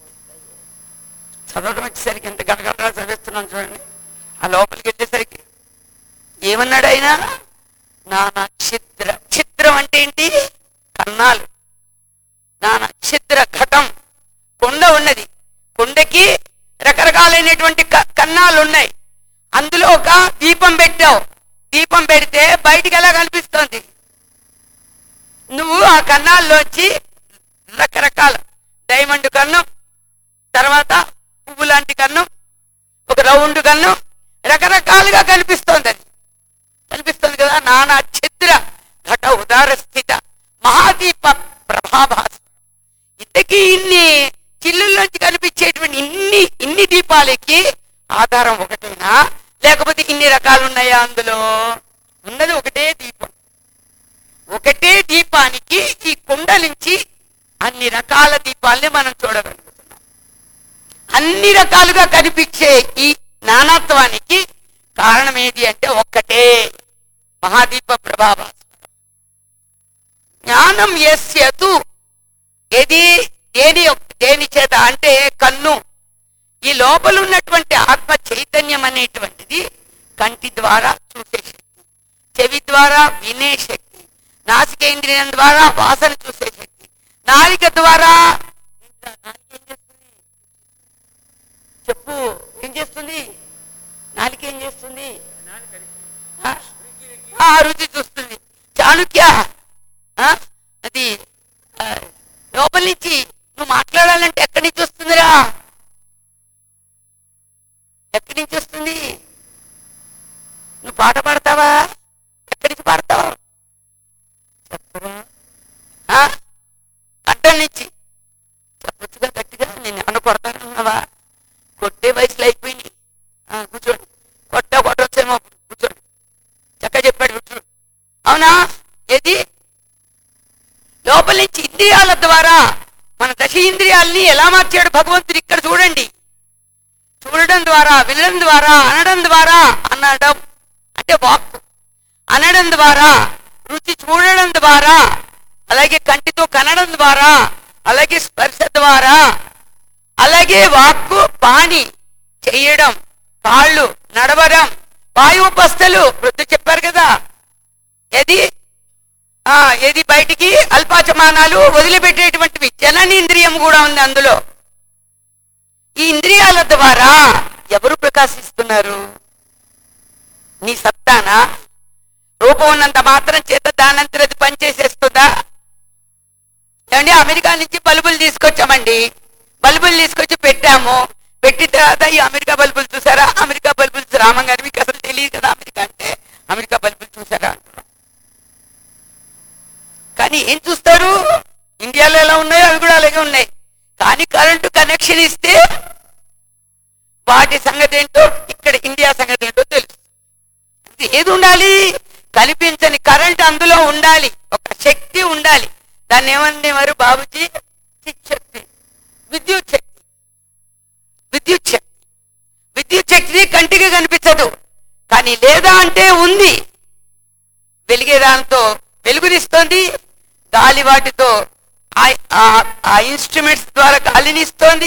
చదవడం వచ్చేసరికి ఎంత గడగడగా చదివిస్తున్నాం చూడండి ఆ లోపలికి వెళ్ళేసరికి ఏమన్నాడు ఆయన నానా ఛిద్ర ఛిద్రం అంటే ఏంటి కన్నాలు నానా ఛిద్ర ఘటం కొండ ఉన్నది కొండకి రకరకాలైనటువంటి క- కన్నాలు ఉన్నాయి అందులో ఒక దీపం పెట్టావు దీపం పెడితే బయటికి ఎలా కనిపిస్తుంది నువ్వు ఆ కన్నాల్లోంచి రకరకాల డైమండ్ కన్నం తర్వాత పువ్వు లాంటి కన్నం ఒక రౌండ్ కన్నం రకరకాలుగా కనిపిస్తోంది అది కనిపిస్తుంది కదా నానా ఛిద్ర ఘట ఉదార స్థిత మహాదీప ప్రభాభాస్ ఇంతకీ ఇన్ని చిల్లుల్లోంచి కనిపించేటువంటి ఇన్ని ఇన్ని దీపాలకి ఆధారం ఒకటేనా లేకపోతే ఇన్ని రకాలు ఉన్నాయా అందులో ఉన్నది ఒకటే దీపం ఒకటే దీపానికి ఈ కుండ నుంచి అన్ని రకాల దీపాల్ని మనం చూడగలుగుతున్నాం అన్ని రకాలుగా కనిపించే ఈ నానాత్వానికి కారణం ఏది అంటే ఒక్కటే మహాదీప ప్రభాభాస్వరం జ్ఞానం ఎస్యతు ఏది దేని దేని చేత అంటే కన్ను ఈ లోపల ఉన్నటువంటి ఆత్మ చైతన్యం అనేటువంటిది కంటి ద్వారా చూసే శక్తి చెవి ద్వారా వినే శక్తి నాసికేంద్రియం ద్వారా వాసన చూసే శక్తి నాలిక ద్వారా ఇంకా నాలిక ఏం చేస్తుంది చెప్పు ఏం చేస్తుంది నాలిక ఏం చేస్తుంది ఆ? ఆ, రుచి చూస్తుంది చాణుక్య ఆ? అది ఆ, లోపల నుంచి నువ్వు మాట్లాడాలంటే ఎక్కడి నుంచి వస్తుందిరా ఎక్కడి నుంచి వస్తుంది నువ్వు పాట పాడతావా ఎక్కడి నుంచి పాడతావా చెప్పరా ఆ? అడ్డం నుంచి చెప్పొచ్చుగా గట్టిగా నేను ఏమన్నా కొడతానన్నావా కొట్టే వయసులో అయిపోయింది ఆ, కూర్చోండి కొట్ట కొట్టొచ్చేమో కూర్చోండి చక్క చెప్పాడు కూర్చోండి అవునా ఏది లోపల నుంచి ఇంద్రియాల ద్వారా మన దశ ఇంద్రియాల్ని ఎలా మార్చాడు భగవంతుడు ఇక్కడ చూడండి చూడడం ద్వారా వినడం ద్వారా అనడం ద్వారా అనడం అంటే వాక్ అనడం ద్వారా రుచి చూడడం ద్వారా అలాగే కంటితో కనడం ద్వారా అలాగే స్పర్శ ద్వారా అలాగే వాక్కు పాణి చేయడం కాళ్ళు నడవడం వాయుపస్థలు వృద్ధి చెప్పారు కదా ఏది ఆ ఏది బయటికి అల్పాచమానాలు వదిలిపెట్టేటువంటివి జననేంద్రియం కూడా ఉంది అందులో ఈ ఇంద్రియాల ద్వారా ఎవరు ప్రకాశిస్తున్నారు నీ సత్తానా రూపం ఉన్నంత మాత్రం చేత దానంతరం అది పనిచేసేస్తుందా ఏమండి అమెరికా నుంచి బల్బులు తీసుకొచ్చామండి బల్బులు తీసుకొచ్చి పెట్టాము పెట్టిన తర్వాత ఈ అమెరికా బల్బులు చూసారా అమెరికా బల్బులు రామం గారు మీకు అసలు తెలియదు కదా అమెరికా అంటే అమెరికా బల్బులు చూసారా అంటున్నాం కానీ ఏం చూస్తారు ఇండియాలో ఎలా ఉన్నాయో అవి కూడా అలాగే ఉన్నాయి కానీ కరెంటు కనెక్షన్ ఇస్తే వాటి సంగతి ఏంటో ఇక్కడ ఇండియా సంగతి ఏంటో తెలుసు ఇది ఏది ఉండాలి కనిపించని కరెంట్ అందులో ఉండాలి ఒక శక్తి ఉండాలి దాన్ని ఏమనేవారు బాబుజీ చిత్ శక్తి విద్యుత్ శక్తి విద్యుత్ శక్తి విద్యుత్ శక్తి కంటికి కనిపించదు కానీ లేదా అంటే ఉంది వెలిగే దాంతో వెలుగునిస్తోంది గాలి వాటితో ఆ- ఆ- ఆ ఇన్స్ట్రుమెంట్స్ ద్వారా గాలిని ఇస్తోంది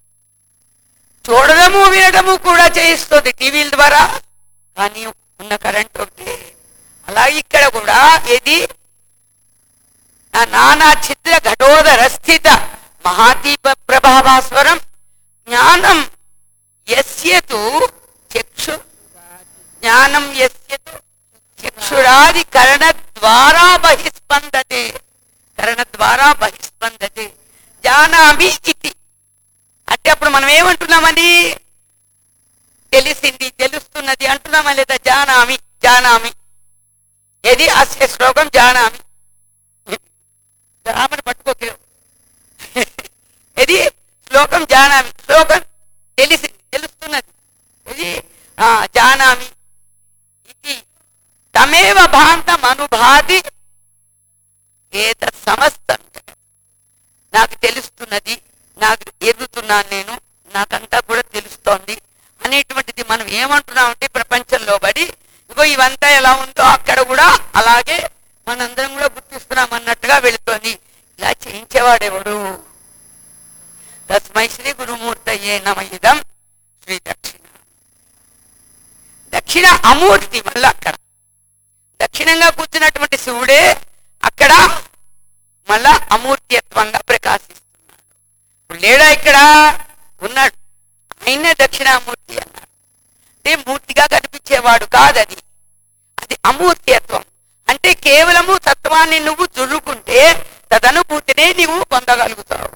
చూడడము వినడము కూడా చేయిస్తుంది టీవీల ద్వారా కానీ ఉన్న కరెంట్ ఒకటి అలాగే ఇక్కడ కూడా ఏది ఆ నానా చిత్ర ఘటోదర స్థిత మహాదీప ప్రభాభాస్వరం జ్ఞానం యస్యతు చక్షు జ్ఞానం యస్యతు చక్షురాది కరణ ద్వారా బహిస్పందతే కరణ ద్వారా బహిస్పందతే జానామి ఇది అంటే అప్పుడు మనం ఏమంటున్నామని తెలిసింది తెలుస్తున్నది అంటున్నామా లేదా జానామి జానామి ఏది అస్య శ్లోకం జానామి రామని పట్టుకోకే ఇది శ్లోకం జానామి శ్లోకం తెలిసి తెలుస్తున్నది ఇది ఆ, జానామి ఇది తమేవ భాంతం అనుభాతి ఏత సమస్తం జగత్. నాకు తెలుస్తున్నది నాకు ఎదుగుతున్నాను నేను నాకంతా కూడా తెలుస్తోంది అనేటువంటిది మనం ఏమంటున్నామంటే ప్రపంచంలో పడి ఇగో ఇవంతా ఎలా ఉందో అక్కడ కూడా అలాగే మనందరం కూడా గుర్తిస్తున్నాం అన్నట్టుగా వెళుతోంది ఇలా చేయించేవాడెవడు తస్మై శ్రీ గురుమూర్తయే నమ ఇదం శ్రీ దక్షిణ దక్షిణ అమూర్తి మళ్ళీ అక్కడ దక్షిణంగా కూర్చున్నటువంటి శివుడే అక్కడ మళ్ళా అమూర్తియత్వంగా ప్రకాశిస్తున్నాడు ఇప్పుడు లేడా ఇక్కడ ఉన్నాడు ఆయనే దక్షిణామూర్తి అన్నాడు అంటే మూర్తిగా కనిపించేవాడు కాదది అది అమూర్తియత్వం అంటే కేవలము తత్వాన్ని నువ్వు చురుకుంటే తదనుభూతినే నీవు పొందగలుగుతావు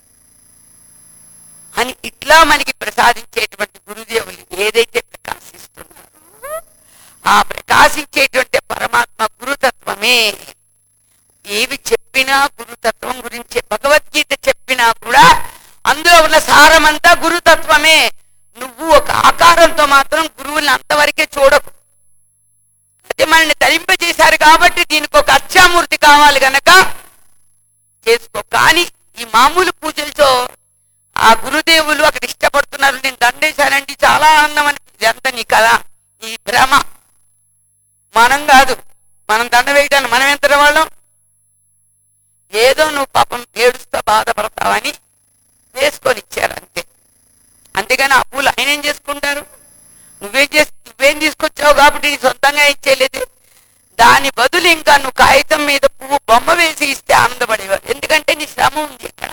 అని ఇట్లా మనకి ప్రసాదించేటువంటి గురుదేవులు ఏదైతే ప్రకాశిస్తున్నారో ఆ ప్రకాశించేటువంటి పరమాత్మ గురుతత్వమే ఏవి చెప్పినా గురుతత్వం గురించి భగవద్గీత చెప్పినా కూడా అందులో ఉన్న సారమంతా గురుతత్వమే నువ్వు ఒక ఆకారంతో మాత్రం గురువుని అంతవరకే చూడకు అయితే మనల్ని తరింపజేశారు కాబట్టి దీనికి ఒక అక్షామూర్తి కావాలి గనక చేసుకో కానీ ఈ మామూలు పూజలతో ఆ గురుదేవులు అక్కడ ఇష్టపడుతున్నారు నేను దండేశానండి చాలా ఆనందం అని ఇదంతా నీ కథ నీ భ్రమ మనం కాదు మనం దండ వేయటాన్ని మనం ఎంత వాళ్ళం ఏదో నువ్వు పాపం ఏడుస్తా బాధపడతావని వేసుకొని ఇచ్చారు అంతే అంతేగాని ఆ పూలు ఆయన ఏం చేసుకుంటారు నువ్వేం చేసి నువ్వేం తీసుకొచ్చావు కాబట్టి నీ సొంతంగా ఇచ్చేయలేదు దాని బదులు ఇంకా నువ్వు కాగితం మీద పువ్వు బొమ్మ వేసి ఇస్తే ఆనందపడేవారు ఎందుకంటే నీ శ్రమ ఉంది అక్కడ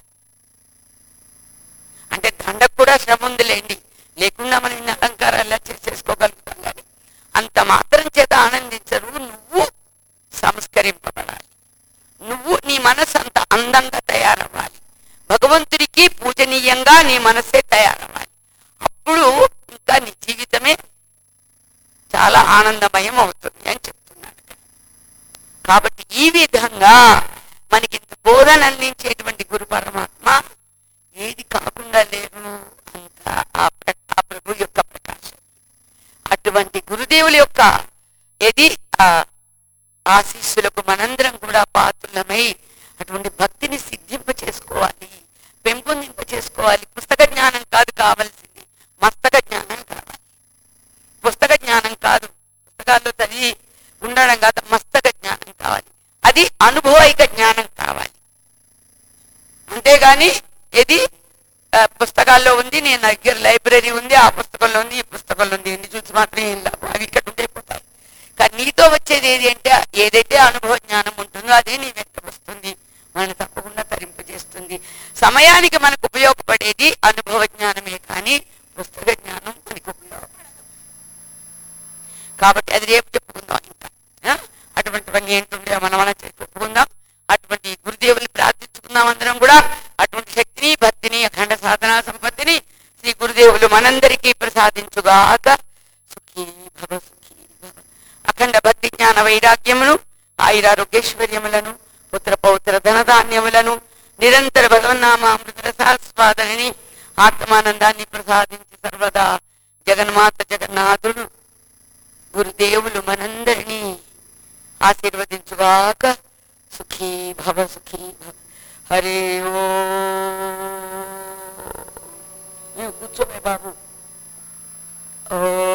అంటే దండకు కూడా శ్రమ ఉందిలేండి లేకుండా మనం ఇన్ని అలంకారాలు ఎలా చేసేసుకోగలుగుతాం కానీ అంత మాత్రం చేత ఆనందించరు నువ్వు సంస్కరింపబడాలి నువ్వు నీ మనసు అంత అందంగా తయారవ్వాలి భగవంతుడికి పూజనీయంగా నీ మనసే తయారవ్వాలి అప్పుడు ఇంకా నీ జీవితమే చాలా ఆనందమయం అవుతుంది అని చెప్తున్నాడు ఇక్కడ. కాబట్టి ఈ విధంగా మనకి ఇంత బోధన అందించేటువంటి గురు పరమాత్మ ఏది కాకుండా లేరు అంత ఆ ప్ర- ఆ ప్రభు యొక్క ప్రకాశం అటువంటి గురుదేవుల యొక్క ఏది ఆ ఆశీస్సులకు మనందరం కూడా పాత్రులమై అటువంటి భక్తిని సిద్ధింప చేసుకోవాలి పెంపొందింప చేసుకోవాలి పుస్తక జ్ఞానం కాదు కావాల్సింది మస్తక జ్ఞానం కావాలి పుస్తక జ్ఞానం కాదు పుస్తకాల్లో చదివి ఉండడం కాదు మస్తక జ్ఞానం కావాలి అది అనుభవైక జ్ఞానం కావాలి అంతేగాని ఇది ఆ, పుస్తకాల్లో ఉంది నేను నా దగ్గర లైబ్రరీ ఉంది ఆ పుస్తకంలో ఉంది ఈ పుస్తకంలో ఉంది ఎన్ని చూసి మాత్రం ఏం లాభం అవి ఇక్కడ ఉండిపోతాయి కానీ నీతో వచ్చేది ఏది అంటే ఏదైతే అనుభవ జ్ఞానం ఉంటుందో అదే నీ వెంట వస్తుంది మనల్ని తప్పకుండా తరింపజేస్తుంది సమయానికి మనకు ఉపయోగపడేది అనుభవ జ్ఞానమే కానీ పుస్తక జ్ఞానం మనకు ఉపయోగపడదు కాబట్టి అది రేపు చెప్పుకుందాం ఇంకా ఆ? అటువంటివన్నీ ఏంటుండే మనం మనం చెప్పుకుందాం అటువంటి గురుదేవుని ప్రార్థించుకుందాం అందరం కూడా అటువంటి శక్తిని భక్తిని అఖండ సాధనా సంపత్తిని శ్రీ గురుదేవులు మనందరికీ ప్రసాదించుగాక సుఖీ భవ సుఖీ భవ అఖండ భక్తి జ్ఞాన వైరాగ్యమును ఆయురారోగ్యైశ్వర్యములను పుత్ర పౌత్ర ధనధాన్యములను నిరంతర భగవన్నామామృత రసాస్వాదనని ఆత్మానందాన్ని ప్రసాదించి సర్వదా జగన్మాత జగన్నాథుడు గురుదేవులు మనందరినీ ఆశీర్వదించుగాక సుఖీ భవ సుఖీ భవ హరే ఓ నువ్వు కూర్చోమే బాబు ఓ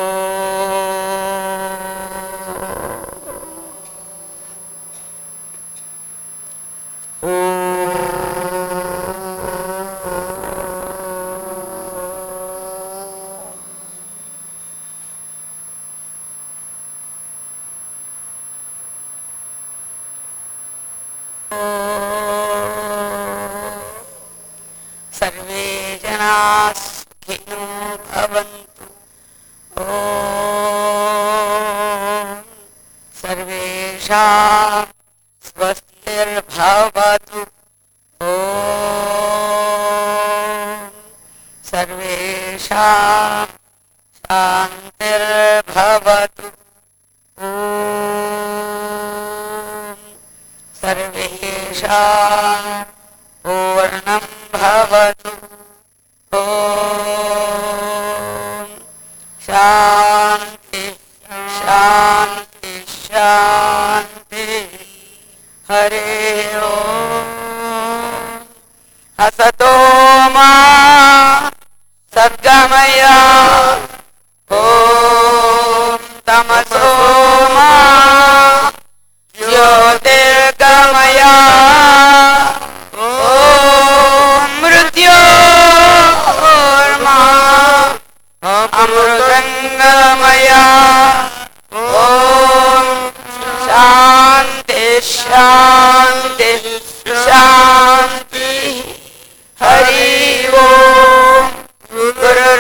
సర్వే జనా సుఖినో భవంతు ఓం సర్వేషాం స్వస్తిర్భవతు ఓం సర్వేషాం శాంతిర్భవతు ఓం शा- पूर्णं भवतु ॐ शान्ति शान्ति शान्ति हरे ॐ हसतो मा सद्गमय ॐ तमसो मा ज्योतिर्गमय ॐ मृत्योर्मा अमृतङ्गमय ॐ शान्ति शान्ति शान्ति हरि ओम गुरुर्